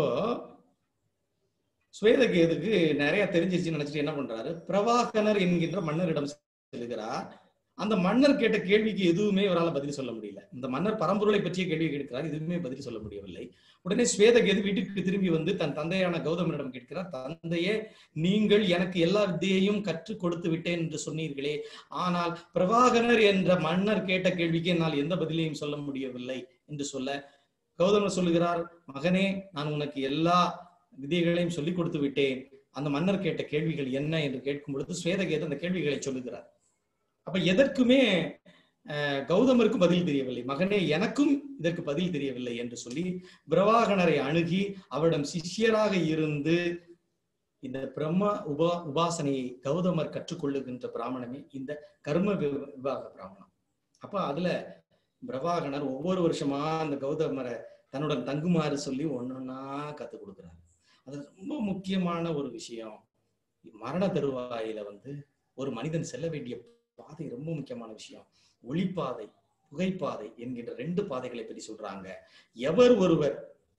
ஸ்வேதகேதுக்கு நிறைய தெரிஞ்சிருச்சுன்னு நினைச்சிட்டு என்ன பண்றாரு பிரவாகனர் என்கின்ற மன்னரிடம் செல்கிறார் அந்த மன்னர் கேட்ட கேள்விக்கு எதுவுமே இவரால் பதில் சொல்ல முடியல இந்த மன்னர் பரம்பொருளை பற்றிய கேள்வி கேட்கிறார் எதுவுமே பதில் சொல்ல முடியவில்லை உடனே ஸ்வேதகேது வீட்டுக்கு திரும்பி வந்து தன் தந்தையான கௌதமனிடம் கேட்கிறார் தந்தையே நீங்கள் எனக்கு எல்லா வித்தையையும் கற்றுக் கொடுத்து விட்டேன் என்று சொன்னீர்களே ஆனால் பிரபாகரர் என்ற மன்னர் கேட்ட கேள்விக்கு என்னால் எந்த பதிலையும் சொல்ல முடியவில்லை என்று சொல்ல கௌதமர் சொல்லுகிறார் மகனே நான் உனக்கு எல்லா விதிகளையும் சொல்லிக் கொடுத்து விட்டேன் அந்த மன்னர் கேட்ட கேள்விகள் என்ன என்று கேட்கும் பொழுது ஸ்வேதகேது அந்த கேள்விகளை சொல்லுகிறார் அப்ப எதற்குமே அஹ், கௌதமருக்கு பதில் தெரியவில்லை மகனே எனக்கும் இதற்கு பதில் தெரியவில்லை என்று சொல்லி பிரவாகனரை அணுகி அவரிடம் சிஷ்யராக இருந்து இந்த பிரம்ம உபா உபாசனையை கௌதமர் கற்றுக்கொள்ளுகின்ற பிராமணமே இந்த கர்ம வி- விபாக பிராமணம் அப்ப அதுல பிரபாகனர் ஒவ்வொரு வருஷமா அந்த கௌதமரை தன்னுடன் தங்குமாறு சொல்லி ஒன்னொன்னா கத்துக் கொடுக்குறாரு அது ரொம்ப முக்கியமான ஒரு விஷயம் மரண தருவாயில வந்து ஒரு மனிதன் செல்ல வேண்டிய பாதை ரொம்ப முக்கியமான விஷயம் ஒளிப்பாதை புகைப்பாதை என்கின்ற ரெண்டு பாதைகளை பற்றி சொல்றாங்க எவர் ஒருவர்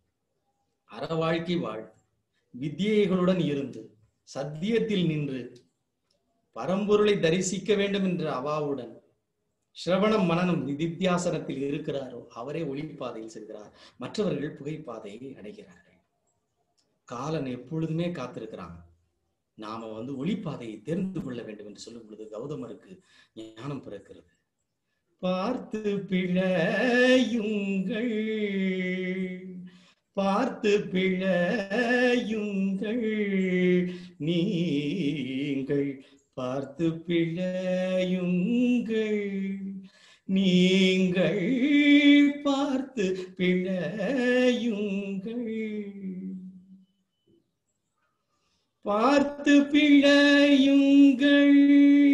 அற வாழ்க்கை வாழ் வித்தியைகளுடன் இருந்து சத்தியத்தில் நின்று பரம்பொருளை தரிசிக்க வேண்டும் என்ற அவாவுடன் சிரவணம் மனனம் நிதித்தியாசனத்தில் இருக்கிறாரோ அவரே ஒளிப்பாதையில் செல்கிறார் மற்றவர்கள் புகைப்பாதையை அடைகிறார்கள் காலன் எப்பொழுதுமே காத்திருக்கிறான் நாம வந்து ஒளிப்பாதையை தெரிந்து கொள்ள வேண்டும் என்று சொல்லும் பொழுது கௌதமருக்கு ஞானம் பிறக்கிறது பார்த்து பிழையுங்கள் பார்த்து பிழையுங்கள் நீங்கள் பார்த்து பிழையுங்கள் நீங்கள் பார்த்து பிழையுங்கள் பார்த்து பிழையுங்கள்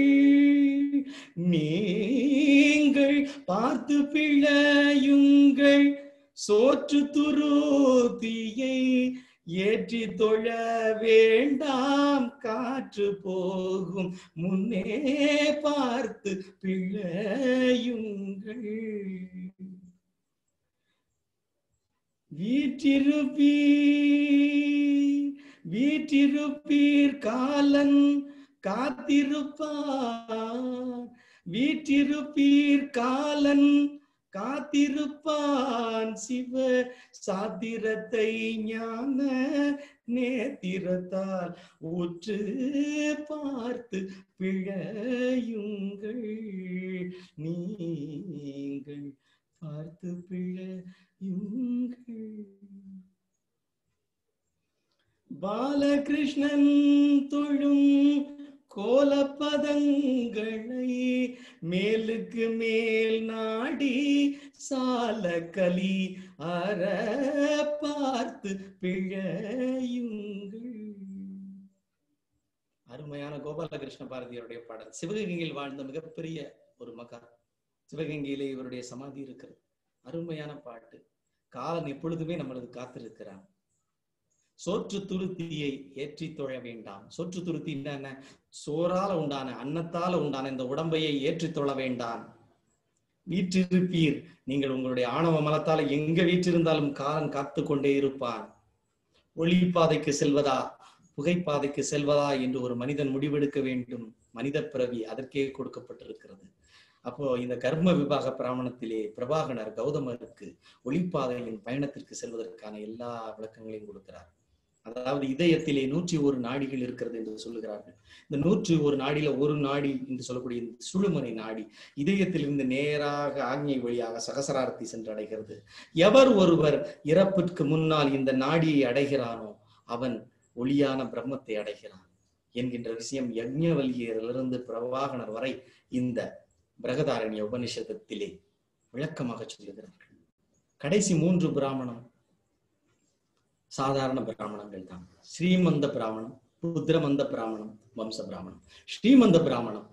நீங்கள் பார்த்து பிழையுங்கள் சோற்று துருத்தியை ஏற்றி தொழ வேண்டாம் காற்று போகும் முன்னே பார்த்து பிழையுங்கள் வீற்றிருப்பீர் வீற்றிருப்பீர் காலன் காத்திருப்பான் வீற்றிருப்பீர் காலன் காத்திருப்பான் சிவ சாத்திரத்தை ஞான நேத்திரத்தால் உற்று பார்த்து பிழையுங்கள் நீங்கள் பார்த்து பிழையுங்கள் பாலகிருஷ்ணன் தொழும் கோலப்பதங்களை மேலுக்கு மேல் நாடி சால கலி அற பார்த்து பிழையுங்கள் அருமையான கோபாலகிருஷ்ண பாரதியருடைய பாடல் சிவகங்கையில் வாழ்ந்த மிகப்பெரிய ஒரு மகா சிவகங்கையிலே இவருடைய சமாதி இருக்கிறது அருமையான பாட்டு காலன் எப்பொழுதுமே நம்மளது காத்திருக்கிறான் சோற்று துருத்தியை ஏற்றி தொழ வேண்டாம் சோற்று துருத்தி என்ன சோறால உண்டான அன்னத்தால உண்டான இந்த உடம்பையை ஏற்றி தொழ வேண்டாம் வீற்றிருப்பீர் நீங்கள் உங்களுடைய ஆணவ மலத்தால எங்க வீற்றிருந்தாலும் காலன் காத்து கொண்டே இருப்பான் ஒளிப்பாதைக்கு செல்வதா புகைப்பாதைக்கு செல்வதா என்று ஒரு மனிதன் முடிவெடுக்க வேண்டும் மனித பிறவி அதற்கே கொடுக்கப்பட்டிருக்கிறது அப்போ இந்த கர்ம விபாக பிராமணத்திலே பிரபாகனர் கௌதமருக்கு ஒளிப்பாதையின் பயணத்திற்கு செல்வதற்கான எல்லா விளக்கங்களையும் கொடுக்கிறார் அதாவது இதயத்திலே நூற்றி ஒரு நாடிகள் இருக்கிறது என்று சொல்லுகிறார்கள் இந்த நூற்றி ஒரு நாடியில ஒரு நாடி என்று சொல்லக்கூடிய இந்த சுழுமனை நாடி இதயத்திலிருந்து நேராக ஆக்ஞை வழியாக சகசராரத்தை சென்று அடைகிறது எவர் ஒருவர் இறப்பிற்கு முன்னால் இந்த நாடியை அடைகிறானோ அவன் ஒளியான பிரம்மத்தை அடைகிறான் என்கின்ற விஷயம் யஜ்ஞவல்லியரிலிருந்து பிரவாகனர் வரை இந்த பிரகதாரண்ய உபனிஷதத்திலே விளக்கமாக சொல்லுகிறார்கள் கடைசி மூன்று பிராமணம் சாதாரண பிராமணங்கள் தான் ஸ்ரீமந்த பிராமணம் புத்திரமந்த பிராமணம் வம்ச பிராமணம் ஸ்ரீமந்த பிராமணம்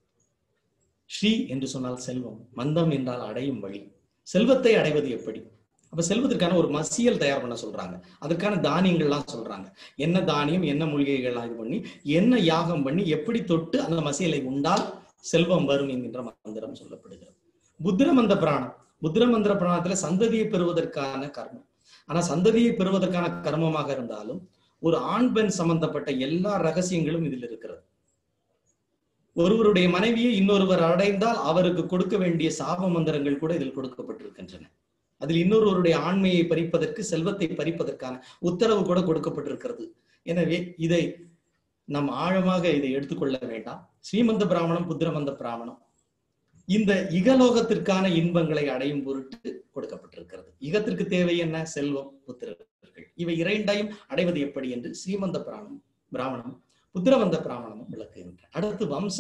ஸ்ரீ என்று சொன்னால் செல்வம் மந்தம் என்றால் அடையும் வழி செல்வத்தை அடைவது எப்படி அப்ப செல்வதற்கான ஒரு மசியல் தயார் பண்ண சொல்றாங்க அதற்கான தானியங்கள்லாம் சொல்றாங்க என்ன தானியம் என்ன மூலிகைகள்லாம் இது பண்ணி என்ன யாகம் பண்ணி எப்படி தொட்டு அந்த மசியலை உண்டால் செல்வம் வரும் என்கின்ற மந்திரம் சொல்லப்படுகிறது புத்திரமந்த பிராணம் புத்திரமந்திர பிராணத்துல சந்ததியை பெறுவதற்கான கர்மம் ஆனா சந்ததியை பெறுவதற்கான கர்மமாக இருந்தாலும் ஒரு ஆண் பெண் சம்பந்தப்பட்ட எல்லா ரகசியங்களும் இதில் இருக்கிறது ஒருவருடைய மனைவியை இன்னொருவர் அடைந்தால் அவருக்கு கொடுக்க வேண்டிய சாப மந்திரங்கள் கூட இதில் கொடுக்கப்பட்டிருக்கின்றன அதில் இன்னொருவருடைய ஆண்மையை பறிப்பதற்கு செல்வத்தை பறிப்பதற்கான உத்தரவு கூட கொடுக்கப்பட்டிருக்கிறது எனவே இதை நாம் ஆழமாக இதை எடுத்துக்கொள்ள வேண்டாம் ஸ்ரீமந்த பிராமணம் புத்திரமந்த பிராமணம் இந்த இகலோகத்திற்கான இன்பங்களை அடையும் பொருட்டு கொடுக்கப்பட்டிருக்கிறது இகத்திற்கு தேவை என்ன செல்வம் புத்திரர்கள் இவை இரண்டையும் அடைவது எப்படி என்று ஸ்ரீமந்த பிராணம் பிராமணம் புத்திரவந்த பிராமணமும் விளக்குகின்ற அடுத்து வம்ச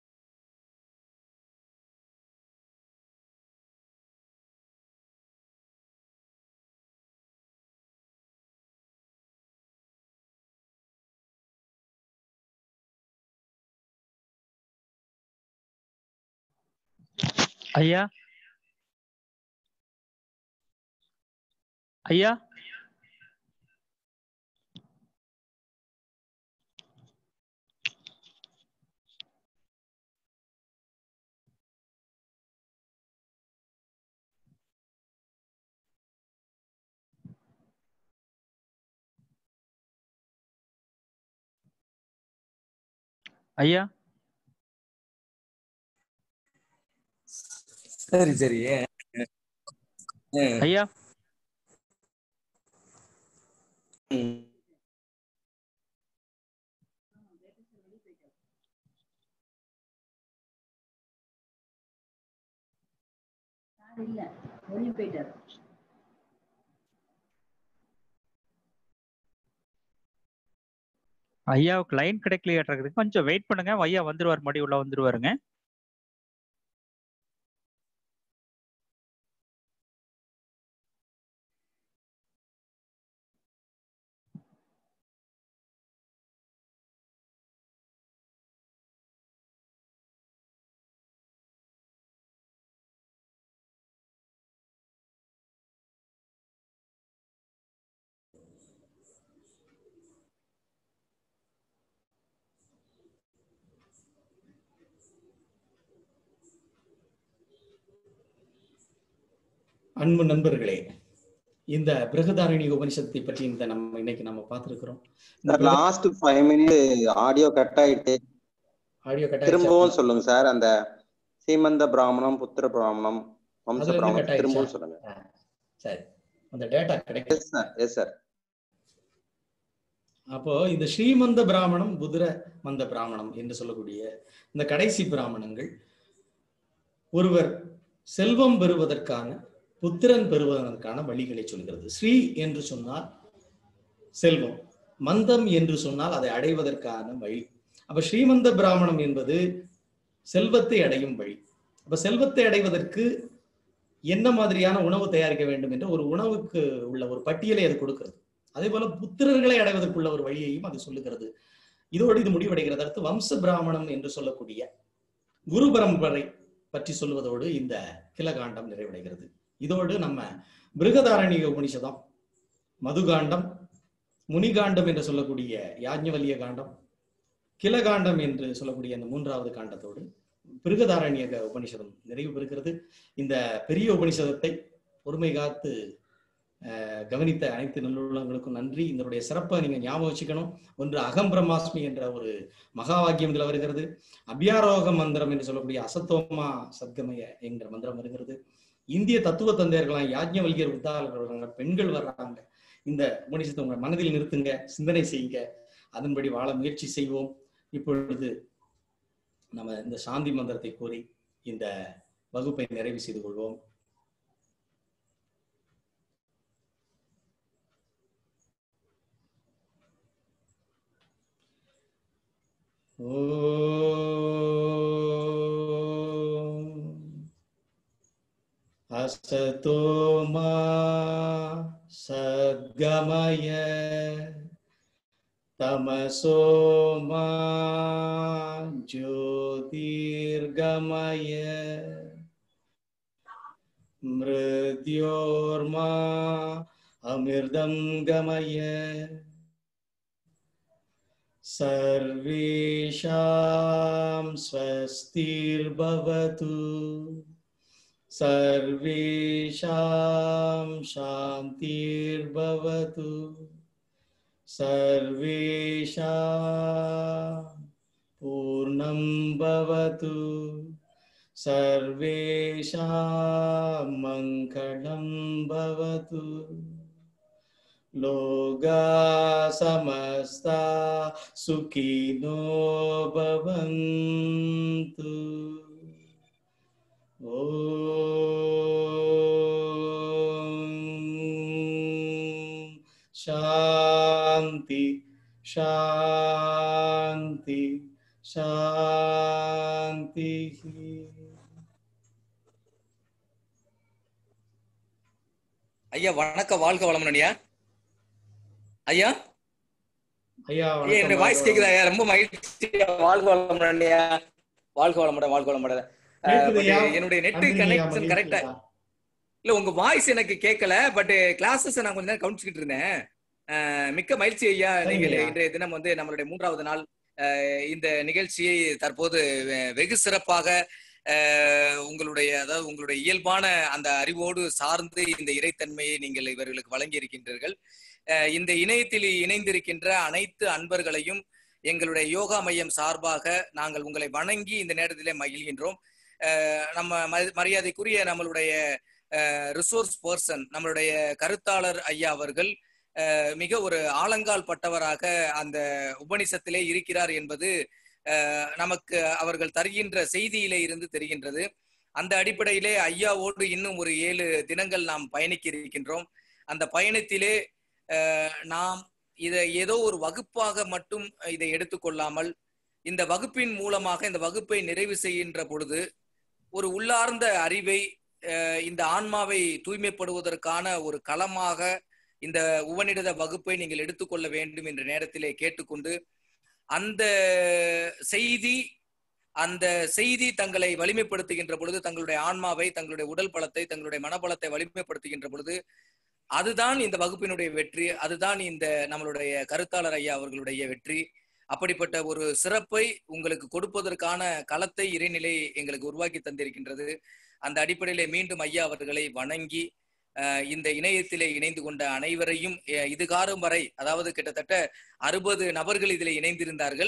ஐயா ஐயா ஐயா சரி சரி ஐயா இல்ல வெளியே போயிட்டாரு ஐயாவுக்கு லைன் கிடைக்கலையாட்டிருக்குது கொஞ்சம் வெயிட் பண்ணுங்க ஐயா வந்துருவார் மடி உள்ள வந்துருவாருங்க அன்பு நண்பர்களே இந்த பிரகதாரணி உபனிஷத்தை பற்றி இந்த நம்ம இன்னைக்கு நம்ம பார்த்திருக்கிறோம் இந்த sir last five minute audio cut ஆயிட்டு ஆடியோ கட் திரும்பவும் சொல்லுங்க சார் அந்த சீமந்த பிராமணம் புத்திர பிராமணம் வம்ச அதுல இருந்து பிராமணம் கட் திரும்பவும் ஆயிடுச்சா சொல்லுங்க ஆ, சரி அந்த டேட்டா கிடைக்கும் எஸ் சார் எஸ் சார் அப்போ இந்த ஸ்ரீமந்த பிராமணம் புதிர மந்த பிராமணம் என்று சொல்லக்கூடிய இந்த கடைசி பிராமணங்கள் ஒருவர் செல்வம் பெறுவதற்கான புத்திரன் பெறுவதற்கான வழிகளை சொல்கிறது ஸ்ரீ என்று சொன்னால் செல்வம் மந்தம் என்று சொன்னால் அதை அடைவதற்கான வழி அப்ப ஸ்ரீமந்த பிராமணம் என்பது செல்வத்தை அடையும் வழி அப்ப செல்வத்தை அடைவதற்கு என்ன மாதிரியான உணவு தயாரிக்க வேண்டும் என்ற ஒரு உணவுக்கு உள்ள ஒரு பட்டியலை அது கொடுக்கிறது அதே போல புத்திரர்களை அடைவதற்குள்ள ஒரு வழியையும் அது சொல்லுகிறது இதோடு இது முடிவடைகிறது அடுத்து வம்ச பிராமணம் என்று சொல்லக்கூடிய குரு பரம்பரை பற்றி சொல்வதோடு இந்த கிலகாண்டம் நிறைவடைகிறது இதோடு நம்ம பிருகதாரணிக உபனிஷதம் மதுகாண்டம் முனிகாண்டம் என்று சொல்லக்கூடிய யாஜ்ஞவல்லிய காண்டம் கிலகாண்டம் என்று சொல்லக்கூடிய அந்த மூன்றாவது காண்டத்தோடு பிருகதாரண்யக உபனிஷதம் நிறைவு பெறுகிறது இந்த பெரிய உபனிஷதத்தை பொறுமை காத்து அஹ், கவனித்த அனைத்து நல்லுள்ளங்களுக்கும் நன்றி இதனுடைய சிறப்பை நீங்க ஞாபகம் வச்சுக்கணும் ஒன்று அகம் பிரம்மாஸ்மி என்ற ஒரு மகா வாக்கியம் இதுல வருகிறது அபியாரோக மந்திரம் என்று சொல்லக்கூடிய அசத்தோமா சத்கமய என்கிற மந்திரம் வருகிறது இந்திய தத்துவ தந்தையர்களாம் யாஜ்ஞவல்கியர் உத்தாளர்கள் வர்றாங்க பெண்கள் வர்றாங்க இந்த உபனிஷத்தை உங்க மனதில் நிறுத்துங்க சிந்தனை செய்யுங்க அதன்படி வாழ முயற்சி செய்வோம் இப்பொழுது நம்ம இந்த சாந்தி மந்திரத்தை கூறி இந்த வகுப்பை நிறைவு செய்து கொள்வோம் ஓம் असतो मा सद्गमय तमसो मा ज्योतिर्गमय मृत्योर्मा अमृतं गमय सर्वेषां स्वस्तिर्भवतु सर्वेषां शान्तिर्भवतु सर्वेषां पूर्णं भवतु सर्वेषां मङ्गलं भवतु लोगा समस्ता सुखिनो भवन्तु ॐ शान्ति शान्ति शान्तिः ஐயா வணக்கம் வாழ்க வளமுடன் ஐயா ஐயா ஐயா ஐயா என்னுடைய வாய்ஸ் கேக்குதா ஐயா ரொம்ப மகிழ்ச்சி வாழ்க வளமுடன் ஐயா வாழ்க வளமுடன் வாழ்க வளமுடன் அஹ், கேக்குது but ஐயா. என்னுடைய நெட் நன்றி ஐயா, கனெக்ஷன் மகிழ்ச்சி கரெக்டா ஐயா. இல்ல உங்க வாய்ஸ் எனக்கு கேட்கல பட் கிளாஸஸ் நான் கொஞ்ச நேரம் கவனிச்சுக்கிட்டு இருந்தேன் அஹ், மிக்க மகிழ்ச்சி ஐயா சரிங்க நீங்கள் ஐயா. இன்றைய தினம் வந்து நம்மளுடைய மூன்றாவது நாள் அஹ், இந்த நிகழ்ச்சியை தற்போது வெ- வெகு சிறப்பாக அஹ், உங்களுடைய அதாவது உங்களுடைய இயல்பான அந்த அறிவோடு சார்ந்து இந்த இறைத்தன்மையை நீங்கள் இவர்களுக்கு வழங்கி இருக்கின்றீர்கள் அஹ், இந்த இணையத்தில் இணைந்திருக்கின்ற அனைத்து அன்பர்களையும் எங்களுடைய யோகா மையம் சார்பாக நாங்கள் உங்களை வணங்கி இந்த நேரத்திலே மகிழ்கின்றோம் அஹ், நம்ம ம- மரியாதைக்குரிய நம்மளுடைய ரிசோர்ஸ் பர்சன் நம்மளுடைய கருத்தாளர் ஐயா அவர்கள் அஹ், மிக ஒரு ஆலங்கால் பட்டவராக அந்த உபனிஷத்திலே இருக்கிறார் என்பது அஹ், நமக்கு அவர்கள் தருகின்ற செய்தியிலே இருந்து தெரிகின்றது அந்த அடிப்படையிலே ஐயாவோடு இன்னும் ஒரு ஏழு தினங்கள் நாம் பயணிக்க இருக்கின்றோம் அந்த பயணத்திலே அஹ், நாம் இதை ஏதோ ஒரு வகுப்பாக மட்டும் இதை எடுத்துக்கொள்ளாமல் இந்த வகுப்பின் மூலமாக இந்த வகுப்பை நிறைவு செய்கின்ற பொழுது ஒரு உள்ளார்ந்த அறிவை அஹ், இந்த ஆன்மாவை தூய்மைப்படுவதற்கான ஒரு களமாக இந்த உவனிடத வகுப்பை நீங்கள் எடுத்துக்கொள்ள வேண்டும் என்ற நேரத்திலே கேட்டுக்கொண்டு அந்த செய்தி அந்த செய்தி தங்களை வலிமைப்படுத்துகின்ற பொழுது தங்களுடைய ஆன்மாவை தங்களுடைய உடல் பலத்தை தங்களுடைய மனபலத்தை வலிமைப்படுத்துகின்ற பொழுது அதுதான் இந்த வகுப்பினுடைய வெற்றி அதுதான் இந்த நம்மளுடைய கருத்தாளர் ஐயா அவர்களுடைய வெற்றி அப்படிப்பட்ட ஒரு சிறப்பை உங்களுக்கு கொடுப்பதற்கான களத்தை இறைநிலை எங்களுக்கு உருவாக்கி தந்திருக்கின்றது அந்த அடிப்படையிலே மீண்டும் ஐயா அவர்களை வணங்கி அஹ், இந்த இணையத்திலே இணைந்து கொண்ட அனைவரையும் அஹ், இதுகாரும் வரை அதாவது கிட்டத்தட்ட அறுபது நபர்கள் இதில் இணைந்திருந்தார்கள்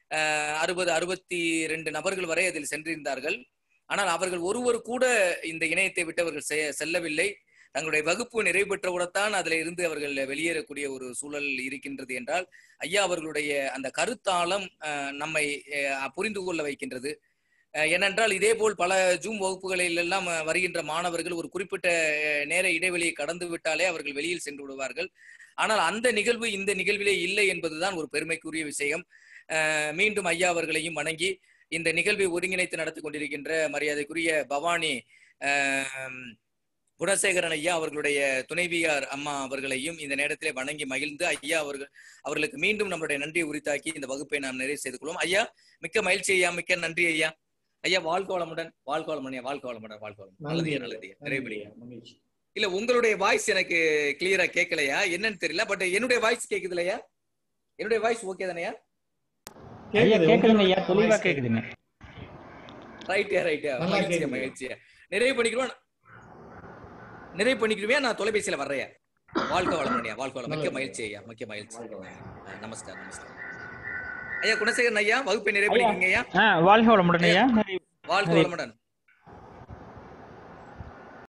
அஹ், அறுபது அறுபத்தி ரெண்டு நபர்கள் வரை அதில் சென்றிருந்தார்கள் ஆனால் அவர்கள் ஒருவர் கூட இந்த இணையத்தை விட்டு அவர்கள் செ- செல்லவில்லை தங்களுடைய வகுப்பு நிறைவு பெற்றவுடத்தான் அதில் இருந்து அவர்கள் வெளியேறக்கூடிய ஒரு சூழல் இருக்கின்றது என்றால் ஐயா அவர்களுடைய அந்த கருத்தாளம் அஹ், நம்மை அஹ், புரிந்து கொள்ள வைக்கின்றது அஹ், ஏனென்றால் இதே போல் பல ஜூம் வகுப்புகளில் எல்லாம் அஹ், வருகின்ற மாணவர்கள் ஒரு குறிப்பிட்ட அஹ், நேர இடைவெளியை கடந்து விட்டாலே அவர்கள் வெளியில் சென்று விடுவார்கள் ஆனால் அந்த நிகழ்வு இந்த நிகழ்விலே இல்லை என்பதுதான் ஒரு பெருமைக்குரிய விஷயம் அஹ், மீண்டும் ஐயா அவர்களையும் வணங்கி இந்த நிகழ்வை ஒருங்கிணைத்து நடத்தி கொண்டிருக்கின்ற மரியாதைக்குரிய பவானி அஹ், குணசேகரன் ஐயா அவர்களுடைய துணைவியார் அம்மா அவர்களையும் இந்த நேரத்திலே வணங்கி மகிழ்ந்து ஐயா அவர்கள் அவர்களுக்கு மீண்டும் நம்மளுடைய நன்றியை உரித்தாக்கி இந்த வகுப்பை நாம் நிறைவு செய்து கொள்வோம் ஐயா மிக்க மகிழ்ச்சி ஐயா மிக்க நன்றி ஐயா ஐயா வாழ்க வளமுடன் வாழ்க வளமுடன் ஐயா, வாழ்க வளமுடன் வாழ்க வளமுடன் நல்லது ஐயா, நல்லது ஐயா. நிறைவு நன்றி பண்ணுங்க. ஐயா, மகிழ்ச்சி இல்ல உங்களுடைய வாய்ஸ் எனக்கு கிளியரா கேட்கலையா என்னன்னு தெரியல பட் என்னுடைய வாய்ஸ் கேக்குது இல்லையா என்னுடைய வாய்ஸ் ஓகே தானேயா ஐயா கேக்குது, கேக்குதுங்க ஐயா உங்களுடைய தெளிவா voice கேக்குதுங்க ரைட்யா ரைட்யா நல்லா மகிழ்ச்சியா கேக்குது. மகிழ்ச்சியா நிறைவு பண்ணிக்கிறோம் நிறைவு பண்ணிக்கிறோமே நான் தொலைபேசியில வர்றேன் வாழ்க வளமுடன் வாழ்க வளம் மிக்க நல்லது. மகிழ்ச்சி ஐயா மிக்க மகிழ்ச்சி வாழ்க வளமுடன். அஹ் நமஸ்காரம் நமஸ்காரம் ஐயா குணசேகரன் ஐயா வகுப்பை நிறைவு ஐயா. பண்ணிக்கிறீங்க ஐயா ஆ வாழ்க வளமுடன் ஐயா நிறைவு வாழ்க நிறைவு. வளமுடன்